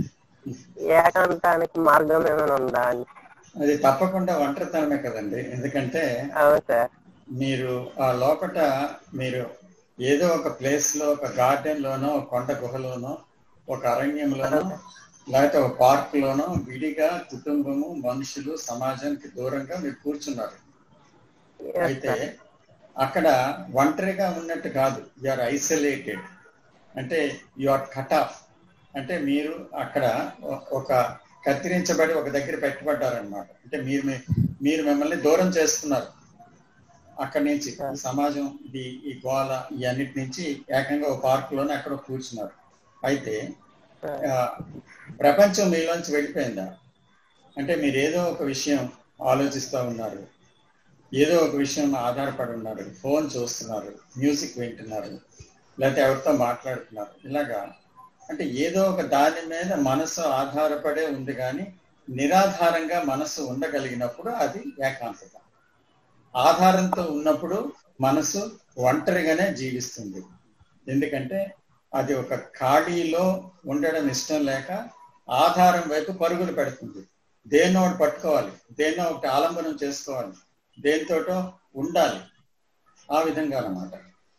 Speaker 13: ఏకాంతానికి మార్గం ఏమైనా ఉందా అని
Speaker 2: అది తప్పకుండా ఒంటరితనమే కదండి ఎందుకంటే
Speaker 13: అవును సార్
Speaker 2: మీరు ఆ లోపట మీరు ఏదో ఒక ప్లేస్ లో ఒక గార్డెన్ లోనో ఒక కొండ గుహలోనో ఒక అరణ్యంలోనో లేకపోతే ఒక పార్క్ లోనో విడిగా కుటుంబము మనుషులు సమాజానికి దూరంగా మీరు కూర్చున్నారు అయితే అక్కడ ఒంటరిగా ఉన్నట్టు కాదు యు ఆర్ ఐసోలేటెడ్ అంటే యు ఆర్ కట్ ఆఫ్ అంటే మీరు అక్కడ ఒ- ఒక కత్తిరించబడి ఒక దగ్గర పెట్టబడ్డారనమాట అంటే మీరు మీ- మీరు మిమ్మల్ని దూరం చేస్తున్నారు అక్కడి నుంచి ఈ సమాజం ఈ ఈ గోల ఈ అన్నిటి నుంచి ఏకంగా ఒక పార్క్ లోనే అక్కడ కూర్చున్నారు అయితే ఆ, ప్రపంచం మీలోంచి వెళ్ళిపోయిందా అంటే మీరు ఏదో ఒక విషయం ఆలోచిస్తూ ఉన్నారు ఏదో ఒక విషయం ఆధారపడి ఉన్నారు ఫోన్ చూస్తున్నారు మ్యూజిక్ వింటున్నారు లేకపోతే ఎవరితో మాట్లాడుతున్నారు ఇలాగా అంటే ఏదో ఒక దాని మీద మనసు ఆధారపడే ఉంది కానీ నిరాధారంగా మనసు ఉండగలిగినప్పుడు అది ఏకాంతత ఆధారంతో ఉన్నప్పుడు మనసు ఒంటరిగానే జీవిస్తుంది ఎందుకంటే అది ఒక ఖాళీలో ఉండడం ఇష్టం లేక ఆధారం వైపు పరుగులు పెడుతుంది దేన్నో ఒకటి పట్టుకోవాలి దేన్నో ఒకటి ఆలంబనం చేసుకోవాలి దేనితోటో ఉండాలి ఆ విధంగా అన్నమాట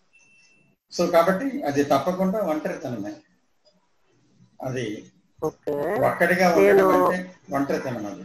Speaker 2: సో కాబట్టి అది తప్పకుండా ఒంటరితనమే అది
Speaker 13: ఓకే
Speaker 2: ఒక్కడిగా ఉండడం
Speaker 13: నేను
Speaker 2: అంటే ఒంటరితనం అది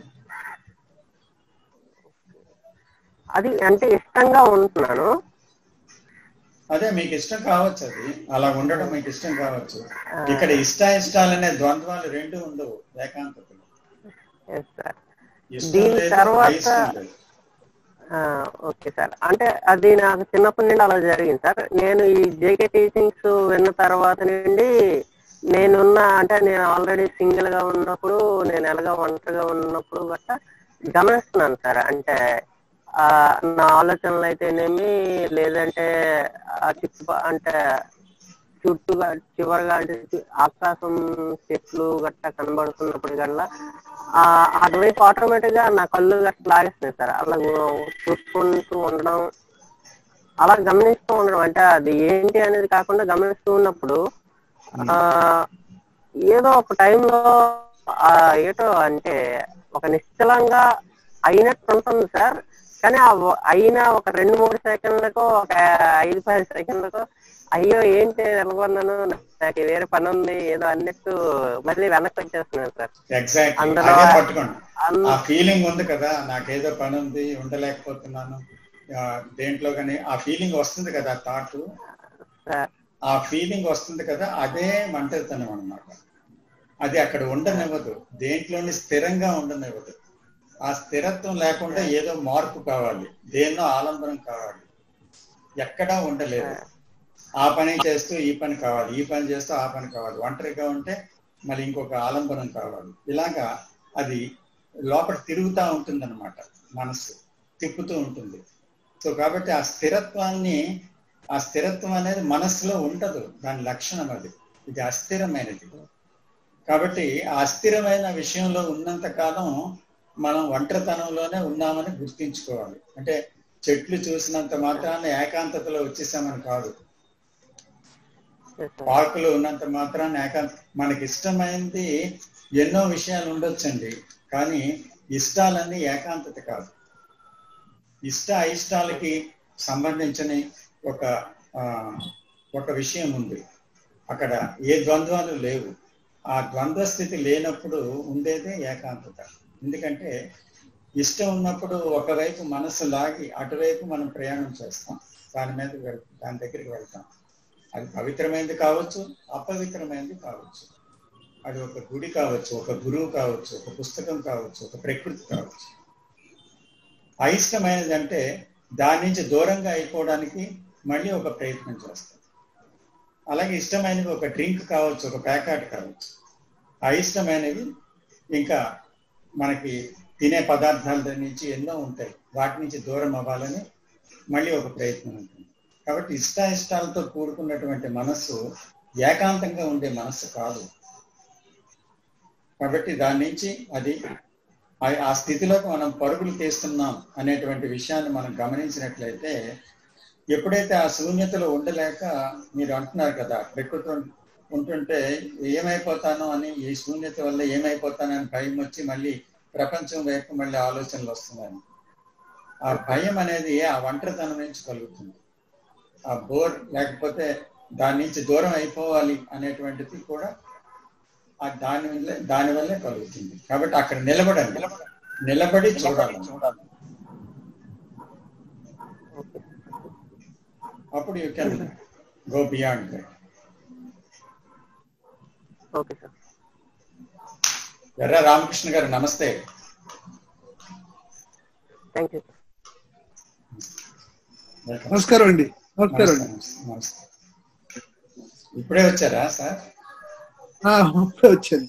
Speaker 13: అది అంటే ఇష్టంగా ఉంటున్నాను
Speaker 2: అదే మీకు ఇష్టం కావచ్చు అది అలా ఉండడం మీకు ఇష్టం కావచ్చు ఇక్కడ ఇష్ట ఇష్టాలనే ద్వంద్వాలు రెండు ఉండవు ఏకాంతతలో
Speaker 13: Yes, sir.
Speaker 2: ఇష్టం
Speaker 13: దీని
Speaker 2: లేదు
Speaker 13: తర్వాత
Speaker 2: అయిష్టం లేదు
Speaker 13: ఆ, ఓకే సార్ అంటే అది నాకు చిన్నప్పటి నుండి అలా జరిగింది సార్ నేను ఈ జేకే టీచింగ్స్ విన్న తర్వాత నుండి నేనున్న అంటే నేను ఆల్రెడీ సింగిల్ గా ఉన్నప్పుడు నేను ఎలాగా ఒంటరిగా ఉన్నప్పుడు గట్రా గమనిస్తున్నాను సార్ అంటే ఆ నా ఆలోచనలు అయితేనేమి లేదంటే ఆ చుట్టూ అంటే చుట్టూగా చివరిగా అంటే చు- ఆకాశం చెట్లు గట్ట కనబడుతున్నప్పుడు కల్లా ఆ అటువైపు ఆటోమేటిక్ గా నా కళ్ళు గట్ట లాగేస్తున్నాయి సార్ అలా చూసుకుంటూ ఉండడం అలా గమనిస్తూ ఉండడం అంటే అది ఏంటి అనేది కాకుండా గమనిస్తూ ఉన్నప్పుడు ఆ ఏదో ఒక టైంలో ఆ ఏటో అంటే ఒక నిశ్చలంగా అయినట్టు ఉంటుంది సార్ కానీ ఆ వ- అయిన ఒక రెండు మూడు సెకండ్లకు ఒక ఐదు పది సెకండ్లకు అయ్యో ఏంటి నిలబడినాను నాకు వేరే పని ఉంది ఏదో అన్నట్టు మళ్ళీ వెనక్కి వచ్చేస్తున్నాను సార్
Speaker 2: ఎగ్జాక్ట్
Speaker 13: అందులో
Speaker 2: అదే పట్టుకోండి
Speaker 13: అన్-
Speaker 2: ఆ ఫీలింగ్ ఉంది కదా నాకేదో పని ఉంది ఉండలేకపోతున్నాను ఆ, దేంట్లో కానీ ఆ ఫీలింగ్ వస్తుంది కదా థాట్
Speaker 13: సార్
Speaker 2: ఆ ఫీలింగ్ వస్తుంది కదా అదే మంటరితనం అన్నమాట అది అక్కడ ఉండనివ్వదు దేంట్లోని స్థిరంగా ఉండనివ్వదు ఆ స్థిరత్వం లేకుండా ఏదో మార్పు కావాలి దేన్నో ఆలంబనం కావాలి ఎక్కడా ఉండలేదు ఆ పని చేస్తూ ఈ పని కావాలి ఈ పని చేస్తూ ఆ పని కావాలి ఒంటరిగా ఉంటే మళ్ళీ ఇంకొక ఆలంబనం కావాలి ఇలాగా అది లోపల తిరుగుతూ ఉంటుందన్నమాట మనసు తిప్పుతూ ఉంటుంది సో కాబట్టి ఆ స్థిరత్వాన్ని ఆ స్థిరత్వం అనేది మనసులో ఉండదు దాని లక్షణం అది ఇది అస్థిరమైనది కాబట్టి ఆ అస్థిరమైన విషయంలో ఉన్నంత కాలం మనం ఒంటరితనంలోనే ఉన్నామని గుర్తించుకోవాలి అంటే చెట్లు చూసినంత మాత్రాన ఏకాంతతలో వచ్చేసామని కాదు పార్కులో ఉన్నంత మాత్రాన ఏకాంత మనకి ఇష్టమైంది ఎన్నో విషయాలు ఉండొచ్చండి కానీ ఇష్టాలన్నీ ఏకాంతత కాదు ఇష్ట అయిష్టాలకి సంబంధించిన ఒక ఆ, ఒక విషయం ఉంది అక్కడ ఏ ద్వంద్వాలు లేవు ఆ ద్వంద్వ స్థితి లేనప్పుడు ఉండేదే ఏకాంతత ఎందుకంటే ఇష్టం ఉన్నప్పుడు ఒకవైపు మనసు లాగి అటువైపు మనం ప్రయాణం చేస్తాం దాని మీద వెళ్ దాని దగ్గరికి వెళ్తాం అది పవిత్రమైనది కావచ్చు అపవిత్రమైనది కావచ్చు అది ఒక గుడి కావచ్చు ఒక గురువు కావచ్చు ఒక పుస్తకం కావచ్చు ఒక ప్రకృతి కావచ్చు అయిష్టమైనది అంటే దాని నుంచి దూరంగా అయిపోవడానికి మళ్ళీ ఒక ప్రయత్నం చేస్తాం అలాగే ఇష్టమైనవి ఒక డ్రింక్ కావచ్చు ఒక ప్యాకెట్ కావచ్చు అయిష్టమైనవి ఇంకా మనకి తినే పదార్థాల నుంచి ఎన్నో ఉంటాయి వాటి నుంచి దూరం అవ్వాలని మళ్ళీ ఒక ప్రయత్నం ఉంటుంది కాబట్టి ఇష్టాయిష్టాలతో కూడుకున్నటువంటి మనస్సు ఏకాంతంగా ఉండే మనస్సు కాదు కాబట్టి దాని నుంచి అది ఆ- ఆ స్థితిలోకి మనం పరుగులు తీస్తున్నాం అనేటువంటి విషయాన్ని మనం గమనించినట్లయితే ఎప్పుడైతే ఆ శూన్యతలో ఉండలేక మీరు అంటున్నారు కదా ప్రకృతి ఉం- ఉంటుంటే ఏమైపోతానో అని ఈ శూన్యత వల్ల ఏమైపోతానని భయం వచ్చి మళ్ళీ ప్రపంచం వైపు మళ్ళీ ఆలోచనలు వస్తున్నాయి ఆ భయం అనేది ఆ ఒంటరితనం నుంచి కలుగుతుంది ఆ బోర్ లేకపోతే దాని నుంచి దూరం అయిపోవాలి అనేటువంటిది కూడా ఆ దాని వల్లే దాని వల్లే కలుగుతుంది కాబట్టి అక్కడ నిలబడండి నిలబడి చూడాలి అప్పుడు you can go beyond that
Speaker 13: okay sir
Speaker 2: Erra Ramakrishna గారు నమస్తే
Speaker 13: థ్యాంక్ యూ
Speaker 2: Welcome.
Speaker 14: నమస్కారం అండి నమస్కారం
Speaker 2: నమస్తే,
Speaker 14: అండి
Speaker 2: నమస్తే, నమస్తే. ఇప్పుడే వచ్చారా సార్
Speaker 14: ఆ, ఇప్పుడే వచ్చాను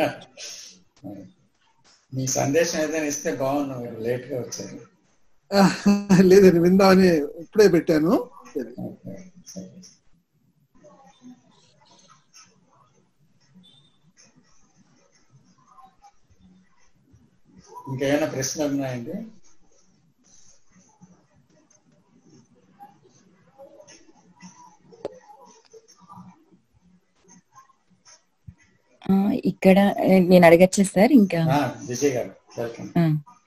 Speaker 2: మీ సందేశం ఏదైనా ఇస్తే బాగుండు మీరు లేట్ గా వచ్చారు
Speaker 14: ఆ, లేదండి విందామని ఇప్పుడే పెట్టాను
Speaker 2: ఓకే, సరే. ఇంకేమైనా ప్రశ్నలు ఉన్నాయండి
Speaker 11: ఆ, ఇక్కడ ఏ, నేను అడగచ్చా సార్ ఇంకా
Speaker 2: ఆ, విజయ్ గారు వెల్కమ్
Speaker 11: ఆ.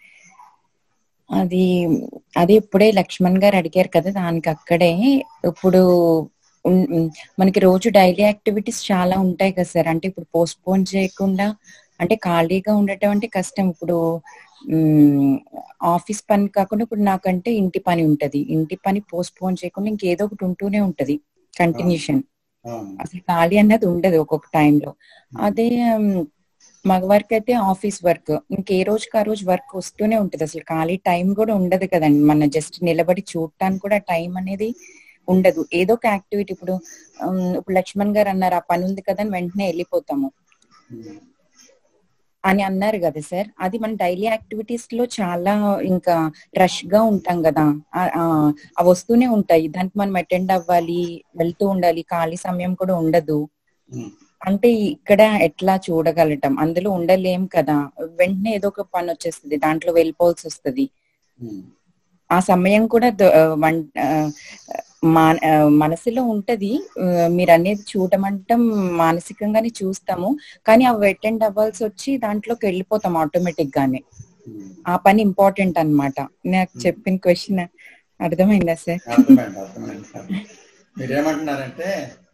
Speaker 11: అది అది ఇప్పుడే లక్ష్మణ్ గారు అడిగారు కదా దానికి అక్కడే ఇప్పుడు ఉన్- ఉమ్, మనకి రోజు డైలీ యాక్టివిటీస్ చాలా ఉంటాయి కదా సార్ అంటే ఇప్పుడు పోస్ట్ పోన్ చేయకుండా అంటే ఖాళీగా ఉండటం అంటే కష్టం ఇప్పుడు ఆఫీస్ పని కాకుండా ఇప్పుడు నాకంటే ఇంటి పని ఉంటది ఇంటి పని పోస్ట్ పోన్ చేయకుండా ఇంకేదో ఒకటి ఉంటూనే ఉంటది కంటిన్యూషన్
Speaker 2: అవును
Speaker 11: అసలు ఖాళీ అన్నది ఉండదు ఒక్కొక్క టైంలో అదే ఉమ్, మగవారికి అయితే ఆఫీస్ వర్క్ ఇంకే రోజుకి ఆ రోజు వర్క్ వస్తూనే ఉంటది అసలు ఖాళీ టైం కూడా ఉండదు కదండి మన జస్ట్ నిలబడి చూడటానికి కూడా టైం అనేది ఉండదు ఏదో ఒక యాక్టివిటీ ఇప్పుడు ఉమ్, ఇప్పుడు లక్ష్మణ్ గారు అన్నారు ఆ పని ఉంది కదా అని వెంటనే వెళ్ళిపోతాము అని అన్నారు కదా సార్ అది మన డైలీ యాక్టివిటీస్ లో చాలా ఇంకా రష్ గా ఉంటాం కదా ఆ- ఆ, అవి వస్తూనే ఉంటాయి దానికి మనం అటెండ్ అవ్వాలి వెళ్తూ ఉండాలి ఖాళీ సమయం కూడా ఉండదు అంటే ఇక్కడ ఎట్లా చూడగలటం అందులో ఉండలేం కదా వెంటనే ఏదో ఒక పని వచ్చేస్తుంది దాంట్లో వెళ్ళిపోవాల్సి వస్తుంది ఆ సమయం కూడా దొ- ఆ, వన్- ఆ, మా- ఆ, మనసులో ఉంటది ఆ, మీరు అనేది చూడమంటాం మానసికంగానే చూస్తాము కానీ అవి అటెండ్ అవ్వాల్సి వచ్చి దాంట్లోకి వెళ్ళిపోతాం ఆటోమేటిక్ గానే ఆ పని ఇంపార్టెంట్ అన్నమాట నాకు చెప్పిన క్వశ్చన్ అర్థమైందా సార్
Speaker 2: అర్థమైంది అర్థమైంది మీరేమంటున్నారంటే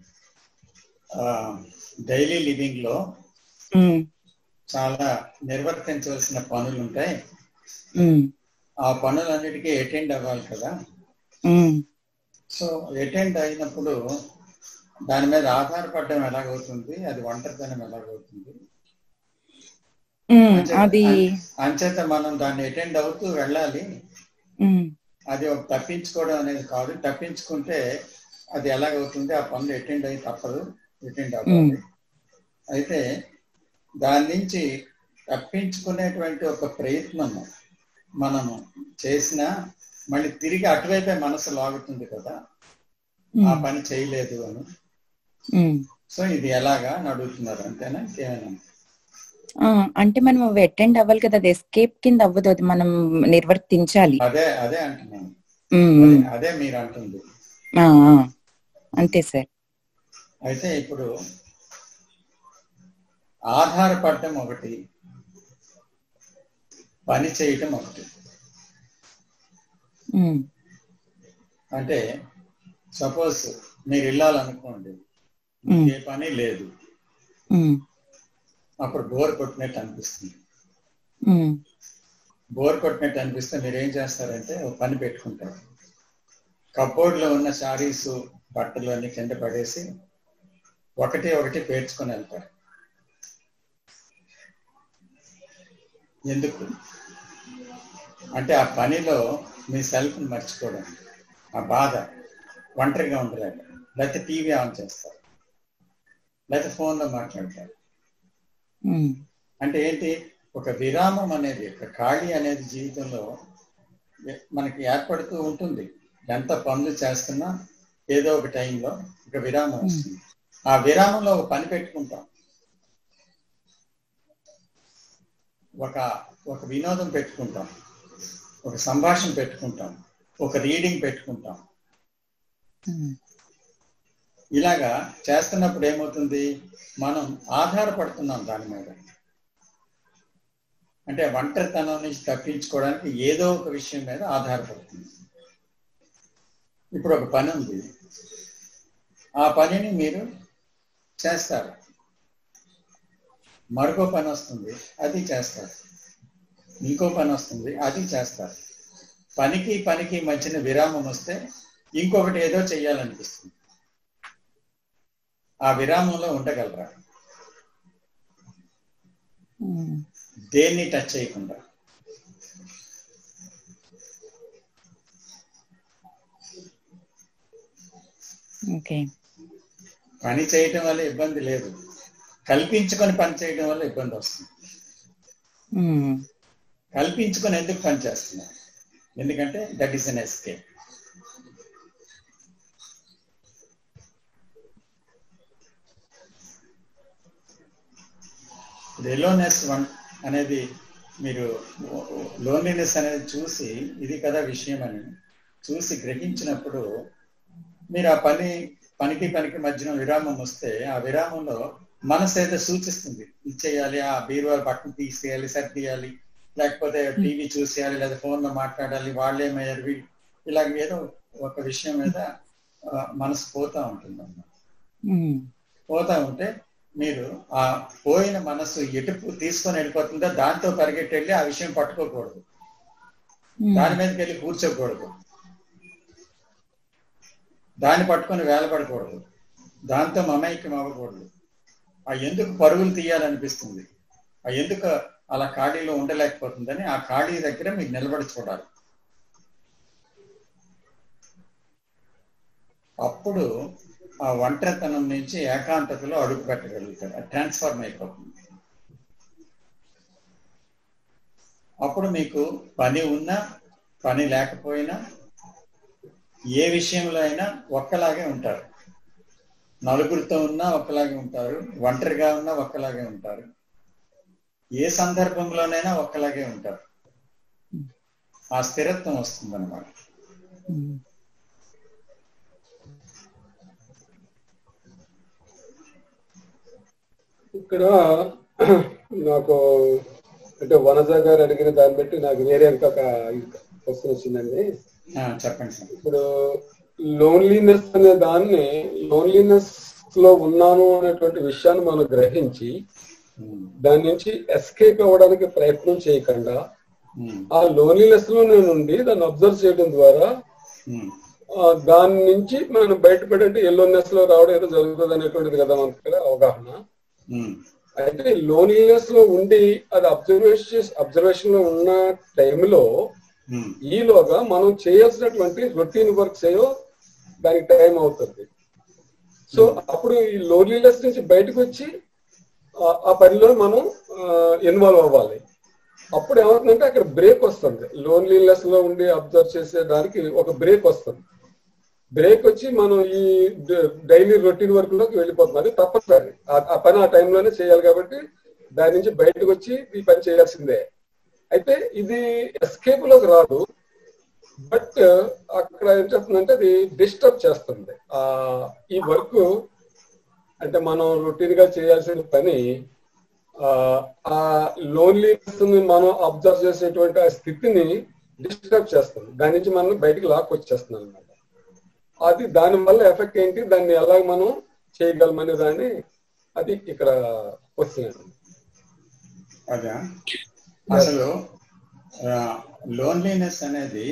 Speaker 2: డైలీ లివింగ్ లో
Speaker 11: ఉమ్,
Speaker 2: చాలా నిర్వర్తించవలసిన పనులు ఉంటాయి
Speaker 11: ఉమ్,
Speaker 2: ఆ పనులన్నిటికీ అటెండ్ అవ్వాలి కదా
Speaker 11: ఉమ్,
Speaker 2: సో అటెండ్ అయినప్పుడు దాని మీద ఆధారపడడం ఎలాగవుతుంది అది ఒంటరితనం ఎలాగవుతుంది
Speaker 11: ఉమ్,
Speaker 2: అంచేత-
Speaker 11: అది
Speaker 2: అంచేత మనం దాన్ని అటెండ్ అవుతూ వెళ్ళాలి
Speaker 11: ఉమ్,
Speaker 2: అది ఒక తప్పించుకోవడం అనేది కాదు తప్పించుకుంటే అది ఎలాగవుతుంది ఆ పనులు అటెండ్ అయి తప్పదు అటెండ్ అవ్వాలి అయితే దాని నుంచి తప్పించుకునేటువంటి ఒక ప్రయత్నం మనము చేసిన మళ్ళీ తిరిగి అటువైపే మనసు లాగుతుంది కదా ఆ
Speaker 11: ఉమ్,
Speaker 2: పని చేయలేదు అని
Speaker 11: ఉమ్,
Speaker 2: సో ఇది ఎలాగా అని అడుగుతున్నారు అంతేనా ఇంకేమైనా
Speaker 11: ఆ, అంటే మనం అటెండ్ అవ్వాలి కదా అది ఎస్కేప్ కింద అవ్వదు అది మనం నిర్వర్తించాలి
Speaker 2: అదే అదే అంటున్నాను
Speaker 11: ఉమ్, ఉమ్.
Speaker 2: అదే మీరు అంటుంది
Speaker 11: ఆ, ఆ. అంతే సార్
Speaker 2: అయితే ఇప్పుడు ఆధారపడటం ఒకటి పని చేయటం ఒకటి
Speaker 11: ఉమ్,
Speaker 2: అంటే సపోజ్ మీరు వెళ్ళాలనుకోండి
Speaker 11: ఉమ్,
Speaker 2: ఏ పని లేదు
Speaker 11: ఉమ్,
Speaker 2: అప్పుడు బోర్ కొట్టినట్టు అనిపిస్తుంది
Speaker 11: ఉమ్,
Speaker 2: బోర్ కొట్టినట్టు అనిపిస్తే మీరు ఏం చేస్తారంటే ఒక పని పెట్టుకుంటారు కబోర్డ్ లో ఉన్న శారీస్ బట్టలు అన్ని కింద పడేసి ఒకటి ఒకటి పేర్చుకొని వెళ్తారు ఎందుకు అంటే ఆ పనిలో మీ సెల్ఫ్ని మర్చిపోవడం ఆ బాధ ఒంటరిగా ఉండలేక లేకపోతే టీవీ ఆన్ చేస్తారు లేకపోతే ఫోన్లో మాట్లాడతారు
Speaker 11: ఉమ్,
Speaker 2: అంటే ఏంటి ఒక విరామం అనేది ఒక ఖాళీ అనేది జీవితంలో ఎ- మనకి ఏర్పడుతూ ఉంటుంది ఎంత పనులు చేస్తున్నా ఏదో ఒక టైంలో ఒక విరామం వస్తుంది ఆ విరామంలో ఒక పని పెట్టుకుంటాం ఒక ఒక వినోదం పెట్టుకుంటాం ఒక సంభాషణ పెట్టుకుంటాం ఒక రీడింగ్ పెట్టుకుంటాం
Speaker 11: ఉమ్,
Speaker 2: ఇలాగా చేస్తున్నప్పుడు ఏమవుతుంది మనం ఆధారపడుతున్నాం దాని మీద అంటే ఒంటరితనం నుంచి తప్పించుకోవడానికి ఏదో ఒక విషయం మీద ఆధారపడుతుంది ఇప్పుడు ఒక పని ఉంది ఆ పనిని మీరు చేస్తారు మరొక పని వస్తుంది అది చేస్తారు ఇంకో పని వస్తుంది అది చేస్తారు పనికి పనికి మధ్యన విరామం వస్తే ఇంకొకటి ఏదో చెయ్యాలనిపిస్తుంది ఆ విరామంలో ఉండగలరా
Speaker 11: ఉమ్.
Speaker 2: దేన్ని టచ్ చేయకుండా
Speaker 11: ఓకే
Speaker 2: పని చేయటం వల్ల ఇబ్బంది లేదు కల్పించుకొని పని చేయడం వల్ల ఇబ్బంది వస్తుంది
Speaker 11: ఉమ్,
Speaker 2: కల్పించుకొని ఎందుకు పని చేస్తున్నారు ఎందుకంటే that is an escape aloneness one అనేది మీరు లోన్లీనెస్ అనేది చూసి ఇది కదా విషయం అని చూసి గ్రహించినప్పుడు మీరు ఆ పని పనికి పనికి మధ్యన విరామం వస్తే ఆ విరామంలో మనసు అయితే సూచిస్తుంది ఇది చేయాలి ఆ బీరువా బట్టలు తీసేయాలి సర్దియాలి లేకపోతే టీవీ చూసేయాలి లేదా ఫోన్ లో మాట్లాడాలి వాళ్ళేమయ్యారు వీ- ఇలాగ ఏదో ఒక విషయం మీద ఆ, మనసు పోతా ఉంటుంది
Speaker 11: ఉమ్,
Speaker 2: పోతా ఉంటే మీరు ఆ పోయిన మనసు ఎటు తీసుకొని వెళ్ళిపోతుందో దాంతో పరిగెట్టి వెళ్ళి ఆ విషయం పట్టుకోకూడదు
Speaker 11: ఉమ్,
Speaker 2: దాని మీదకి వెళ్ళి కూర్చోకూడదు దాన్ని పట్టుకొని వేలపడకూడదు దాంతో మమైక్యం అవ్వకూడదు ఆ ఎందుకు పరుగులు తీయాలనిపిస్తుంది ఆ ఎందుకు అలా ఖాళీలో ఉండలేకపోతుందని ఆ ఖాళీ దగ్గర మీరు నిలబడి చూడాలి అప్పుడు ఆ ఒంటరితనం నుంచి ఏకాంతతలో అడుగు పెట్టగలుగుతారు ట్రాన్స్ఫార్మ్ అయిపోతుంది అప్పుడు మీకు పని ఉన్నా పని లేకపోయినా ఏ విషయంలో అయినా ఒక్కలాగే ఉంటారు నలుగురితో ఉన్నా ఒక్కలాగే ఉంటారు ఒంటరిగా ఉన్నా ఒక్కలాగే ఉంటారు ఏ సందర్భంలోనైనా ఒక్కలాగే ఉంటారు ఆ స్థిరత్వం వస్తుంది అనమాట
Speaker 11: ఉమ్.
Speaker 9: ఇక్కడ నాకు అంటే వనజ గారు అడిగిన దాన్ని బట్టి నాకు వేరే ఇంకొక క్వశ్చన్ వచ్చిందండి
Speaker 2: చెప్పండి సార్
Speaker 9: ఇప్పుడు లోన్లీనెస్ అనే దాన్ని లోన్లీనెస్ లో ఉన్నాను అనేటువంటి విషయాన్ని మనం గ్రహించి దాని నుంచి ఎస్కేప్ అవ్వడానికి ప్రయత్నం చేయకుండా ఆ లోన్లీనెస్ లో నేను ఉండి దాన్ని అబ్జర్వ్ చేయడం ద్వారా ఆ, దాని నుంచి మనం బయటపడి అంటే ఎల్లోనెస్ లో రావడం ఏదో జరుగుతుంది అనేటువంటిది కదా మనకి ఇక్కడ అవగాహన అయితే లోన్లీనెస్ లో ఉండి అది అబ్జర్వేషన్ అబ్జర్వేషన్ లో ఉన్న టైంలో ఈలోగా మనం చేయాల్సినటువంటి రొటీన్ వర్క్స్ ఏవో దానికి టైం అవుతుంది సో అప్పుడు ఈ లోన్లీనెస్ నుంచి బయటకు వచ్చి ఆ- ఆ పనిలో మనం ఇన్వాల్వ్ అవ్వాలి అప్పుడు ఏమవుతుందంటే అక్కడ బ్రేక్ వస్తుంది లోన్లీనెస్ లో ఉండి అబ్జర్వ్ చేసే దానికి ఒక బ్రేక్ వస్తుంది బ్రేక్ వచ్చి మనం ఈ డైలీ రొటీన్ వర్క్ లోకి వెళ్ళిపోతుంది అది తప్పనిసరి ఆ- ఆ పని ఆ టైంలోనే చేయాలి కాబట్టి దాని నుంచి బయటకు వచ్చి ఈ పని చేయాల్సిందే అయితే ఇది ఎస్కేప్ లోకి రాదు బట్ అక్కడ ఏం చేస్తుందంటే అది డిస్టర్బ్ చేస్తుంది ఆ ఈ వర్క్ అంటే మనం రొటీన్ గా చేయాల్సిన పని ఆ, ఆ లోన్లీనెస్ ని మనం అబ్జర్వ్ చేసేటువంటి ఆ స్థితిని డిస్టర్బ్ చేస్తుంది దాని నుంచి మనం బయటికి లాక్ వచ్చేస్తుంది అనమాట అది దాని వల్ల ఎఫెక్ట్ ఏంటి దాన్ని ఎలా మనం చేయగలమనే దాన్ని అది ఇక్కడ క్వశ్చన్
Speaker 2: అదా అసలు లోన్లీనెస్ అనేది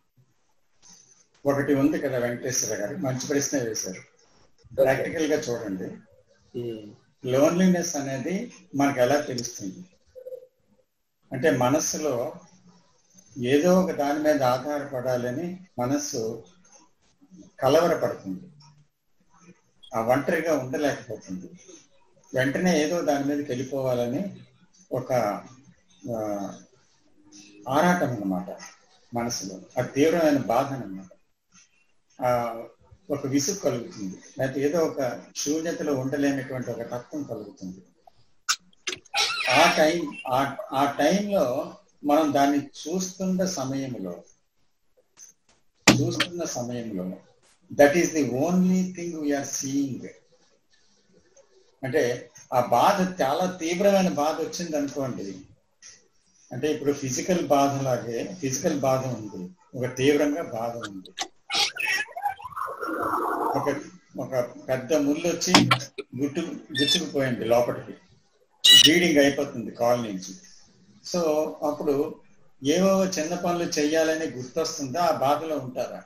Speaker 2: ఒకటి ఉంది కదా వెంకటేశ్వర గారు మంచి ప్రశ్న వేశారు ప్రాక్టికల్ గా చూడండి లోన్లీనెస్ అనేది మనకు ఎలా తెలుస్తుంది అంటే మనస్సులో ఏదో ఒక దాని మీద ఆధారపడాలని మనస్సు కలవరపడుతుంది ఆ ఒంటరిగా ఉండలేకపోతుంది వెంటనే ఏదో దాని మీదకి వెళ్ళిపోవాలని ఒక ఆ, ఆరాటం అన్నమాట మనసులో ఆ తీవ్రమైన బాధ అన్నమాట ఆ ఒక విసుగు కలుగుతుంది లేకపోతే ఏదో ఒక శూన్యతలో ఉండలేనటువంటి ఒక తత్వం కలుగుతుంది ఆ టైం ఆ ఆ టైంలో మనం దాన్ని చూస్తున్న సమయంలో చూస్తున్న సమయంలో that is the only thing we are seeing అంటే ఆ బాధ చాలా తీవ్రమైన బాధ వచ్చింది అనుకోండి అంటే ఇప్పుడు ఫిజికల్ బాధ లాగే ఫిజికల్ బాధ ఉంది ఒక తీవ్రంగా బాధ ఉంది ఒక ఒక పెద్ద ముళ్ళు వచ్చి గుట్టు గుచ్చుకుపోయింది లోపలికి బ్లీడింగ్ అయిపోతుంది కాల్ నుంచి సో అప్పుడు ఏవో చిన్న పనులు చెయ్యాలని గుర్తొస్తుందా ఆ బాధలో ఉంటారా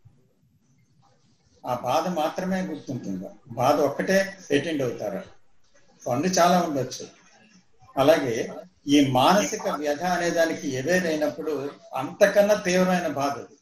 Speaker 2: ఆ బాధ మాత్రమే గుర్తుంటుందా బాధ ఒక్కటే అటెండ్ అవుతారా పనులు చాలా ఉండొచ్చు అలాగే ఈ మానసిక వ్యధ అనే దానికి ఎవేరైనప్పుడు అంతకన్నా తీవ్రమైన బాధ అది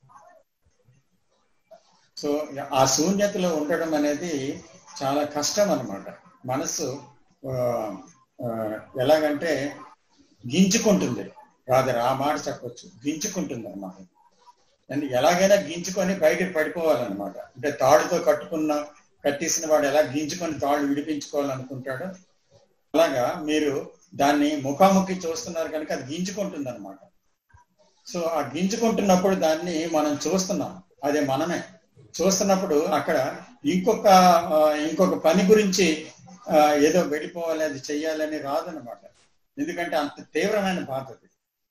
Speaker 2: సో ఆ శూన్యతలో ఉండడం అనేది చాలా కష్టం అన్నమాట మనసు ఆ, ఆ, ఎలాగంటే గింజుకుంటుంది రాదర్ ఆ మాట చెప్పొచ్చు గింజుకుంటుంది అన్నమాట అండ్ ఎలాగైనా గింజుకొని బయటకు పడిపోవాలన్నమాట అంటే తాడుతో కట్టుకున్న కట్టేసిన వాడు ఎలా గింజుకొని తాడు విడిపించుకోవాలనుకుంటాడో అలాగా మీరు దాన్ని ముఖాముఖి చూస్తున్నారు కనుక అది గింజుకుంటుంది అనమాట సో ఆ గింజుకుంటున్నప్పుడు దాన్ని మనం చూస్తున్నాం అదే మనమే చూస్తున్నప్పుడు అక్కడ ఇంకొక ఆ, ఇంకొక పని గురించి ఆ, ఏదో వెళ్ళిపోవాలి అది చెయ్యాలని రాదనమాట ఎందుకంటే అంత తీవ్రమైన బాధ అది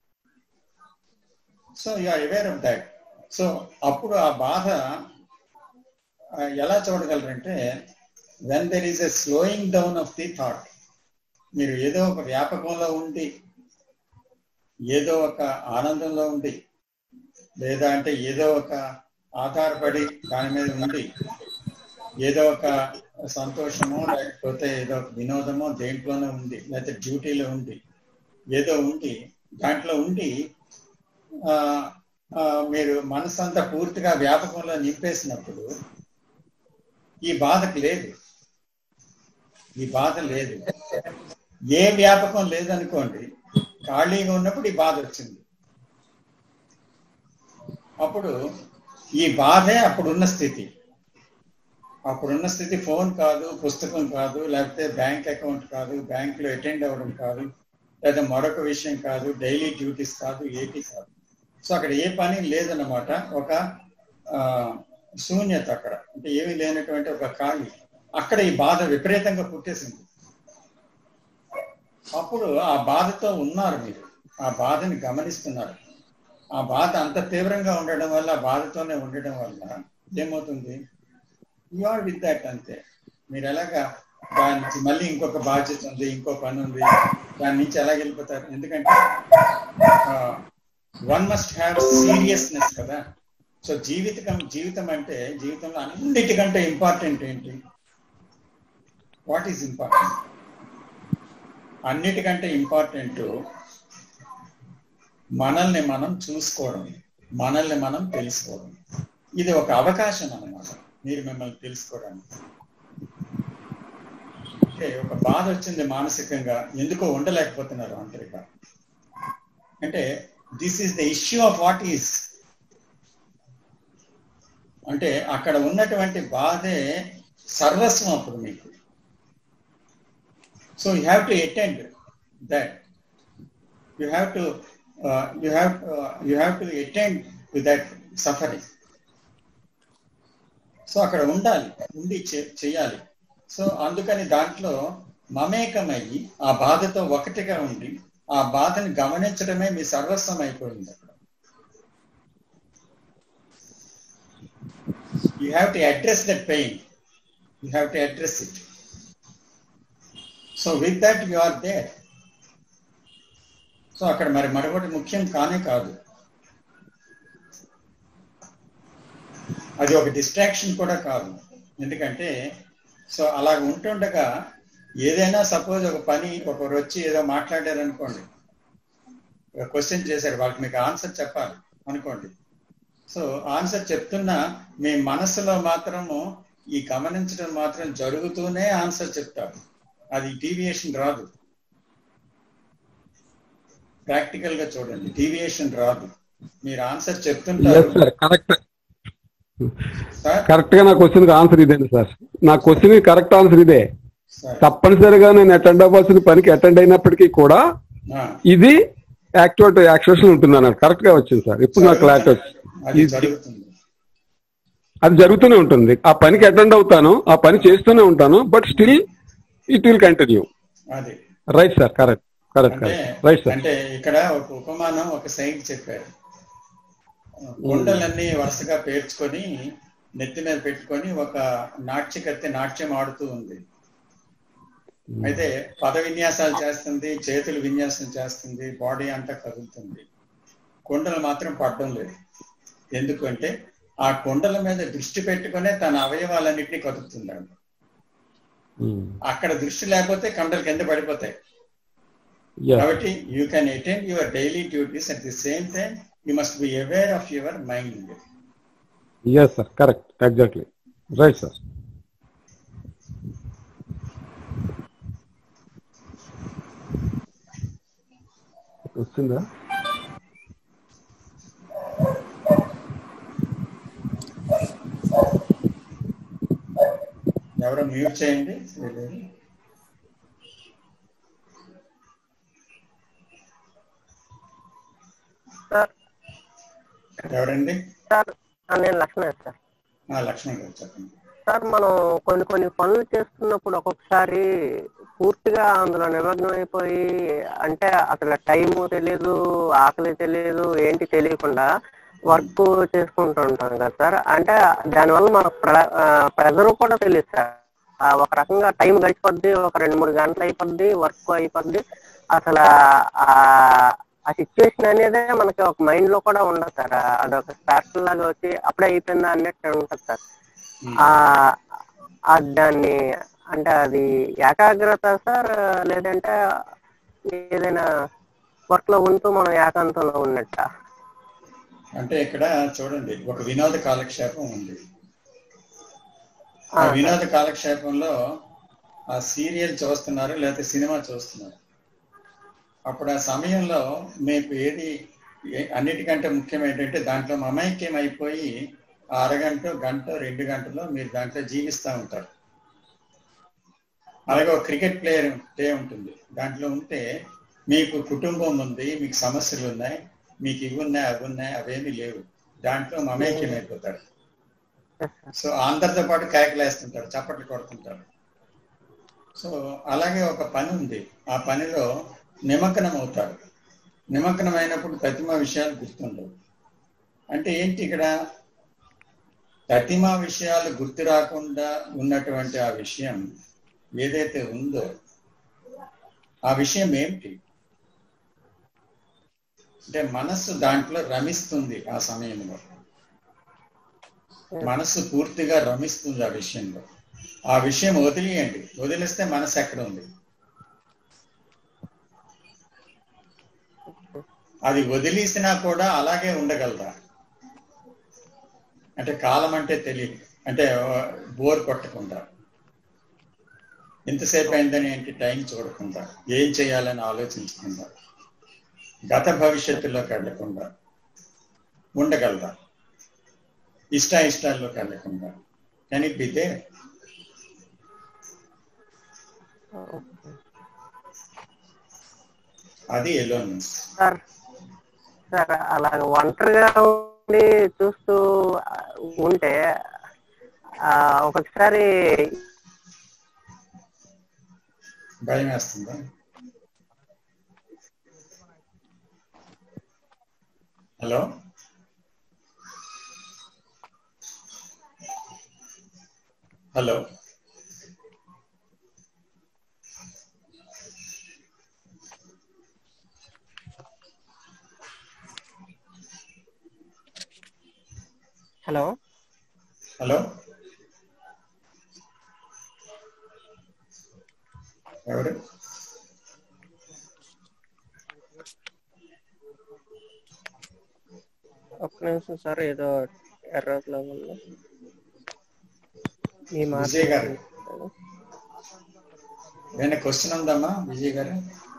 Speaker 2: so you are aware of that so అప్పుడు ఆ బాధ ఆ, ఎలా చూడగలరంటే when there is a slowing down of the thought మీరు ఏదో ఒక వ్యాపకంలో ఉండి ఏదో ఒక ఆనందంలో ఉండి లేదా అంటే ఏదో ఒక ఆధారపడి దాని మీద ఉండి ఏదో ఒక సంతోషమో లేకపోతే ఏదో ఒక వినోదమో దేంట్లోనో ఉంది లేకపోతే డ్యూటీలో ఉంది ఏదో ఉండి దాంట్లో ఉండి ఆ, ఆ, మీరు మనసు అంతా పూర్తిగా వ్యాపకంలో నింపేసినప్పుడు ఈ బాధకు లేదు ఈ బాధ లేదు ఏ వ్యాపకం లేదనుకోండి ఖాళీగా ఉన్నప్పుడు ఈ బాధ వచ్చింది అప్పుడు ఈ బాధే అప్పుడున్న స్థితి అప్పుడున్న స్థితి ఫోన్ కాదు పుస్తకం కాదు లేకపోతే బ్యాంక్ అకౌంట్ కాదు బ్యాంక్ లో అటెండ్ అవ్వడం కాదు లేదా మరొక విషయం కాదు డైలీ డ్యూటీస్ కాదు ఏటి కాదు సో అక్కడ ఏ పని లేదన్నమాట ఒక ఆ, శూన్యత అక్కడ అంటే ఏమీ లేనటువంటి ఒక ఖాళీ అక్కడ ఈ బాధ విపరీతంగా పుట్టేసింది అప్పుడు ఆ బాధతో ఉన్నారు మీరు ఆ బాధని గమనిస్తున్నారు ఆ బాధ అంత తీవ్రంగా ఉండడం వల్ల ఆ బాధతోనే ఉండడం వల్ల ఏమవుతుంది యు ఆర్ విత్ దట్ అంతే మీరు ఎలాగా దాని నుంచి మళ్ళీ ఇంకొక బాధ్యత ఉంది ఇంకో పని ఉంది దాని నుంచి ఎలా వెళ్ళిపోతారు ఎందుకంటే వన్ మస్ట్ హ్యావ్ సీరియస్నెస్ కదా సో జీవితం జీవితం అంటే జీవితంలో అన్నిటికంటే ఇంపార్టెంట్ ఏంటి వాట్ ఈస్ ఇంపార్టెంట్ అన్నిటికంటే ఇంపార్టెంట్ మనల్ని మనం చూసుకోవడం మనల్ని మనం తెలుసుకోవడం ఇది ఒక అవకాశం అన్నమాట మీరు మిమ్మల్ని తెలుసుకోవడానికి అంటే ఒక బాధ వచ్చింది మానసికంగా ఎందుకో ఉండలేకపోతున్నారు ఒంటరిగా అంటే this is the issue of what is అంటే అక్కడ ఉన్నటువంటి బాధే సర్వస్వం అప్పుడు మీకు so you have to attend that you have to you have you have to attend to that suffering so అక్కడ ఉండాలి ఉండి చే- చేయాలి సో అందుకని దాంట్లో మమేకమయ్యి ఆ బాధతో ఒకటిగా ఉండి ఆ బాధని గమనించడమే మీ సర్వస్వం అయిపోయింది అక్కడ you have to address that pain you have to address it so with that you are there so అక్కడ మరి మరొకటి ముఖ్యం కానే కాదు అది ఒక డిస్ట్రాక్షన్ కూడా కాదు ఎందుకంటే సో అలా ఉంటుండగా ఏదైనా సపోజ్ ఒక పని ఒకరు వచ్చి ఏదో మాట్లాడారు అనుకోండి క్వశ్చన్ చేశారు వాళ్ళకి మీకు ఆన్సర్ చెప్పాలి అనుకోండి సో ఆన్సర్ చెప్తున్నా మీ మనసులో మాత్రము ఈ గమనించడం మాత్రం జరుగుతూనే ఆన్సర్ చెప్తారు అది డీవియేషన్ రాదు ప్రాక్టికల్ గా చూడండి డీవియేషన్ రాదు మీరు ఆన్సర్ చెప్తుంటారు
Speaker 9: yes sir correct
Speaker 2: sir
Speaker 9: correct గా నా క్వశ్చన్ ఆన్సర్ ఇదేండి సార్ నా క్వశ్చన్ కరెక్ట్ ఆన్సర్ ఇదే
Speaker 2: సార్
Speaker 9: తప్పనిసరిగా నేను అటెండ్ అవ్వాల్సిన పనికి అటెండ్ అయినప్పటికీ కూడా
Speaker 2: ఆ,
Speaker 9: ఇది యాక్టివేట్ యాక్టివేషన్ ఉంటుంది అన్నారు కరెక్ట్ గా వచ్చింది సార్ ఇప్పుడు నాకు క్లారిటీ
Speaker 2: అది
Speaker 9: వచ్చింది
Speaker 2: జరుగుతుంది
Speaker 9: అది జరుగుతూనే ఉంటుంది ఆ పనికి అటెండ్ అవుతాను ఆ పని చేస్తూనే ఉంటాను but still it will continue
Speaker 2: అది
Speaker 9: రైట్ సార్ కరెక్ట్ కరెక్ట్
Speaker 2: అంటే
Speaker 9: కరెక్ట్ రైట్ సార్
Speaker 2: అంటే ఇక్కడ ఒక ఉపమానం ఒక సైడ్ చెప్పారు కుండలన్నీ వరుసగా పేర్చుకొని నెత్తి మీద పెట్టుకొని ఒక నాట్యకత్తి నాట్యం ఆడుతూ ఉంది అయితే పద విన్యాసాలు చేస్తుంది చేతులు విన్యాసం చేస్తుంది బాడీ అంతా కదులుతుంది కుండలు మాత్రం పడడం లేదు ఎందుకంటే ఆ కుండల మీద దృష్టి పెట్టుకునే తన అవయవాలన్నింటినీ కదుపుతున్నాడు అక్కడ దృష్టి లేకపోతే కండలు కింద పడిపోతాయి కాబట్టి you can attend your daily duties at the same time you must be aware of your mind
Speaker 9: yes sir correct exactly right sir వచ్చిందా
Speaker 2: ఎవరో మ్యూట్ చేయండి
Speaker 13: సార్
Speaker 2: ఎవరండి
Speaker 13: సార్ ఆ, నేను లక్ష్మణ్ సార్
Speaker 2: ఆ, లక్ష్మణ్ గారు చెప్పండి
Speaker 13: సార్ మనం కొన్ని కొన్ని పనులు చేస్తున్నప్పుడు ఒక్కొక్కసారి పూర్తిగా అందులో నిమగ్నం అయిపోయి అంటే అసలు టైము తెలియదు ఆకలి తెలియదు ఏంటి తెలియకుండా వర్క్ చేసుకుంటూ ఉంటాం కదా సార్ అంటే దానివల్ల మనకు ప్రెజర్ కూడా తెలియదు సార్ ఆ, ఒక రకంగా టైం గడిచిపోద్ది ఒక రెండు మూడు గంటలు అయిపోద్ది వర్క్ అయిపోద్ది అసలు ఆ ఆ సిచ్యువేషన్ అనేది మనకి ఒక మైండ్ లో కూడా ఉండదు సార్ అదొక స్టార్ట్ లాగా వచ్చి అప్పుడే అయిపోయిందా అన్నట్టు ఉంటుంది సార్ ఆ ఆ దాన్ని అంటే అది ఏకాగ్రత సార్ లేదంటే ఏదైనా వర్క్ లో ఉంటూ మనం ఏకాంతంలో ఉన్నట్ట
Speaker 2: అంటే ఇక్కడ చూడండి ఒక వినోద కాలక్షేపం ఉంది ఆ వినోద కాలక్షేపంలో ఆ సీరియల్ చూస్తున్నారు లేకపోతే సినిమా చూస్తున్నారు అప్పుడు ఆ సమయంలో మీకు ఏది ఏ- అన్నిటికంటే ముఖ్యం ఏంటంటే దాంట్లో మమైక్యం అయిపోయి ఆ అరగంట గంట రెండు గంటలో మీరు దాంట్లో జీవిస్తూ ఉంటారు అలాగే ఒక క్రికెట్ ప్లేయర్ డే ఉంటుంది దాంట్లో ఉంటే మీకు కుటుంబం ఉంది మీకు సమస్యలు ఉన్నాయి మీకు ఇవి ఉన్నాయి అవి ఉన్నాయి అవేమీ లేవు దాంట్లో మమైక్యం అయిపోతారు సో అందరితో పాటు కేకలేస్తుంటారు చప్పట్లు కొడుతుంటారు సో అలాగే ఒక పని ఉంది ఆ పనిలో నిమగ్నం అవుతారు నిమగ్నం అయినప్పుడు ప్రతిమ విషయాలు గుర్తుండవు అంటే ఏంటి ఇక్కడ ప్రతిమ విషయాలు గుర్తు రాకుండా ఉన్నటువంటి ఆ విషయం ఏదైతే ఉందో ఆ విషయం ఏమిటి అంటే మనస్సు దాంట్లో రమిస్తుంది ఆ సమయంలో మనస్సు పూర్తిగా రమిస్తుంది ఆ విషయంలో ఆ విషయం వదిలేయండి వదిలేస్తే మనసు ఎక్కడ ఉంది అది వదిలేసినా కూడా అలాగే ఉండగలరా అంటే కాలం అంటే తెలియదు అంటే బోర్ కొట్టకుండా ఎంతసేపు అయిందని ఏంటి టైం చూడకుండా ఏం చేయాలని ఆలోచించకుండా గత భవిష్యత్తులోకి వెళ్లకుండా ఉండగలరా ఇష్ట ఇష్టాల్లోకి వెళ్ళకుండా కెన్ ఇట్ బి దే అది ఎలోనెస్
Speaker 13: సార్ సార్ అలాగ ఒంటరిగా ఉండి చూస్తూ ఉంటే ఆ, ఒక్కొక్కసారి
Speaker 2: భయం వేస్తుందా హలో హలో
Speaker 13: హలో
Speaker 2: హలో ఎవరు
Speaker 13: ఒక్క నిమిషం సార్ ఏదో ఎర్రట్లో ఉంది మీ మాట
Speaker 2: విజయ్ గారు ఏమైనా క్వశ్చన్ ఉందమ్మా విజయ్ గారు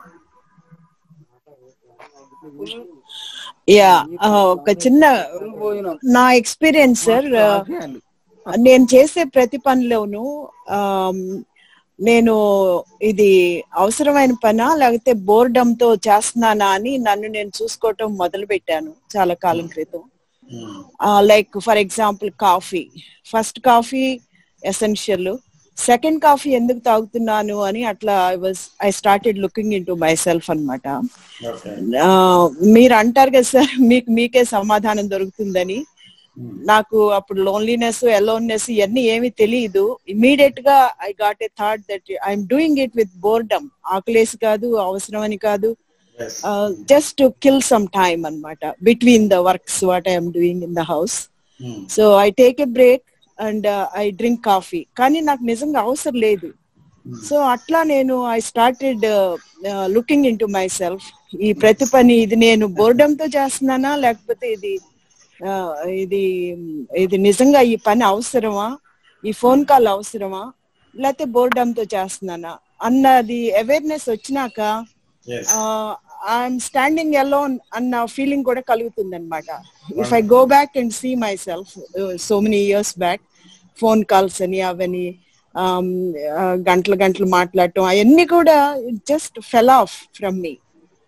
Speaker 10: యా ఒక చిన్న నా ఎక్స్పీరియన్స్ సార్ నేను చేసే ప్రతి పనిలోను ఆమ్, నేను ఇది అవసరమైన పనా లేకపోతే boredom తో చేస్తున్నానా అని నన్ను నేను చూసుకోవటం మొదలు పెట్టాను చాలా కాలం క్రితం like for example coffee first coffee essential second coffee ఎందుకు తాగుతున్నాను అని అట్లా I was I started looking into myself అనమాట
Speaker 2: ఓకే
Speaker 10: మీరు అంటారు కదా సార్ మీకు మీకే సమాధానం దొరుకుతుందని నాకు అప్పుడు లోన్లీనెస్ ఎలోన్నెస్ ఇవన్నీ ఏమీ తెలియదు ఇమీడియట్ గా I got a thought that I'm doing it with boredom ఆకలేసి కాదు అవసరం అని కాదు just to kill some time అన్నమాట between the works what I'm doing in the house so I take a break and I drink coffee కానీ నాకు నిజంగా అవసరం లేదు సో అట్లా నేను I started looking into myself ఈ ప్రతి పని ఇది నేను boredom తో చేస్తున్నానా లేకపోతే ఇది ఆ, ఇది ఇది నిజంగా ఈ పని అవసరమా ఈ ఫోన్ కాల్ అవసరమా లేకపోతే boredom తో చేస్తున్నానా అన్నది అవేర్నెస్ వచ్చినాక ఐఎమ్ స్టాండింగ్ అలోన్ అన్న ఫీలింగ్ కూడా కలుగుతుంది అనమాట if I go back and see myself so many years back phone calls అని అవని um, ఆ, గంటలు గంటలు మాట్లాడటం అవన్నీ కూడా just fell off from me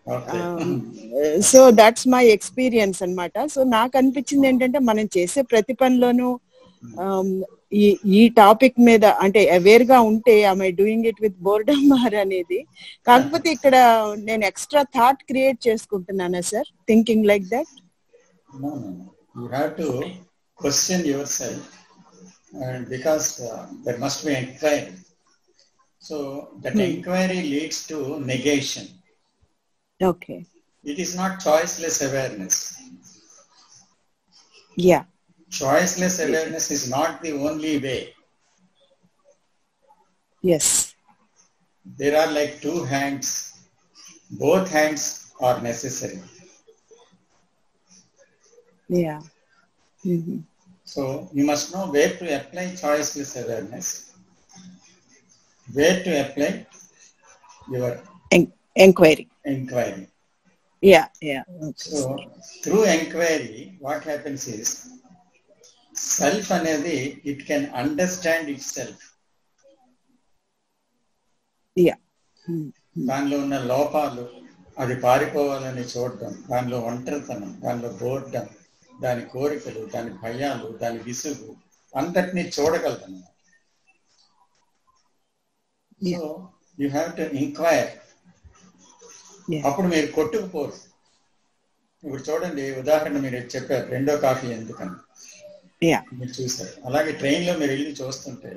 Speaker 10: so that's my experience అన్నమాట సో నాకు అనిపించింది ఏంటంటే మనం చేసే ప్రతి పనిలోనూ um, ఈ ఈ టాపిక్ మీద అంటే అవేర్ గా ఉంటే I doing it with boredom or అనేది కాకపోతే ఇక్కడ నేను ఎక్స్ట్రా థాట్ క్రియేట్ చేసుకుంటున్నానా sir thinking like that
Speaker 2: No, no, no. You have to question yourself and because uh, there must be inquiry. So that
Speaker 10: Hmm.
Speaker 2: inquiry leads to negation.
Speaker 10: Okay
Speaker 2: It is not choiceless awareness.
Speaker 10: Yeah
Speaker 2: Choiceless awareness is not the only way.
Speaker 10: Yes
Speaker 2: There are like two hands. Both hands are necessary.
Speaker 10: Yeah
Speaker 2: So you must know where to apply choiceless awareness, where to apply your
Speaker 10: enquiry
Speaker 2: inquiry.
Speaker 10: Yeah yeah
Speaker 2: So through inquiry, what happens is self అనేది it can understand itself.
Speaker 10: Yeah
Speaker 2: దానిలో ఉన్న లోపాలు అది పారిపోవాలని చూడటం దానిలో ఒంటరితనం దానిలో బోర్డం దాని కోరికలు దాని భయాలు దాని విసుగు అంతటినీ చూడగలుగుతాను so you have to enquire అప్పుడు మీరు కొట్టుకుపోరు ఇప్పుడు చూడండి ఉదాహరణ మీరు చెప్పారు రెండో కాఫీ ఎందుకని
Speaker 10: యా
Speaker 2: మీరు చూసారు అలాగే ట్రైన్ లో మీరు వెళ్ళి చూస్తుంటే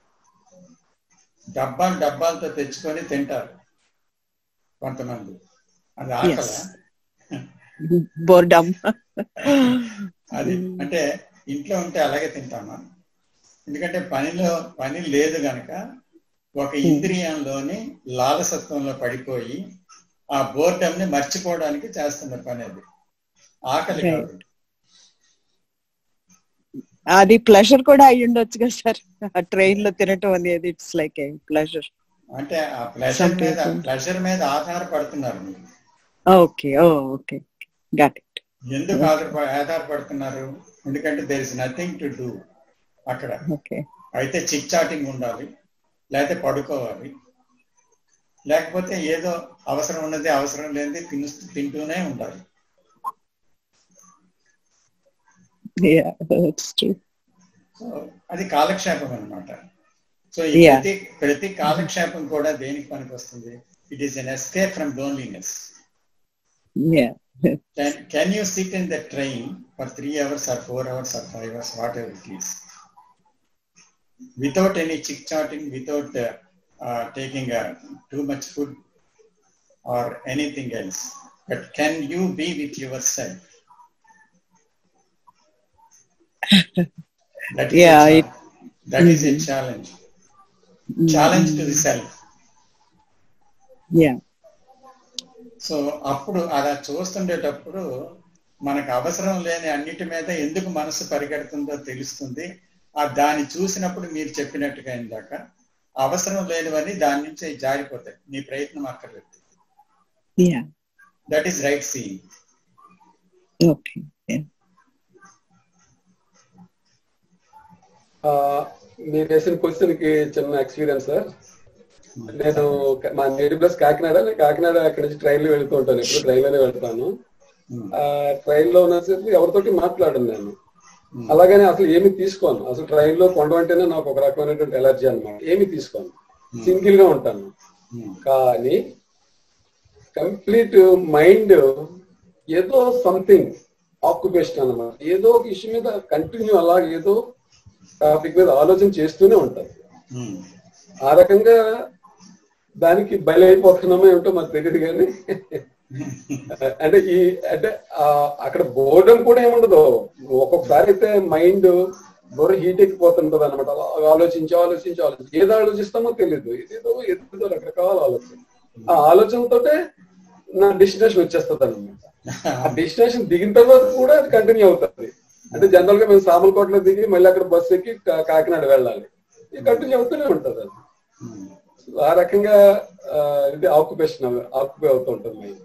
Speaker 2: డబ్బాలు డబ్బాలతో తెచ్చుకొని తింటారు కొంతమంది అది ఆకల
Speaker 10: బోర్డమ్
Speaker 2: అది అంటే ఇంట్లో ఉంటే అలాగే తింటామా ఎందుకంటే పనిలో పని లేదు గనక ఒక ఇంద్రియంలోని లాలసత్వంలో పడిపోయి ఆ బోర్డమ్ ని మర్చిపోవడానికి చేస్తున్న పని అది ఆకలి కాదు
Speaker 10: అది ప్లెజర్ కూడా అయి ఉండొచ్చు కదా సార్ ఆ ట్రైన్ లో తినటం అనేది ఇట్స్ లైక్ ఏ ప్లెజర్
Speaker 2: అంటే ఆ ప్లెజర్ మీద ప్లెజర్ మీద ఆధారపడుతున్నారు మీరు
Speaker 10: okay oh okay got it
Speaker 2: ఎందుకు ఆధారప ఆధారపడుతున్నారు ఎందుకంటే there is nothing to do అక్కడ
Speaker 11: ఓకే
Speaker 2: అయితే చిక్ చాటింగ్ ఉండాలి లేకపోతే పడుకోవాలి లేకపోతే ఏదో అవసరం ఉన్నది అవసరం లేనిది తిను తింటూనే ఉండాలి
Speaker 10: Yeah, that's true.
Speaker 2: సో అది కాలక్షేపం అన్నమాట సో ఈ
Speaker 10: Yeah.
Speaker 2: ప్రతి ప్రతి కాలక్షేపం కూడా దేనికి పనికి వస్తుంది it is an escape from loneliness
Speaker 10: Yeah.
Speaker 2: Can, can you sit in the train for three hours or four hours or five hours, whatever it is, without any chick chatting, without uh, uh, taking uh, too much food or anything else? But can you be with yourself? That is
Speaker 10: Yeah,
Speaker 2: a,
Speaker 10: it-
Speaker 2: cha- that is a challenge. Challenge to the self.
Speaker 10: Yeah.
Speaker 2: So అప్పుడు అలా చూస్తుండేటప్పుడు మనకు అవసరం లేని అన్నిటి మీద ఎందుకు మనసు పరిగెడుతుందో తెలుస్తుంది ఆ దాన్ని చూసినప్పుడు మీరు చెప్పినట్టుగా ఇందాక అవసరం లేనివన్నీ దాని నుంచి జారిపోతాయి నీ ప్రయత్నం అక్కర్లేదు
Speaker 10: Yeah.
Speaker 2: That is right seeing
Speaker 10: Okay. Yeah.
Speaker 9: ఆ, మీరు వేసిన క్వశ్చన్ కి చిన్న ఎక్స్పీరియన్స్ సార్ నేను క- మా నేటివ్ ప్లస్ కాకినాడ నేను కాకినాడ అక్కడి నుంచి ట్రైన్ లో వెళ్తూ ఉంటాను ఇప్పుడు ట్రైన్ లోనే వెళ్తాను ఆ ట్రైన్ లో ఉన్నసేపు ఎవరితోటి మాట్లాడను నేను అలాగని అసలు ఏమి తీసుకోను అసలు ట్రైన్ లో కొండ అంటేనే నాకు ఒక రకమైనటువంటి ఎలర్జీ అన్నమాట ఏమి తీసుకోను సింగిల్ గా ఉంటాను కానీ కంప్లీట్ మైండ్ ఏదో సంథింగ్ ఆక్యుపేషన్ అన్నమాట ఏదో ఒక ఇష్యూ మీద కంటిన్యూ అలా ఏదో టాపిక్ మీద ఆలోచన చేస్తూనే ఉంటారు ఆ రకంగా దానికి బయలైపోతున్నామో ఏమిటో మాకు తెలియదు కానీ అంటే ఈ అంటే ఆ, అక్కడ బోర్డం కూడా ఏముండదు ఒక్కొక్కసారి అయితే మైండ్ బోర్ హీట్ ఎక్కిపోతుంటది అనమాట అలా ఆలోచించి ఆలోచించి ఆలోచించి ఏదో ఆలోచిస్తామో తెలియదు ఏదేదో ఏదో రకరకాల ఆలోచన ఆ ఆలోచనతోటే నా డెస్టినేషన్ వచ్చేస్తుంది అనమాట ఆ డెస్టినేషన్ దిగిన తర్వాత కూడా అది కంటిన్యూ అవుతుంది అంటే జనరల్ గా మేము సామలకోటలో దిగి మళ్ళీ అక్కడ బస్సు ఎక్కి కా- కాకినాడ వెళ్ళాలి ఇది కంటిన్యూ అవుతూనే ఉంటది అది So, ఆ రకంగా ఆ, ఇది ఆక్యుపేషన్ ఆక్యుపై అవుతూ ఉంటుంది మైండ్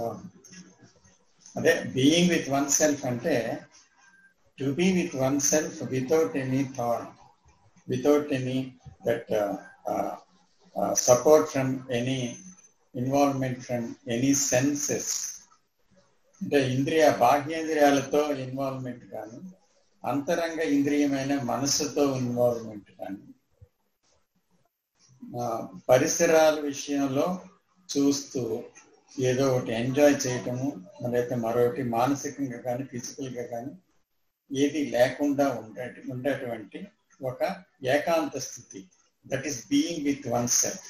Speaker 2: అదే బీయింగ్ విత్ వన్ సెల్ఫ్ అంటే to be with oneself without any thought without any that support from any involvement from any senses అంటే ఇంద్రియ బాహ్యేంద్రియాలతో ఇన్వాల్వ్మెంట్ కానీ అంతరంగ ఇంద్రియమైన మనసుతో ఇన్వాల్వ్మెంట్ కానీ ఆ, పరిసరాల విషయంలో చూస్తూ ఏదో ఒకటి ఎంజాయ్ చేయటము లేకపోతే మరొకటి మానసికంగా కానీ ఫిజికల్గా కానీ ఏది లేకుండా ఉండే ఉండేటువంటి ఒక ఏకాంత స్థితి that is being with oneself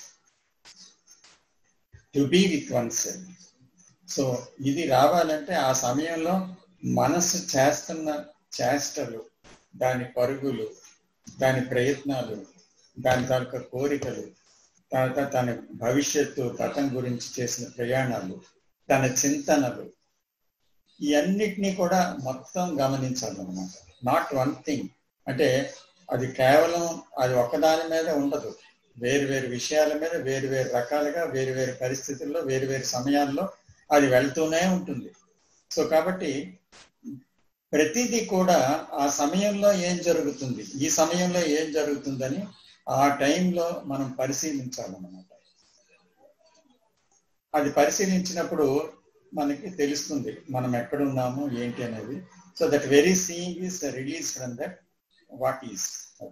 Speaker 2: to be with oneself so ఇది రావాలంటే ఆ సమయంలో మనసు చేస్తున్న చేష్టలు దాని పరుగులు దాని ప్రయత్నాలు దాని తాలూకా కోరికలు తర్వాత తన భవిష్యత్తు గతం గురించి చేసిన ప్రయాణాలు తన చింతనలు ఇవన్నిటినీ కూడా మొత్తం గమనించాలన్నమాట నాట్ వన్ థింగ్ అంటే అది కేవలం అది ఒక్కదాని మీద ఉండదు వేరు వేరు విషయాల మీద వేరు వేరు రకాలుగా వేరు వేరు పరిస్థితుల్లో వేరు వేరు సమయాల్లో అది వెళ్తూనే ఉంటుంది సో కాబట్టి ప్రతిదీ కూడా ఆ సమయంలో ఏం జరుగుతుంది ఈ సమయంలో ఏం జరుగుతుందని ఆ టైంలో మనం పరిశీలించాలన్నమాట అది పరిశీలించినప్పుడు మనకి తెలుస్తుంది మనం ఎక్కడున్నాము ఏంటి అనేది so that very seeing is release from that what is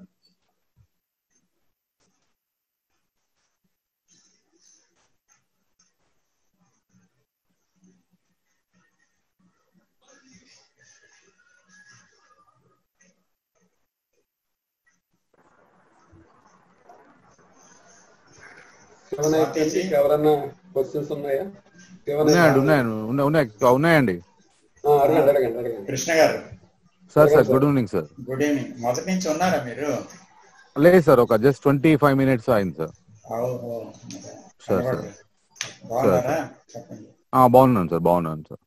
Speaker 9: ఏమైనా అయిపోయింది? ఎవరన్నా క్వశ్చన్స్ ఉన్నాయా ఏమైనా
Speaker 15: ఉన్నాయండి ఉన్నాయండి ఉన్నాయి ఉన్నాయి ఉన్నాయండి
Speaker 9: ఆ, అడగండి అడగండి అడగండి
Speaker 2: Krishna garu
Speaker 15: sir sir good evening sir
Speaker 2: good evening మొదటి నుంచి ఉన్నారా మీరు
Speaker 15: లేదు సార్ ఒక జస్ట్ ట్వంటీ ఫైవ్ మినిట్స్ అయింది సార్
Speaker 2: ఓహో
Speaker 15: సార్ సార్
Speaker 2: బాగున్నారా చెప్పండి
Speaker 15: ఆ, బాగున్నాను సార్ బాగున్నాను సార్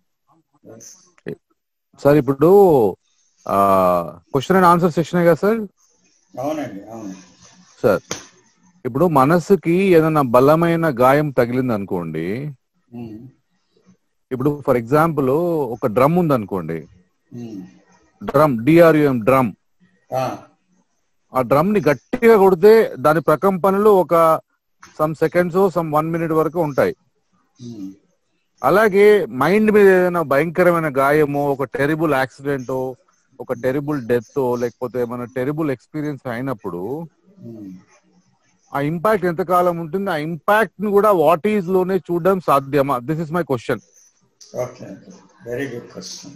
Speaker 15: సార్ ఇప్పుడు క్వశ్చన్ అండ్ ఆన్సర్ సెక్షన్ కదా సార్
Speaker 2: అవునండి అవును
Speaker 15: సార్ ఇప్పుడు మనసుకి ఏదైనా బలమైన గాయం తగిలింది అనుకోండి
Speaker 2: ఉమ్.
Speaker 15: ఇప్పుడు ఫర్ ఎగ్జాంపుల్ ఒక డ్రమ్ ఉంది అనుకోండి
Speaker 2: ఉమ్.
Speaker 15: డ్రమ్ డిఆర్యుఎం డ్రమ్
Speaker 2: ఆ,
Speaker 15: ఆ డ్రమ్ ని గట్టిగా కొడితే దాని ప్రకంపనలు ఒక some seconds some one minute వరకు ఉంటాయి
Speaker 2: ఉమ్.
Speaker 15: అలాగే మైండ్ మీద ఏదైనా భయంకరమైన గాయమో ఒక టెరిబుల్ యాక్సిడెంట్ ఒక టెరిబుల్ డెత్ లేకపోతే ఏమైనా టెరిబుల్ ఎక్స్పీరియన్స్ అయినప్పుడు
Speaker 2: ఉమ్.
Speaker 15: ఆ ఇంపాక్ట్ ఎంత కాలం ఉంటుంది ఆ ఇంపాక్ట్ ని కూడా వాట్ ఈజ్ లోనే చూడడం సాధ్యమా this is my question
Speaker 2: okay very good question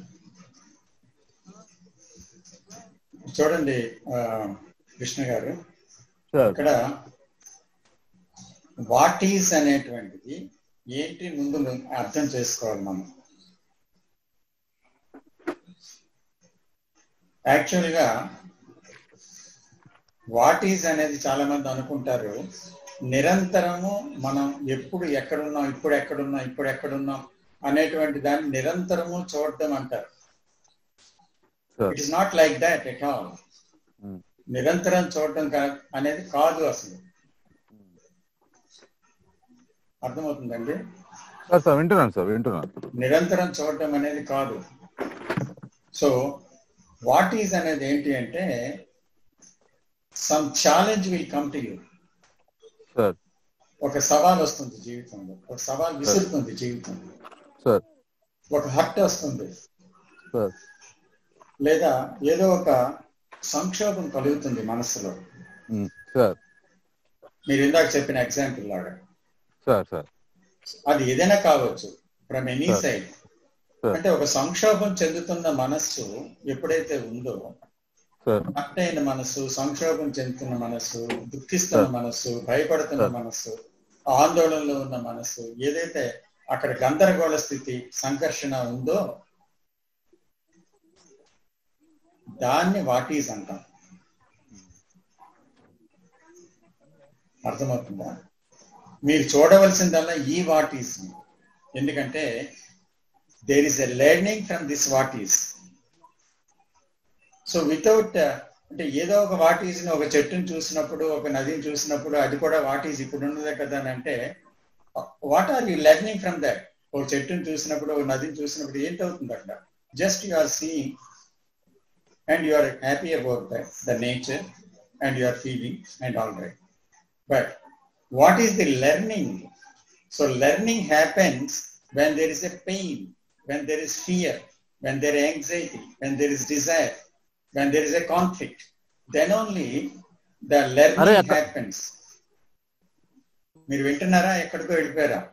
Speaker 2: చూడండి ఆ, కృష్ణ గారు ఇక్కడ వాట్ ఈజ్ అనేటువంటిది ఏంటి ముందు అర్థం చేసుకోవాలి మనం యాక్చువల్ గా వాట్ ఈజ్ అనేది చాలా మంది అనుకుంటారు నిరంతరము మనం ఎప్పుడు ఎక్కడున్నాం ఇప్పుడు ఎక్కడున్నాం ఇప్పుడు ఎక్కడున్నాం అనేటువంటి దాన్ని నిరంతరము చూడడం అంటారు it is not like that at all నిరంతరం చూడడం కా- అనేది కాదు అసలు అర్థమవుతుందండి
Speaker 15: సార్ సార్ వింటున్నాను సార్ వింటున్నాను
Speaker 2: నిరంతరం చూడటం అనేది కాదు సో వాట్ ఈజ్ అనేది ఏంటి అంటే some challenge will come to you
Speaker 15: sir
Speaker 2: ఒక సవాల్ వస్తుంది జీవితంలో ఒక సవాల్ విసురుతుంది జీవితం
Speaker 15: సార్
Speaker 2: ఒక హర్ట్ వస్తుంది
Speaker 15: సార్
Speaker 2: లేదా ఏదో ఒక సంక్షోభం కలుగుతుంది మనసులో
Speaker 15: ఉమ్, సార్
Speaker 2: మీరు ఇందాక చెప్పిన ఎగ్జాంపుల్ లాగా
Speaker 15: సార్ సార్
Speaker 2: అది ఏదైనా కావచ్చు from any
Speaker 15: Sir.
Speaker 2: Side
Speaker 15: Sir.
Speaker 2: అంటే ఒక సంక్షోభం చెందుతున్న మనస్సు ఎప్పుడైతే ఉందో
Speaker 15: సార్
Speaker 2: అయిన మనస్సు సంక్షోభం చెందుతున్న మనస్సు దుఃఖిస్తున్న
Speaker 15: Sir.
Speaker 2: మనస్సు భయపడుతున్న
Speaker 15: Sir.
Speaker 2: మనస్సు ఆందోళనలో ఉన్న మనస్సు ఏదైతే అక్కడ గందరగోళ స్థితి సంఘర్షణ ఉందో దాన్ని వాటీస్ అంటాం అర్థమవుతుందా మీరు చూడవలసిందల్లా ఈ వాటీస్ ఎందుకంటే there is a learning from this what is so without అంటే ఏదో ఒక వాటీస్ ఒక చెట్టుని చూసినప్పుడు ఒక నదిని చూసినప్పుడు అది కూడా వాటీస్ ఇప్పుడు ఉన్నదే కదా అని అంటే what are you learning from that ఒక చెట్టుని చూసినప్పుడు ఒక నదిని చూసినప్పుడు ఏంటవుతుంది అక్కడ just you are seeing and you are happy about that the nature and you are feeling and all right but what is the learning? So learning happens when there is a pain, when there is fear, when there is anxiety, when there is desire, when there is a conflict. Then only the learning
Speaker 15: అరే, అక్క-
Speaker 2: happens. మీరు వింటున్నారా ఎక్కడికో వెళ్ళిపోయారా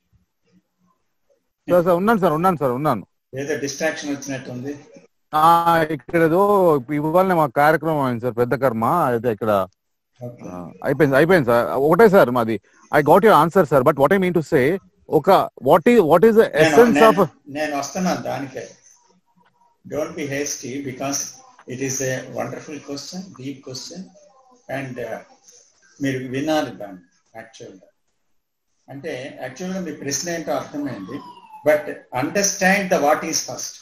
Speaker 15: sir sir ఉన్నాను sir ఉన్నాను sir ఉన్నాను
Speaker 2: ఏదో డిస్ట్రాక్షన్ వచ్చినట్టుంది
Speaker 15: ఆ, ఇక్కడ ఏదో ఇవాళ మా కార్యక్రమం అయింది సార్ పెద్ద కర్మ అయితే ఇక్కడ ఆ, అయిపోయింది అయిపోయింది సార్ ఒకటే సార్ మాది I got your answer sir but what I mean to say ఒక వాట్ ఈ వాట్ ఈస్ ద
Speaker 2: నేను-
Speaker 15: ఎసెన్స్ ఆఫ్
Speaker 2: నేను- నేను వస్తున్నాను దానికే don't be hasty because it is a wonderful question deep question and మీరు వినాలి దాన్ని యాక్చువల్గా అంటే యాక్చువల్గా మీ ప్రశ్న ఏంటో అర్థమైంది but understand the what is first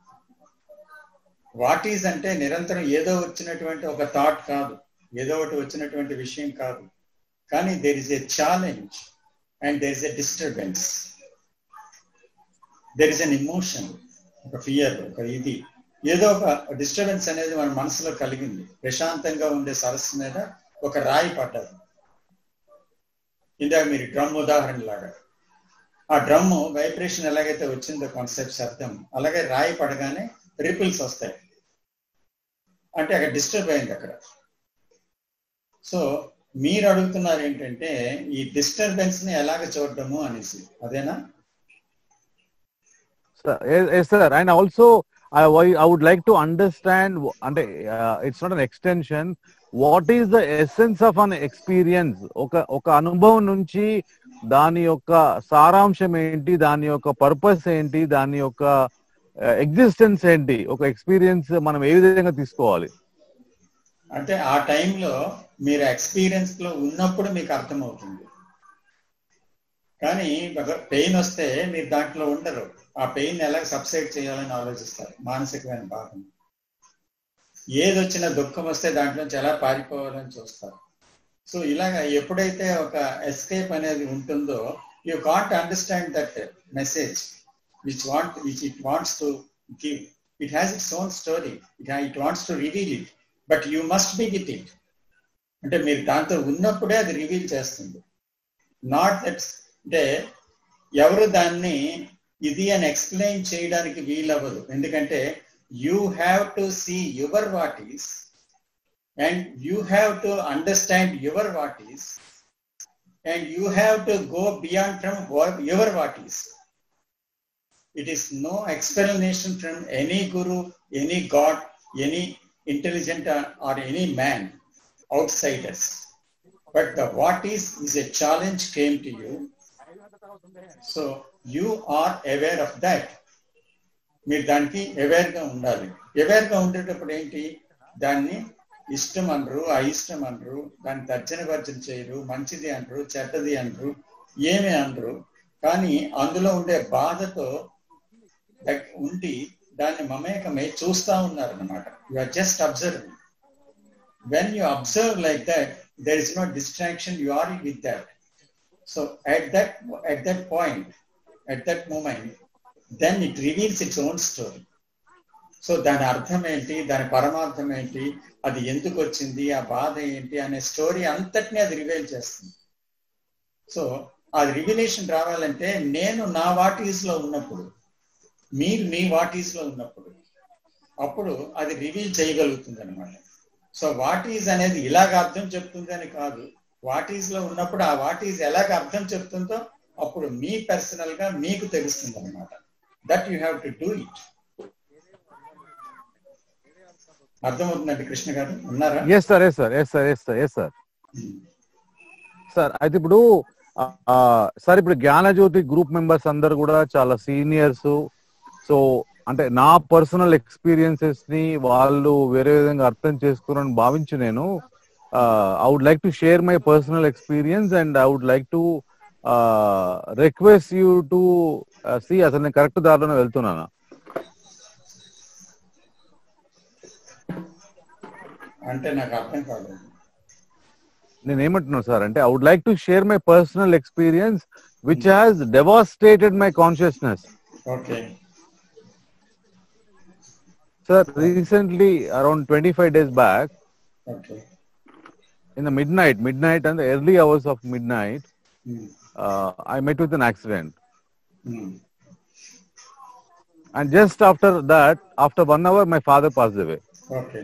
Speaker 2: what is అంటే నిరంతరం ఏదో వచ్చినటువంటి ఒక థాట్ కాదు ఏదో ఒకటి వచ్చినటువంటి విషయం కాదు కానీ there is a challenge and there is a disturbance there is an emotion ఒక ఫియర్ ఒక ఇది ఏదో ఒక డిస్టర్బెన్స్ అనేది మన మనసులో కలిగింది ప్రశాంతంగా ఉండే సరస్సు మీద ఒక రాయి పడ్డది ఇందాక మీరు డ్రమ్ ఉదాహరణ లాగా ఆ డ్రమ్ వైబ్రేషన్ ఎలాగైతే వచ్చిందో కాన్సెప్ట్ శబ్దం అలాగే రాయి పడగానే రిపిల్స్ వస్తాయి అంటే అక్కడ డిస్టర్బ్ అయింది అక్కడ సో మీరు అడుగుతున్నారు ఏంటంటే ఈ డిస్టర్బెన్స్ ని ఎలాగ చూడటము అనేసి అదేనా
Speaker 15: sir and also I I would like to understand అంటే it's not an extension what is the essence of an experience ఒక ఒక అనుభవం నుంచి దాని యొక్క సారాంశం ఏంటి దాని యొక్క పర్పస్ ఏంటి దాని యొక్క ఎగ్జిస్టెన్స్ ఏంటి ఒక ఎక్స్పీరియన్స్ మనం ఏ విధంగా తీసుకోవాలి
Speaker 2: అంటే ఆ టైంలో మీరు ఎక్స్పీరియన్స్ లో ఉన్నప్పుడు మీకు అర్థమవుతుంది కానీ పెయిన్ వస్తే మీరు దాంట్లో ఉండరు ఆ పెయిన్ ఎలా సబ్సైడ్ చేయాలని ఆలోచిస్తారు మానసికమైన భాగం ఏది వచ్చినా దుఃఖం వస్తే దాంట్లోంచి ఎలా పారిపోవాలని చూస్తారు సో ఇలాగా ఎప్పుడైతే ఒక ఎస్కేప్ అనేది ఉంటుందో you can't understand that message which want which it wants to give. It has its own story. It, ha- it wants to reveal it. But you must be with it. అంటే మీరు దాంతో ఉన్నప్పుడే అది reveal చేస్తుంది not that అంటే ఎవరు దాన్ని ఇది అని ఎక్స్ప్లెయిన్ చేయడానికి వీలవ్వదు ఎందుకంటే you have to see your what is and you have to understand your what is and you have to go beyond from your what is it is no explanation from any guru, any god, any intelligent uh, or any man outside us. But the what is is a challenge came to you. So you are aware of that. మీరు దానికి అవేర్గా ఉండాలి అవేర్గా ఉండేటప్పుడు ఏంటి దాన్ని ఇష్టం అనరు అయిష్టం అనరు దాన్ని తర్జన భర్జన చేయరు మంచిది అనరు చెడ్డది అనరు ఏమి అనరు కానీ అందులో ఉండే బాధతో దగ్- ఉండి దాన్ని మమేకమై చూస్తా ఉన్నారు అనమాట you are just observing when you observe like that there is no distraction you are with that so at that at that point at that moment then it reveals its own story so దాని అర్థం ఏంటి దాని పరమార్థం ఏంటి అది ఎందుకు వచ్చింది ఆ బాధ ఏంటి అనే స్టోరీ అంతటినీ అది రివీల్ చేస్తుంది సో ఆ రివిలేషన్ రావాలంటే నేను నా వాటీస్ లో ఉన్నప్పుడు మీరు మీ వాటీస్ లో ఉన్నప్పుడు అప్పుడు అది రివీల్ చేయగలుగుతుంది అనమాట సో వాటీస్ అనేది ఇలాగ అర్థం చెప్తుంది అని కాదు వాటీస్ లో ఉన్నప్పుడు ఆ వాటీస్ ఎలాగ అర్థం చెప్తుందో అప్పుడు మీ పర్సనల్ గా మీకు తెలుస్తుంది అనమాట that you have to do it అర్థమవుతుందండి కృష్ణ గారు ఉన్నారా
Speaker 15: yes sir yes sir yes sir yes sir yes sir sir అయితే ఇప్పుడు ఆ, ఆ, సార్ ఇప్పుడు జ్ఞానజ్యోతి గ్రూప్ మెంబర్స్ అందరు కూడా చాలా సీనియర్స్ సో అంటే నా పర్సనల్ ఎక్స్పీరియన్సెస్ ని వాళ్ళు వేరే విధంగా అర్థం చేసుకున్నారని భావించి నేను I would like to share my personal experience and I would like to request you to see అసలు నేను కరెక్ట్ దారిలోనే వెళ్తున్నానా
Speaker 2: అంటే నాకు అర్థం కాలేదు
Speaker 15: నేను ఏమంటున్నాను సార్ అంటే I would like to share my personal experience which has devastated my consciousness
Speaker 2: okay
Speaker 15: Sir, recently, around 25 days back,
Speaker 2: okay
Speaker 15: in the midnight, midnight and the early hours of midnight, uh, I met with an accident. And just after that, after one hour, my father passed away.
Speaker 2: Okay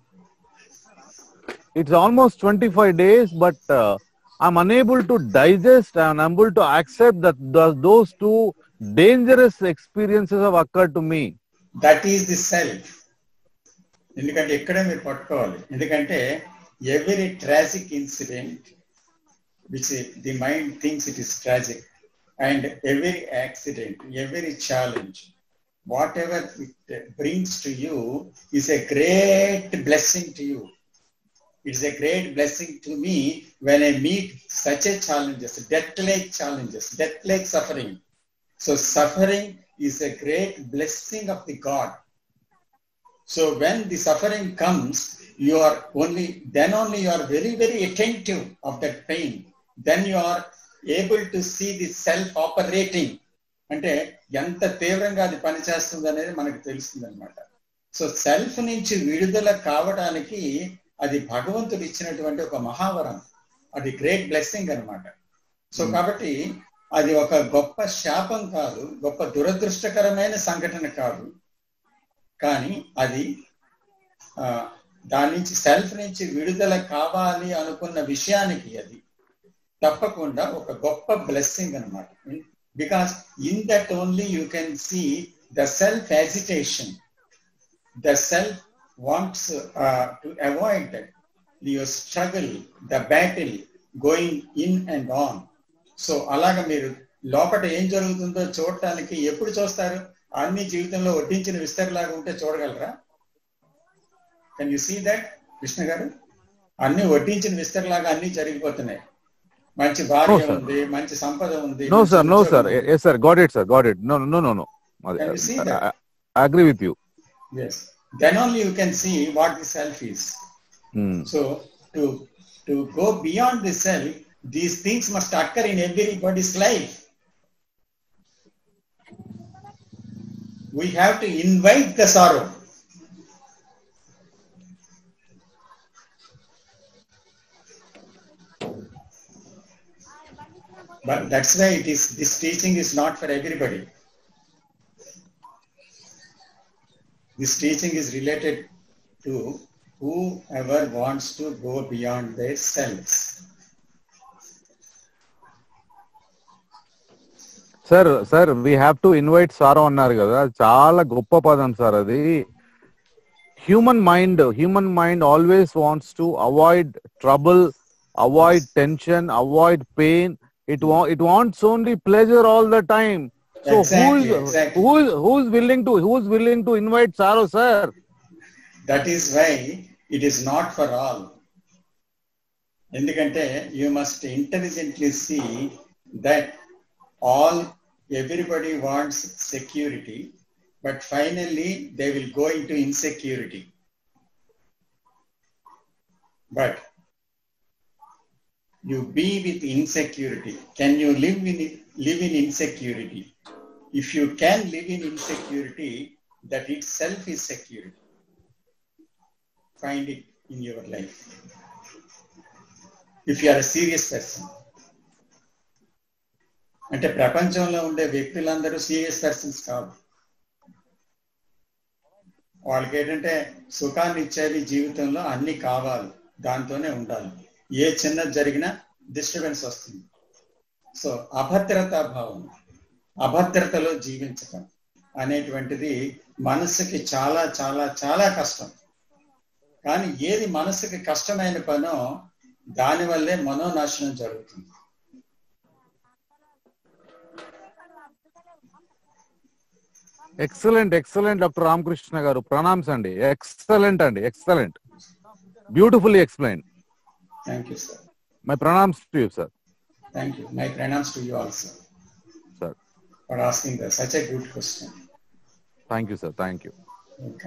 Speaker 15: It's almost 25 days, but uh, I'm unable to digest and unable to accept that th- those two dangerous experiences have occurred to me.
Speaker 2: That is the self ఎందుకంటే ఇక్కడే మీరు పట్టుకోవాలి ఎందుకంటే every tragic incident which the mind thinks it is tragic and every accident every challenge whatever it brings to you is a great blessing to you it's a great blessing to me when I meet such a challenges death లేక్ challenges death లేక్ suffering So suffering is a great blessing of the God. So when the suffering comes, you are only, then only you are very, very attentive of that pain. Then you are able to see the self operating. అంటే ఎంత తీవ్రంగా అది పనిచేస్తుంది అనేది మనకు తెలుస్తుంది అనమాట so self నుంచి విడుదల కావడానికి అది భగవంతుడు ఇచ్చినటువంటి ఒక మహావరం అది గ్రేట్ బ్లెస్సింగ్ అన్నమాట సో కాబట్టి అది ఒక గొప్ప శాపం కాదు గొప్ప దురదృష్టకరమైన సంఘటన కాదు కానీ అది ఆ, దాని నుంచి సెల్ఫ్ నుంచి విడుదల కావాలి అనుకున్న విషయానికి అది తప్పకుండా ఒక గొప్ప బ్లెస్సింగ్ అనమాట because in that only you can see the self agitation the self wants to avoid that your struggle the battle going in and on so అలాగ మీరు లోపల ఏం జరుగుతుందో చూడటానికి ఎప్పుడు చూస్తారు అన్ని జీవితంలో వడ్డించిన విస్తరిలాగా ఉంటే చూడగలరా can you see that Krishna garu అన్ని వడ్డించిన విస్తరిలాగా అన్ని జరిగిపోతున్నాయి మంచి భార్య
Speaker 15: No, sir.
Speaker 2: ఉంది మంచి సంపద ఉంది
Speaker 15: No,
Speaker 2: మంచి
Speaker 15: sir. No,
Speaker 2: ఉద్యోగం
Speaker 15: sir.
Speaker 2: ఉంది.
Speaker 15: Yes, sir. Got it, sir. Got it. No, no, no, no.
Speaker 2: Can you see
Speaker 15: I,
Speaker 2: that?
Speaker 15: I, I agree with you.
Speaker 2: Yes. Then only you can see what the self is.
Speaker 15: Hmm.
Speaker 2: So to to go beyond the self, these things must occur in everybody's life. we have to invite the sorrow. But that's why it is this teaching is not for everybody. This teaching is related to whoever wants to go beyond their selves.
Speaker 15: Sir sir we have to invite sorrow అన్నారు కదా చాలా గొప్ప పదం sir అది human mind human mind always wants to avoid trouble avoid tension avoid pain it it wants only pleasure all the time so who
Speaker 2: Exactly, exactly.
Speaker 15: Who who's willing to who's willing to invite sorrow sir
Speaker 2: That is why it is not for all. ఎందుకంటే you must intelligently see that all everybody wants security, but finally they will go into insecurity. But you be with insecurity. Can you live in live in insecurity? If you can live in insecurity, that itself is security. Find it in your life. If you are a serious person. అంటే ప్రపంచంలో ఉండే వ్యక్తులందరూ serious persons కాదు వాళ్ళకి ఏంటంటే సుఖాన్ని ఇచ్చేది జీవితంలో అన్ని కావాలి దాంతోనే ఉండాలి ఏ చిన్నది జరిగినా డిస్టర్బెన్స్ వస్తుంది సో అభద్రతా భావం అభద్రతలో జీవించటం అనేటువంటిది మనసుకి చాలా చాలా చాలా కష్టం కానీ ఏది మనసుకి కష్టమైన పనో దానివల్లే మనోనాశనం జరుగుతుంది
Speaker 15: ఎక్సలెంట్ ఎక్సలెంట్ డాక్టర్ రామకృష్ణ గారు ప్రణామ్స్ అండి ఎక్సలెంట్ అండి excellent beautifully explain
Speaker 2: thank you sir
Speaker 15: my pranams to you sir
Speaker 2: thank you my pranams to you also
Speaker 15: sir
Speaker 2: for asking the such a good question
Speaker 15: thank you sir thank you
Speaker 2: okay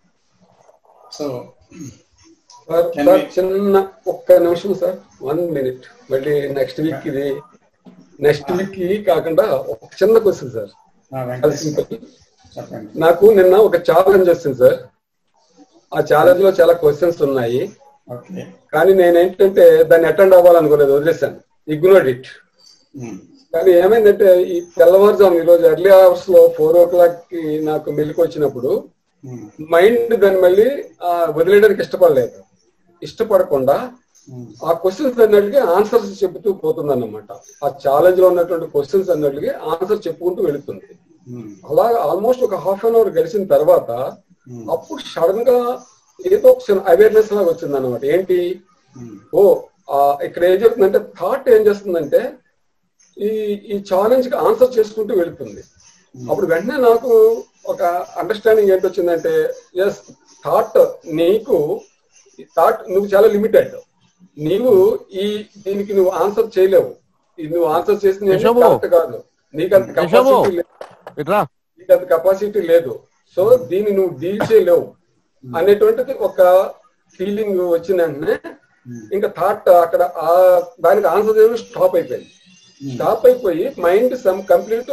Speaker 2: so
Speaker 9: sir
Speaker 2: Can
Speaker 9: sir
Speaker 2: we-
Speaker 9: చిన్న ఒక్క నిమిషం sir one minute మళ్ళీ next week ఇది next week కి కాకుండా ఒక చిన్న question sir అది సింపుల్
Speaker 2: చెప్పండి
Speaker 9: నాకు నిన్న ఒక ఛాలెంజ్ వచ్చింది సార్ ఆ ఛాలెంజ్ లో చాలా క్వశ్చన్స్ ఉన్నాయి
Speaker 2: ఓకే
Speaker 9: కానీ నేనేంటంటే దాన్ని అటెండ్ అవ్వాలనుకోలేదు వదిలేశాను ఇగ్నోర్డ్ ఇట్ కానీ ఏమైందంటే ఈ తెల్లవారుజాము ఈరోజు ఎర్లీ అవర్స్ లో ఫోర్ ఓ క్లాక్ కి నాకు మెలకు వచ్చినప్పుడు మైండ్ దాన్ని మళ్ళీ ఆ, వదిలేయడానికి ఇష్టపడలేదు ఇష్టపడకుండా ఆ క్వశ్చన్స్ అన్నట్లుగా ఆన్సర్స్ చెబుతూ పోతుంది అన్నమాట ఆ ఛాలెంజ్ లో ఉన్నటువంటి క్వశ్చన్స్ అన్నట్లుగా ఆన్సర్ చెప్పుకుంటూ వెళుతుంది అలా ఆల్మోస్ట్ ఒక హాఫ్ అన్ అవర్ గడిచిన తర్వాత అప్పుడు సడన్ గా ఏదో ఒక అవేర్నెస్ లాగా వచ్చింది అనమాట ఏంటి ఓ ఆ, ఇక్కడ ఏం చెప్తుందంటే థాట్ ఏం చేస్తుందంటే ఈ ఈ ఛాలెంజ్ కి ఆన్సర్ చేసుకుంటూ వెళుతుంది అప్పుడు వెంటనే నాకు ఒక అండర్స్టాండింగ్ ఏంటి వచ్చిందంటే ఎస్ థాట్ నీకు థాట్ నువ్వు చాలా లిమిటెడ్ నీవు ఈ దీనికి నువ్వు ఆన్సర్ చేయలేవు ఇది నువ్వు ఆన్సర్ చేసింది
Speaker 15: యశోబు.
Speaker 9: కరెక్ట్ కాదు నీకు అంత
Speaker 15: యశోబు.
Speaker 9: కెపాసిటీ లేదు
Speaker 15: ఇట్రా
Speaker 9: నీకు అంత కెపాసిటీ లేదు సో దీన్ని నువ్వు డీల్ చేయలేవు అనేటువంటిది ఒక ఫీలింగ్ వచ్చిన వెంటనే ఇంకా థాట్ అక్కడ ఆ దానికి ఆన్సర్ చేయడం స్టాప్ అయిపోయింది స్టాప్ అయిపోయి మైండ్ సమ్ కంప్లీట్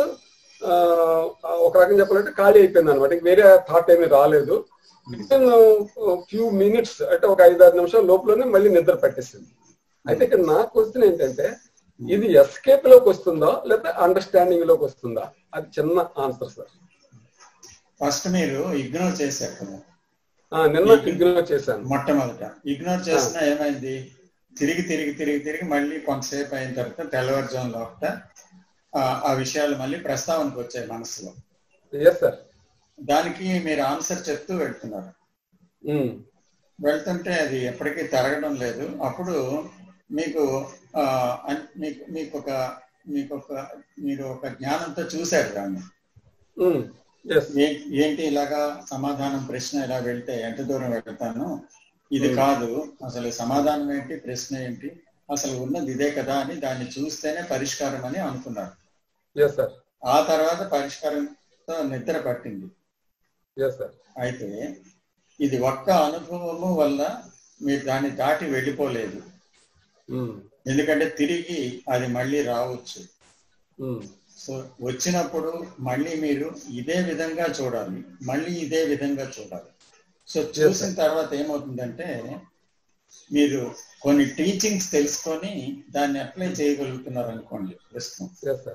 Speaker 9: ఒక రకం చెప్పాలంటే ఖాళీ అయిపోయింది అనమాట వేరే థాట్ ఏమీ రాలేదు విత్ ఇన్ ఫ్యూ మినిట్స్ అంటే ఒక ఐదు ఆరు నిమిషాల లోపలనే మళ్ళీ నిద్ర పట్టేసింది అయితే ఇక్కడ నా క్వశ్చన్ ఏంటంటే ఇది ఎస్కేప్ లోకి వస్తుందా లేదా అండర్స్టాండింగ్ లోకి వస్తుందా అది చిన్న ఆన్సర్ సార్
Speaker 2: ఫస్ట్ మీరు ఇగ్నోర్ చేశారు కదా
Speaker 9: నిన్న ఇగ్నోర్ చేశాను
Speaker 2: మొట్టమొదట ఇగ్నోర్ చేసినా ఏమైంది తిరిగి తిరిగి తిరిగి తిరిగి మళ్ళీ కొంతసేపు అయిన తర్వాత తెల్లవారుజాము లోపల ఆ- ఆ విషయాలు మళ్ళీ ప్రస్తావనకు వచ్చాయి మనసులో
Speaker 9: ఎస్ సార్
Speaker 2: దానికి మీరు ఆన్సర్ చెప్తూ వెళ్తున్నారు వెళ్తుంటే అది ఎప్పటికీ తిరగడం లేదు అప్పుడు మీకు ఆ, అన్- మీకు మీకు ఒక మీకు ఒక మీరు ఒక జ్ఞానంతో చూశారు దాన్ని ఏ- ఏంటి ఇలాగా సమాధానం ప్రశ్న ఇలా వెళ్తే ఎంత దూరం వెళ్తాను ఇది
Speaker 9: Hmm.
Speaker 2: కాదు అసలు సమాధానం ఏంటి ప్రశ్న ఏంటి అసలు ఉన్నది ఇదే కదా అని దాన్ని చూస్తేనే పరిష్కారం అని అనుకున్నారు
Speaker 9: ఎస్ సార్
Speaker 2: ఆ తర్వాత పరిష్కారంతో నిద్ర పట్టింది
Speaker 9: ఎస్ సార్
Speaker 2: అయితే ఇది ఒక్క అనుభవము వల్ల మీరు దాన్ని దాటి వెళ్ళిపోలేదు ఎందుకంటే తిరిగి అది మళ్ళీ రావచ్చు సో వచ్చినప్పుడు మళ్ళీ మీరు ఇదే విధంగా చూడాలి మళ్ళీ ఇదే విధంగా చూడాలి సో చూసిన తర్వాత ఏమవుతుందంటే మీరు కొన్ని టీచింగ్స్ తెలుసుకొని దాన్ని అప్లై చేయగలుగుతున్నారు అనుకోండి ప్రస్తుతం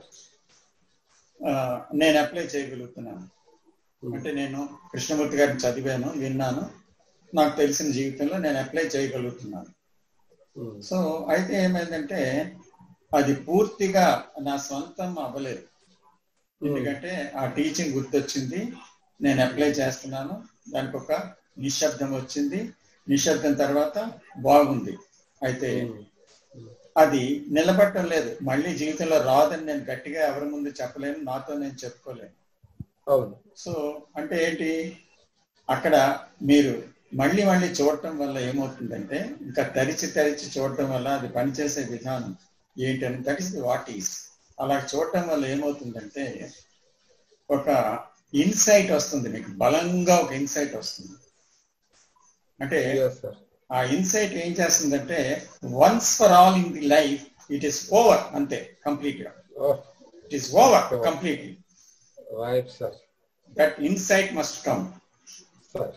Speaker 2: ఆ, నేను అప్లై చేయగలుగుతున్నాను అంటే నేను కృష్ణమూర్తి గారిని చదివాను విన్నాను నాకు తెలిసిన జీవితంలో నేను అప్లై చేయగలుగుతున్నాను సో అయితే ఏమైందంటే అది పూర్తిగా నా సొంతం అవ్వలేదు ఎందుకంటే ఆ టీచింగ్ గుర్తొచ్చింది నేను అప్లై చేస్తున్నాను దానికి ఒక నిశ్శబ్దం వచ్చింది నిశ్శబ్దం తర్వాత బాగుంది అయితే అది నిలబడటం లేదు మళ్ళీ జీవితంలో రాదని నేను గట్టిగా ఎవరి ముందు చెప్పలేను నాతో నేను చెప్పుకోలేను
Speaker 9: అవును
Speaker 2: సో అంటే ఏంటి అక్కడ మీరు మళ్ళీ మళ్ళీ చూడటం వల్ల ఏమవుతుందంటే ఇంకా తరిచి తరిచి చూడటం వల్ల అది పనిచేసే విధానం ఏంటని that is the what is అలా చూడటం వల్ల ఏమవుతుందంటే ఒక ఇన్సైట్ వస్తుంది మీకు బలంగా ఒక ఇన్సైట్ వస్తుంది అంటే ఆ ఇన్సైట్ ఏం చేస్తుందంటే once for all in the life it is over అంతే కంప్లీట్ గా it is over completely
Speaker 9: right sir
Speaker 2: that insight must come
Speaker 9: sir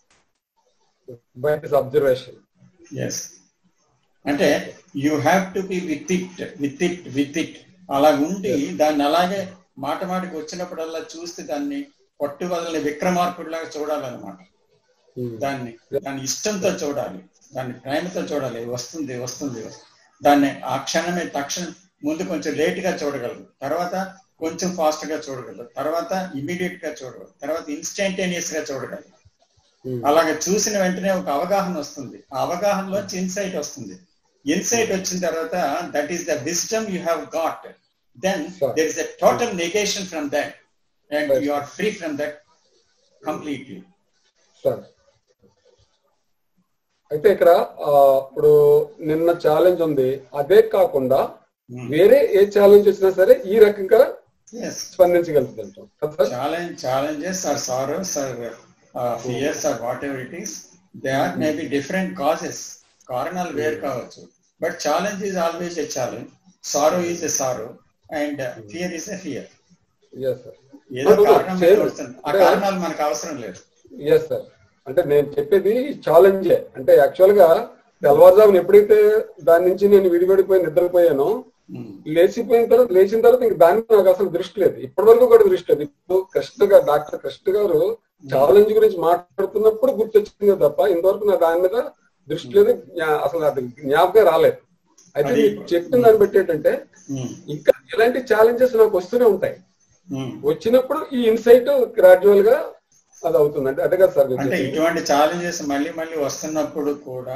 Speaker 9: by this observation
Speaker 2: yes అంటే you have to be with it with it with it అలా ఉండి దాన్ని అలాగే మాట మాటకి వచ్చినప్పుడల్లా చూస్తే దాన్ని పట్టు వదలని విక్రమార్కుడిలాగా చూడాలన్నమాట దాన్ని దాన్ని ఇష్టంతో చూడాలి దాన్ని ప్రేమతో చూడాలి వస్తుంది వస్తుంది దాన్ని ఆ క్షణమే తక్షణం ముందు కొంచెం లేట్ గా చూడగలరు తర్వాత కొంచెం ఫాస్ట్ గా చూడగలరు తర్వాత ఇమీడియట్ గా చూడగలరు తర్వాత ఇన్స్టంటేనియస్ గా చూడగలరు అలాగే చూసిన వెంటనే ఒక అవగాహన వస్తుంది ఆ అవగాహనలోంచి ఇన్సైట్ వస్తుంది ఇన్సైట్ వచ్చిన తర్వాత that is the wisdom you have got then there is a total negation from that and you are free from that completely
Speaker 9: sir అయితే ఇక్కడ ఆ, ఇప్పుడు నిన్న ఛాలెంజ్ ఉంది అదే కాకుండా వేరే ఏ ఛాలెంజ్ వచ్చినా సరే ఈ రకంగా స్పందించగలుగుతుంది అంటాం కదా sir?
Speaker 2: Challenge challenges or sorrows or fears or whatever it is they are maybe different causes కారణాలు వేరు కావచ్చు but challenge is always a challenge sorrow is a sorrow and fear is a fear
Speaker 9: Yes, sir.
Speaker 2: ఏదో
Speaker 9: No, no,
Speaker 2: కారణం మీద
Speaker 9: same.
Speaker 2: వస్తుంది ఆ
Speaker 9: అంటే-
Speaker 2: కారణాలు మనకు అవసరం లేదు
Speaker 9: ఎస్ సార్ అంటే నేను చెప్పేది ఛాలెంజే అంటే యాక్చువల్ గా తెల్లవారుజామున ఎప్పుడైతే దాని నుంచి నేను విడిపడిపోయి నిద్రపోయానో లేచిపోయిన తర్వాత లేచిన తర్వాత ఇంక దాని మీద నాకు అసలు దృష్టి లేదు ఇప్పటి వరకు కూడా దృష్టి లేదు ఇప్పుడు కృష్ణ గారు డాక్టర్ కృష్ణ గారు ఛాలెంజ్ గురించి మాట్లాడుతున్నప్పుడు గుర్తొచ్చింది తప్ప ఇంతవరకు నా దాని మీద దృష్టి లేదు జ్ఞా- అసలు అది జ్ఞాపకం రాలేదు అయితే
Speaker 2: అది-
Speaker 9: మీరు చెప్పిన దాన్ని బట్టి ఏంటంటే ఇంకా ఇలాంటి ఛాలెంజెస్ నాకు వస్తూనే ఉంటాయి వచ్చినప్పుడు ఈ ఇన్సైట్ గ్రాడ్యువల్ గా అది అవుతుంది అంటే అదే కదా సార్ మీరు
Speaker 2: అంటే
Speaker 9: చెప్పింది?
Speaker 2: ఇటువంటి ఛాలెంజెస్ మళ్ళీ మళ్ళీ వస్తున్నప్పుడు కూడా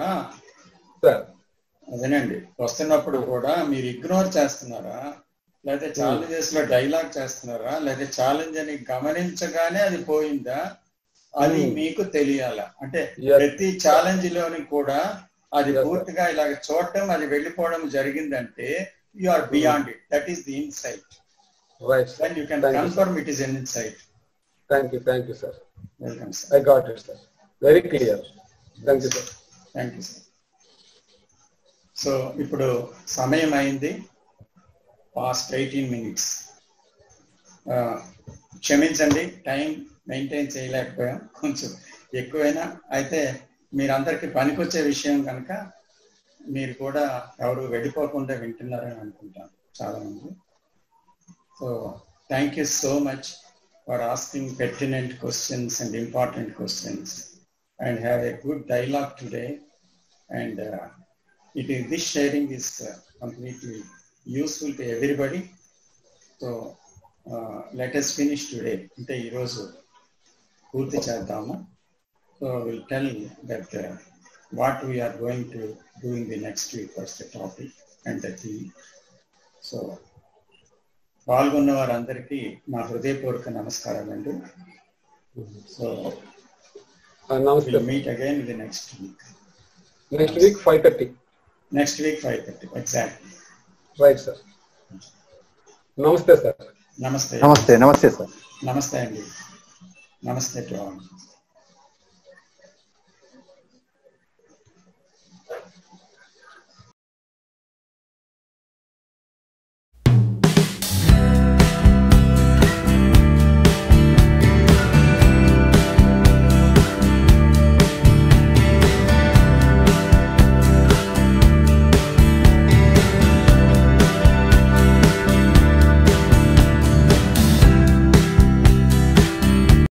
Speaker 2: అదేనండి వస్తున్నప్పుడు కూడా మీరు ఇగ్నోర్ చేస్తున్నారా లేదా ఛాలెంజెస్ లో డైలాగ్ చేస్తున్నారా లేదా ఛాలెంజ్ అని గమనించగానే అది పోయిందా అది
Speaker 9: Hmm.
Speaker 2: మీకు తెలియాల అంటే
Speaker 9: Yes.
Speaker 2: ప్రతి ఛాలెంజ్ లోని కూడా అది పూర్తిగా ఇలాగ చూడటం అది వెళ్ళిపోవడం జరిగిందంటే you are beyond it that is the insight
Speaker 9: right
Speaker 2: then you can
Speaker 9: Thank you,
Speaker 2: confirm it is an insight
Speaker 9: thank you thank you sir
Speaker 2: welcome sir
Speaker 9: I got it sir very clear thank you sir
Speaker 2: thank you sir so ఇప్పుడు సమయం అయింది past eighteen minutes క్షమించండి time maintain చేయలేకపోయాం కొంచెం ఎక్కువైనా అయితే మీరందరికీ పనికొచ్చే విషయం కనుక మీరు కూడా ఎవరు వెళ్ళిపోకుండా వింటున్నారని అనుకుంటాను చాలా మంది so thank you so much for asking pertinent questions and important questions and have a good dialogue today. And uh, it is this sharing is uh, completely useful to everybody. So uh, let us finish today. అంటే ఈరోజు పూర్తి చేద్దాము so will tell that what we are going to do in the next week what's the topic and the theme so పాల్గొన్న వారందరికీ నా హృదయపూర్వక నమస్కారాలండి so
Speaker 9: నమస్తే
Speaker 2: We'll meet again in the next week.
Speaker 9: Next week five thirty
Speaker 2: Next week, 5:30, exactly.
Speaker 9: Right sir నమస్తే sir
Speaker 2: Namaste.
Speaker 3: నమస్తే నమస్తే sir
Speaker 2: Namaste, Andy. Namaste to all.